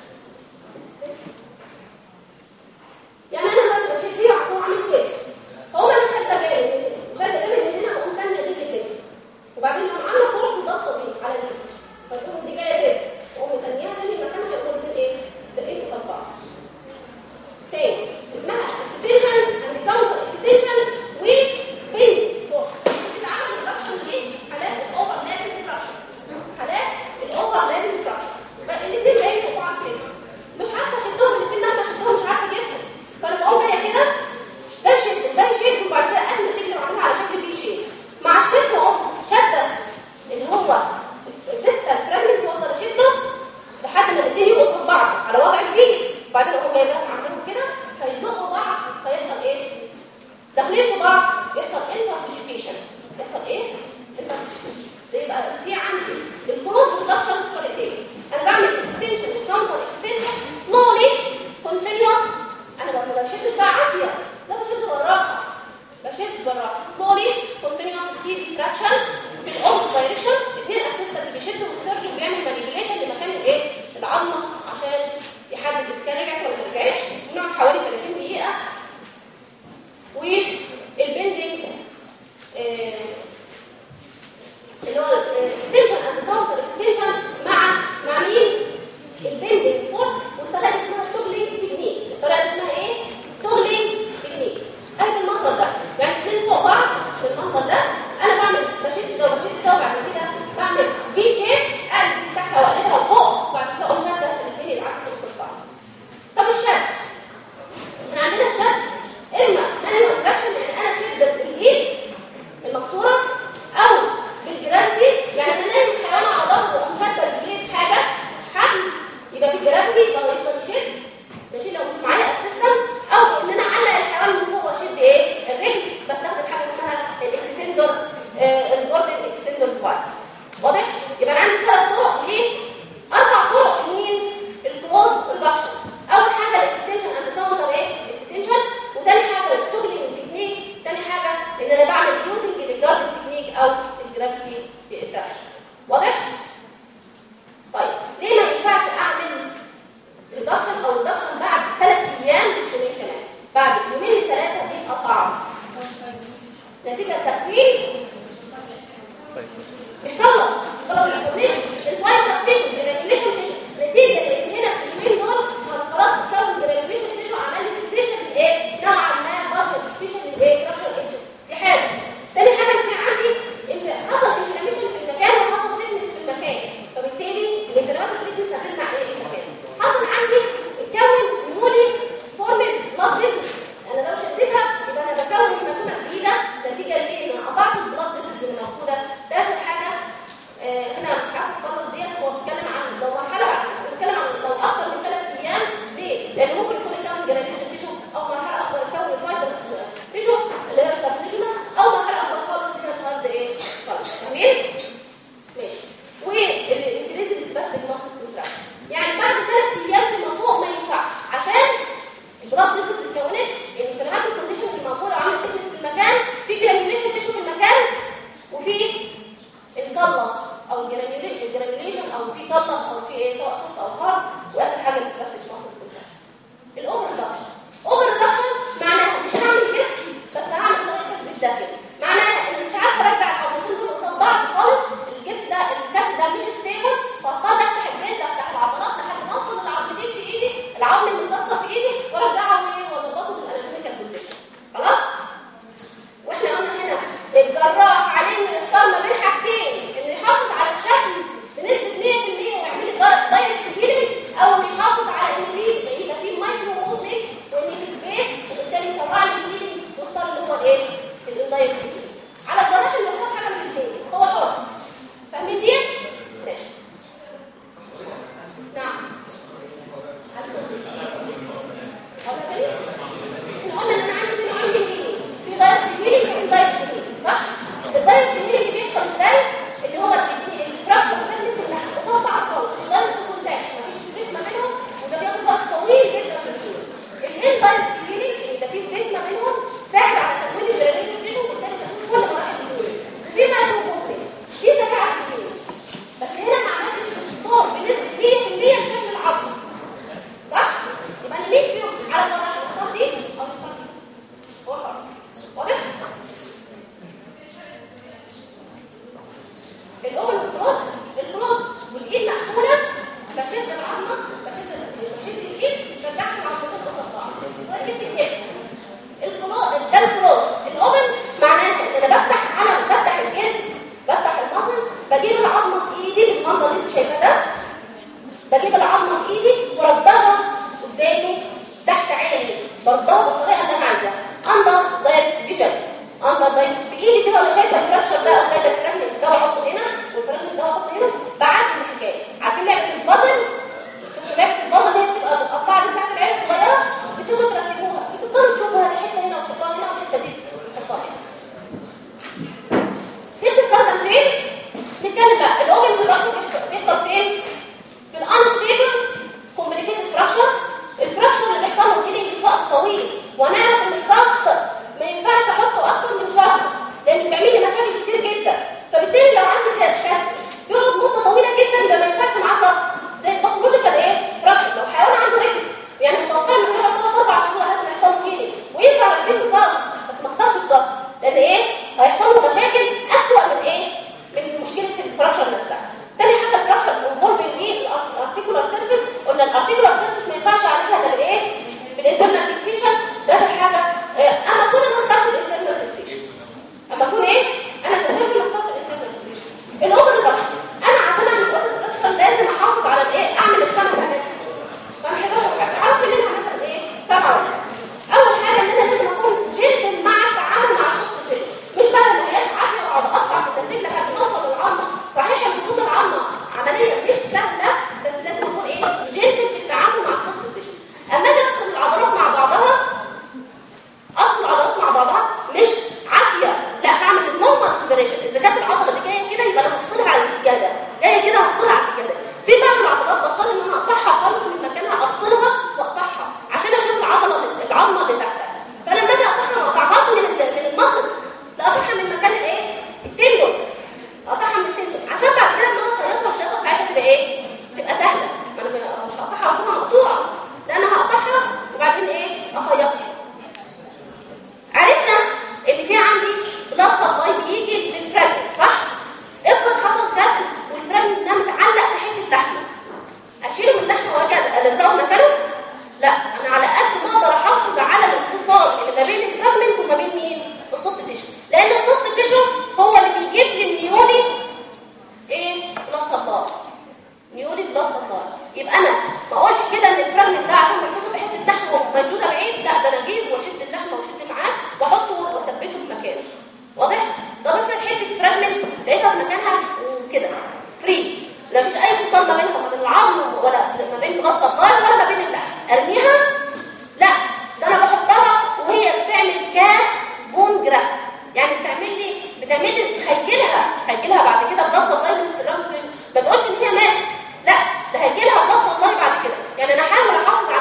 S3: يعني انا دلوقتي بشيل فيه واقوم عامل كده هو انا شاده جاي شاده جاي من هنا واقوم ثانيه رجلي كده وبعدين اقوم عامله فرص الضغطه دي على دي فتقوم دي جايه كده واقوم ثانيها تاني مكانها يقوم الاثنين ايه زقين قصاد بعض تاني اسمها اكستنشن اند كاونتر اكستنشن وبين فوق بتتعمل ريدكشن دي حالات الاوفر لابل فراكشن حالات الاوفر لابل فراكشن الاثنين جايين فوق بعض كده مش عارفه اشدهم الاثنين مهما اشدهم مش عارفه اجيبهم فانا بقوم جايه كده ده شد ده شد وبعد كده انا رجلي وعاملها على شكل في شيب مع الشد اقوم شده اللي هو الديستال فراجمنت وافضل اشده لحد ما الاثنين يبقوا قصاد بعض على وضع الفي وبعدين اقوم جايبهم عاملهم كده فيزقوا بعض فيحصل ايه؟ داخلين في بعض يحصل انتركوشيشن يحصل ايه؟ انتركوشيشن ده يبقى في عندي الكروس ريدكشن طريقتين انا بعمل اكستنشن وكاونتر اكستنشن سلولي كونتينيوس انا ما بشدش بقى عافيه لا بشد بالراحه بشد بالراحه سلولي كونتينيوس ستيدي تراكشن في الاوبس دايركشن اثنين اسيستنت بيشدوا والسيرجن بيعمل مانيبيوليشن لمكان الايه؟ العظمه عشان يحدد اذا كان رجعت ولا ما رجعتش ونقعد حوالي 30 دقيقه والبند هارد واخر حاجه السباستيك ماسل كونتراكشن الاوفر ريدكشن اوفر ريدكشن معناها مش هعمل جسم بس هعمل طريقه جسم بالداخل معناها ان مش عارفه ارجع العضلتين دول قصاد بعض خالص الجسم ده الكاس ده مش ستيبل فاضطر افتح الجلد افتح العضلات لحد ما اوصل العضلتين في ايدي العظم المتصل في ايدي وارجعه ايه واظبطه في الاناتوميكال بوزيشن خلاص واحنا قلنا هنا الجراح عليه انه يختار ما بين حاجتين انه يحافظ على الشكل بنسبه 100% ويعمل لي دايركت هيلينج او انه يحافظ على ان في يبقى في مايكرو موفمنت وان في سبيس وبالتالي يسرع لي الهيلينج واختار اللي هو الايه؟ الدايركت هيلينج على الجراح انه يختار حاجه من الاثنين هو حر فاهمين دي؟ ماشي نعم احنا قلنا ان انا عندي في نوعين من الهيلينج في دايركت هيلينج وفي دايركت هيلينج صح الدايركت هيلينج بيحصل ازاي اللي هو الفراكشر فيلم اللي قصاد بعض خالص الدايركت كونتاكت مفيش سبيس ما بينهم وده بياخد وقت طويل جدا في الهيلينج الهيل دايركت هيلينج اللي في سبيس ما بينهم ساعد على تكوين الريليشن تيشو وبالتالي تكوين كل مراحل الهيلينج وفي مايكرو كومبلكس دي ذكاء الهيلينج بس هنا ما عملتش استثمار بنسبه 100% لشكل العظم صح؟ يبقى انا مين فيهم على الورقه الخطاب دي او الخطاب دي هو حر واضح؟ الاول الكروس الكروس والايد مقفوله بشد العظمه بشد بشد الايد رجعت العظمتين قصاد بعض وركبت الجسم الكروس ده الكروس الاوبن معناه ان انا بفتح انا بفتح الجلد بفتح المصل بجيب العظمه في ايدي بالمنظر اللي انت شايفاه ده بجيب العظمه في ايدي وردها قدامي تحت عيني بردها بالطريقه اللي انا عايزاها اندر دايركت فيجن اندر دايركت بايدي كده وانا شايفه الفراكشر ده او شايفه الفراكشر ده بحطه هنا والفراكشر ده بحطه هنا بعدل الحكايه عارفين لعبه البازل شفتوا لعبه البازل هي بتبقى متقطعه دي بتاعت العيال الصغيره بتيجوا تركبوها بتفضلوا تشوفوا هذه الحته هنا وتحطوها هنا والحته دي تحطوها هنا دي بتستخدم فين؟ نتكلم بقى الاوبن برودكشن بيحصل بيحصل فين؟ في الانستيبل كومبليكيتد فراكشر الفراكشر اللي بيحصل له هيلينج في وقت طويل ونعرف ان الكاست ما ينفعش احطه اكتر من شهر لان بيعمل لي مشاكل كتير جدا فبالتالي لو عندي كاست بيقعد مده طويله جدا ده ما ينفعش معاه كاست زي الباثولوجيكال ايه فراكشر لو حيوان عنده ريكس يعني متوقع انه يقعد ثلاث اربع شهور لحد ما يحصل له هيلينج وينفع اركب له كاست بس ما اختارش الكاست لان ايه هيحصل له مشاكل اسوء من ايه من مشكله الفراكشر نفسها تاني حاجه الفراكشر انفولف ايه الارتيكولار سيرفيس قلنا الارتيكولار سيرفيس ما ينفعش عليها ده بالايه بالانترنال فيكسيشن ده اخر حاجه آه، انا اكون انا اخترت الانترنال فيكسيشن اما اكون ايه انا التسجيل اخترت الانترنال فيكسيشن الاوفر ريدكشن انا عشان اعمل الاوفر ريدكشن لازم احافظ على الايه اعمل الخمس حاجات ما محتاجش حاجه عارف منها مثلا ايه سبعه ولا حاجه اول حاجه ان انا لازم اكون جد مع التعامل مع السوفت تيشو مش بقى ما هياش عافيه واقعد اقطع في التسجيل لحد ما اوصل للعظمه صحيح المفروض العظمه عمليه مش سهله بس لازم اكون ايه جد في التعامل مع السوفت تيشو اما اجي افصل العضلات مع بعضها اصل العضلات مع بعضها مش عافيه لا بعمل النورمال سيبريشن اذا كانت العضله دي جايه كده يبقى انا هفصلها على الاتجاه ده جايه كده هفصلها على الاتجاه ده في بعض العضلات بضطر ان انا اقطعها خالص من مكانها افصلها واقطعها عشان اشوف العضله اللي- العظمه اللي تحتها فلما اجي اقطعها ما اقطعهاش من ال- من المصل لا اقطعها من مكان الايه التندون اقطعها من التندون عشان بعد كده لما انا اخيطها الخياطه بتاعتها تبقى ايه تبقى سهله ما انا مش هقطعها واسيبها مقطوعه لا انا هقطعها وبعدين ايه اخيطها عرفنا ان في عندي بلاد سبلاي بيجي للفراجمنت صح افرض حصل كسر والفراجمنت ده متعلق في حته لحمه اشيله من اللحمه واجي الزقه مكانه لا انا على قد ما اقدر احافظ على الاتصال اللي ما بين الفراجمنت وما بين مين السوفت تيشو لان السوفت تيشو هو اللي بيجيب لي النيوني ايه بلاد سبلاي نيولي بلاد سبلاي يبقى انا ما اقولش كده ان الفراجمنت ده عشان مركزه في حته لحمه ومشدوده بعيد لا ده انا اجيب واشد اللحمه واشد معاه واحطه واثبته في مكانه واضح طب افرض حته فراجمنت لقيتها في مكانها وكده فري لا فيش اي اتصال ما بينها ما بين العظم ولا ما بين بلاد سبلاي ولا ما بين اللحم ارميها لا ده انا بحطها وهي بتعمل كبون جرافت يعني بتعمل لي بتعمل لي هيجيلها هيجيلها بعد كده بلاد سبلاي من السيرام ما تقولش ان هي ماتت لا ده هيجيلها بلاد سبلاي بعد كده يعني انا احاول احافظ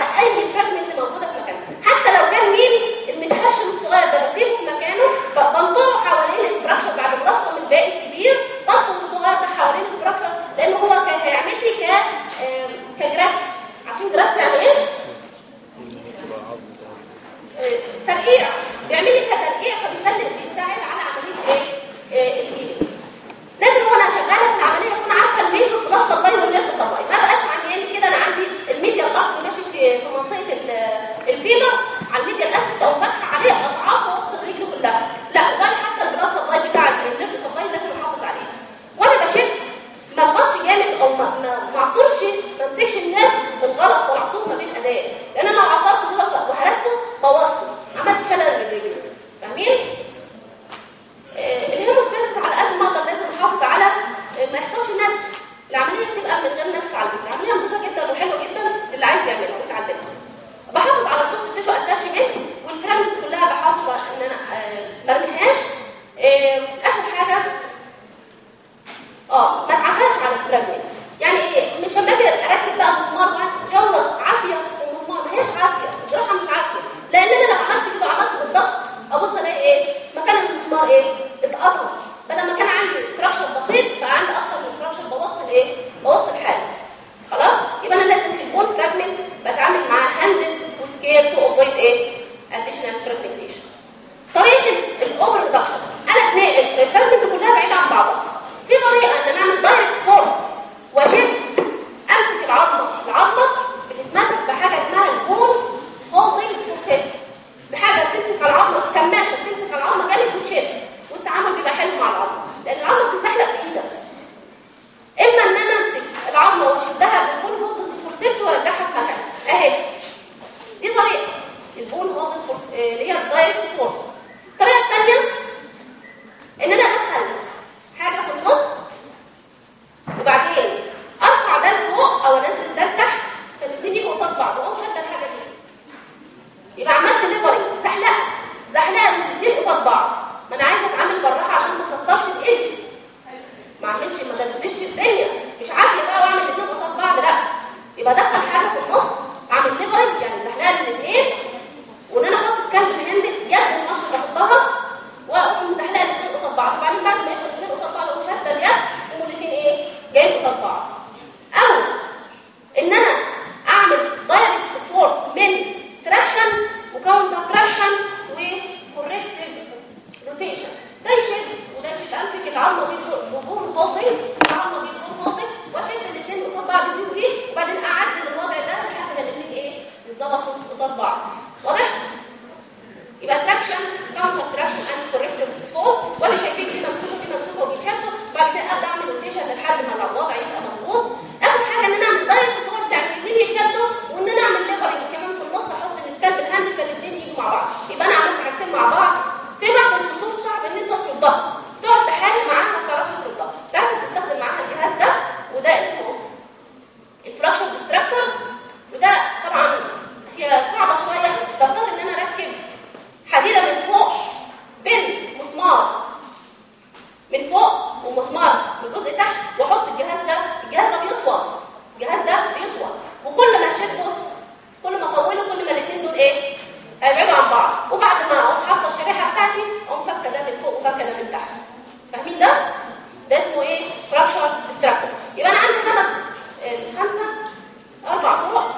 S3: يبقى ادخل حاجه في النص اعمل ليفرنج يعني زحلقه الاثنين وان انا احط سكالب هاند يد المشط بحطها واقوم مزحلقه الاثنين قصاد بعض وبعدين بعد ما يبقوا الاثنين قصاد بعض اقوم شاده اليد يقوموا الاثنين ايه جايين قصاد بعض او ان انا اعمل دايركت فورس من تراكشن وكاونتر تراكشن وكوركتيف روتيشن ده يشد وده يشد امسك العظمه دي ببور باطن العظمه دي ببور باطن واشد الاثنين قصاد بعض دي ودي وبعدين اعدل الوضع ده لحد ما الاثنين ايه يتظبطوا قصاد بعض واضح؟ يبقى تراكشن كاونتر تراكشن اند كوركتيف فورس ولا شايفين دي ممسوكه دي ممسوكه وبيتشدوا بعد كده ابدا اعمل روتيشن لحد ما الوضع يبقى مظبوط اخر حاجه ان انا اعمل دايركت فورس يعني الاثنين يتشدوا وان انا اعمل ليفرنج كمان في النص احط السكالب الهاند فالاثنين يجوا مع بعض يبقى انا عملت حاجتين مع بعض في بعض الكسور صعب ان انت تردها تقعد تحارب معاها ما بتعرفش تردها ساعات بتستخدم معاها الجهاز ده وده اسمه الفراكشن ديستراكتور وده طبعا هي صعبه شويه بضطر ان انا اركب حديده من فوق بين مسمار من فوق ومسمار من جزء تحت واحط الجهاز ده الجهاز ده بيطول الجهاز ده بيطول وكل ما تشده كل ما اطوله كل ما الاثنين دول ايه هيبعدوا عن بعض وبعد ما اقوم حاطه الشريحه بتاعتي اقوم فكه ده من فوق وفكه ده من تحت فاهمين ده ده اسمه ايه فراكشر ديستراكتور يبقى انا عندي خمس آه، خمسه اربع طرق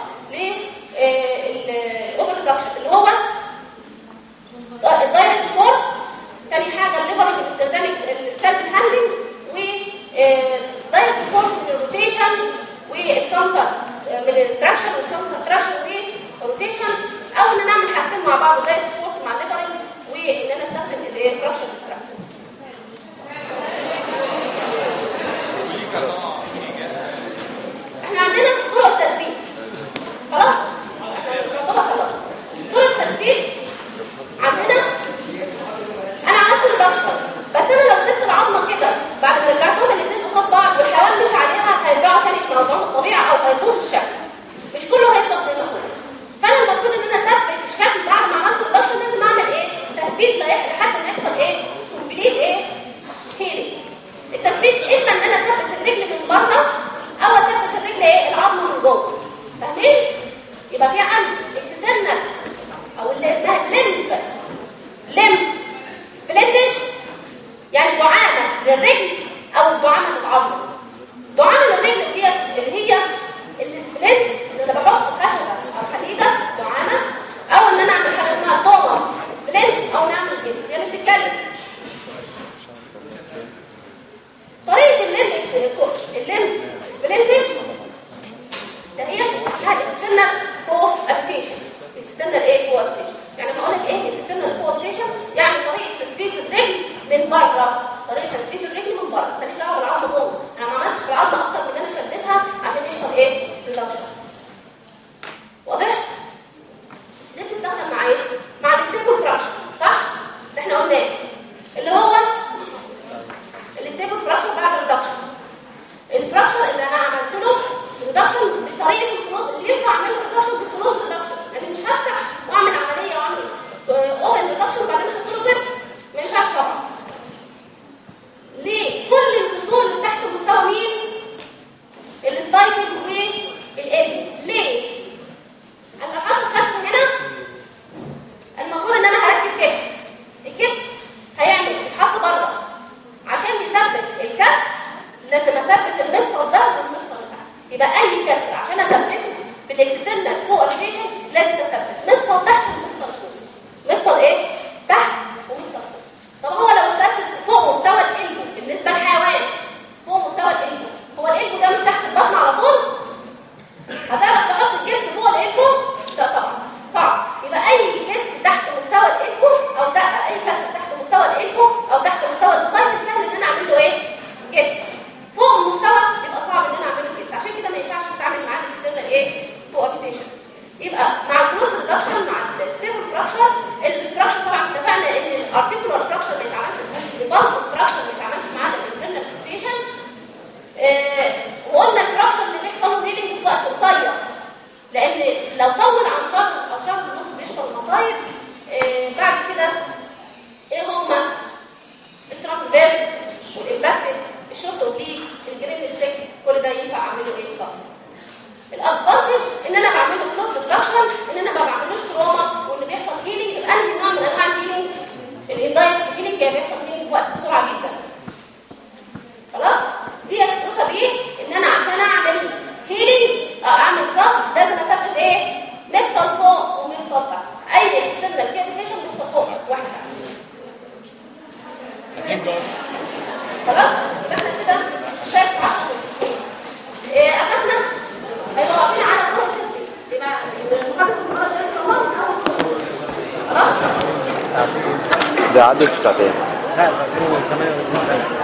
S3: للاوبن ريدكشن اللي هو الدايركت فورس تاني حاجه الليفرنج باستخدام السكالب هاندلنج و دايركت فورس من الروتيشن والكاونتر من التراكشن والكاونتر تراكشن والروتيشن او ان انا اعمل حاجتين مع بعض دايركت فورس مع الليفرنج وان انا استخدم الفراكشن ديستراكتور احنا عندنا طرق تثبيت خلاص احنا يعتبر خلاص طرق تثبيت عندنا انا عملت ريدكشن بس انا لو سبت العظمه كده بعد ما رجعتهم الاثنين قصاد بعض والحيوان مش عليها هيرجعوا تاني في موضوعهم الطبيعي او هيبوظ الشكل مش كله هيفضل زي ما هو فانا المفروض ان انا اثبت الشكل بعد ما عملت ريدكشن لازم اعمل ايه تثبيت لا- لحد ما يحصل ايه كومبليت ايه هيلينج التثبيت اما ان انا اثبت الرجل من بره او اثبت الرجل ايه العظمه من جوه فاهمين يبقى في عندي اكسترنال او اللي اسمها لمب لمب سبلنتج يعني دعامه للرجل او الدعامه للعظم دعامه للرجل دي اللي هي السبلنت اللي انا بحط خشبه او حديده دعامه او ان انا اعمل حاجه اسمها توماس سبلنت او نعمل جبس هي اللي بتتكلم طريقه الليمب الليمب سبلنتج ده هي اسمها الاكسترنال كو ابتيشن الاكسترنال ايه كو ابتيشن يعني لما اقول لك ايه الاكسترنال كو ابتيشن يعني طريقه تثبيت الرجل من بره طريقه تثبيت الرجل من بره ماليش دعوه بالعظمه جوه انا ما عملتش في العظمه اكتر من ان انا شدتها عشان يحصل ايه ريدكشن واضح دي بتستخدم مع ايه مع الستيبل فراكشن صح ده احنا قلناه اللي هو الستيبل فراكشن بعد الريدكشن الفراكشر اللي انا عملت له ريدكشن بطريقه الكلوز اللي ينفع اعمله ريدكشن بالكلوز ريدكشن انا مش هفتح واعمل عمليه واعمل اوبن ريدكشن وبعدين احط له بيبس ما ينفعش طبعا ليه كل الكسور اللي تحت مستوى مين السلايسنج والقلب ليه انا حاطط كسر هنا المفروض ان انا هركب كبس الكبس هيعمل يتحط بره عشان يثبت الكسر لازم اثبت المفصل ده والمفصل ده يبقى اي كسر عشان اثبته بالاكسترنال كوردينيشن لازم اثبت مفصل تحت ومفصل فوق مفصل ايه تحت ومفصل فوق طب هو لو الكسر فوق مستوى القلب بالنسبه للحيوان فوق مستوى القلب هو القلب ده مش تحت البطن على طول هتعرف تحط الجبس فوق القلب لا طبعا صعب يبقى اي جبس تحت مستوى القلب او تحت اي كسر تحت مستوى القلب او تحت مستوى السلايد سهل ان انا اعمل له ايه جبس فوق المستوى يبقى صعب ان انا اعمل له جبس عشان كده ما ينفعش تتعامل معاه الاسترنال ايه كوابيتيشن يبقى مع الكلوز ريدكشن مع الستيبل فراكشر الفراكشر طبعا اتفقنا ان الارتيكولار فراكشر ما يتعملش البالز فراكشر ما يتعملش معاه الانترنال فيكسيشن وقلنا الفراكشر اللي بيحصل له هيلينج في وقت قصير لان لو طول عن شهر او شهر ونص بيحصل مصايب آه، بعد كده ايه هما الترانسفيرس والامباكتد الشورت اوبليك الجرين ستيك كل ده ينفع اعمله ايه كسر الادفانتج خلاص يبقى احنا كده شايف 10 ايه اخدنا هيبقى واقفين على كل كرسي يبقى المحاضره المره الجايه ان شاء الله من اول خلاص
S2: ده عدد ساعتين
S4: لا ساعتين و 38 سنة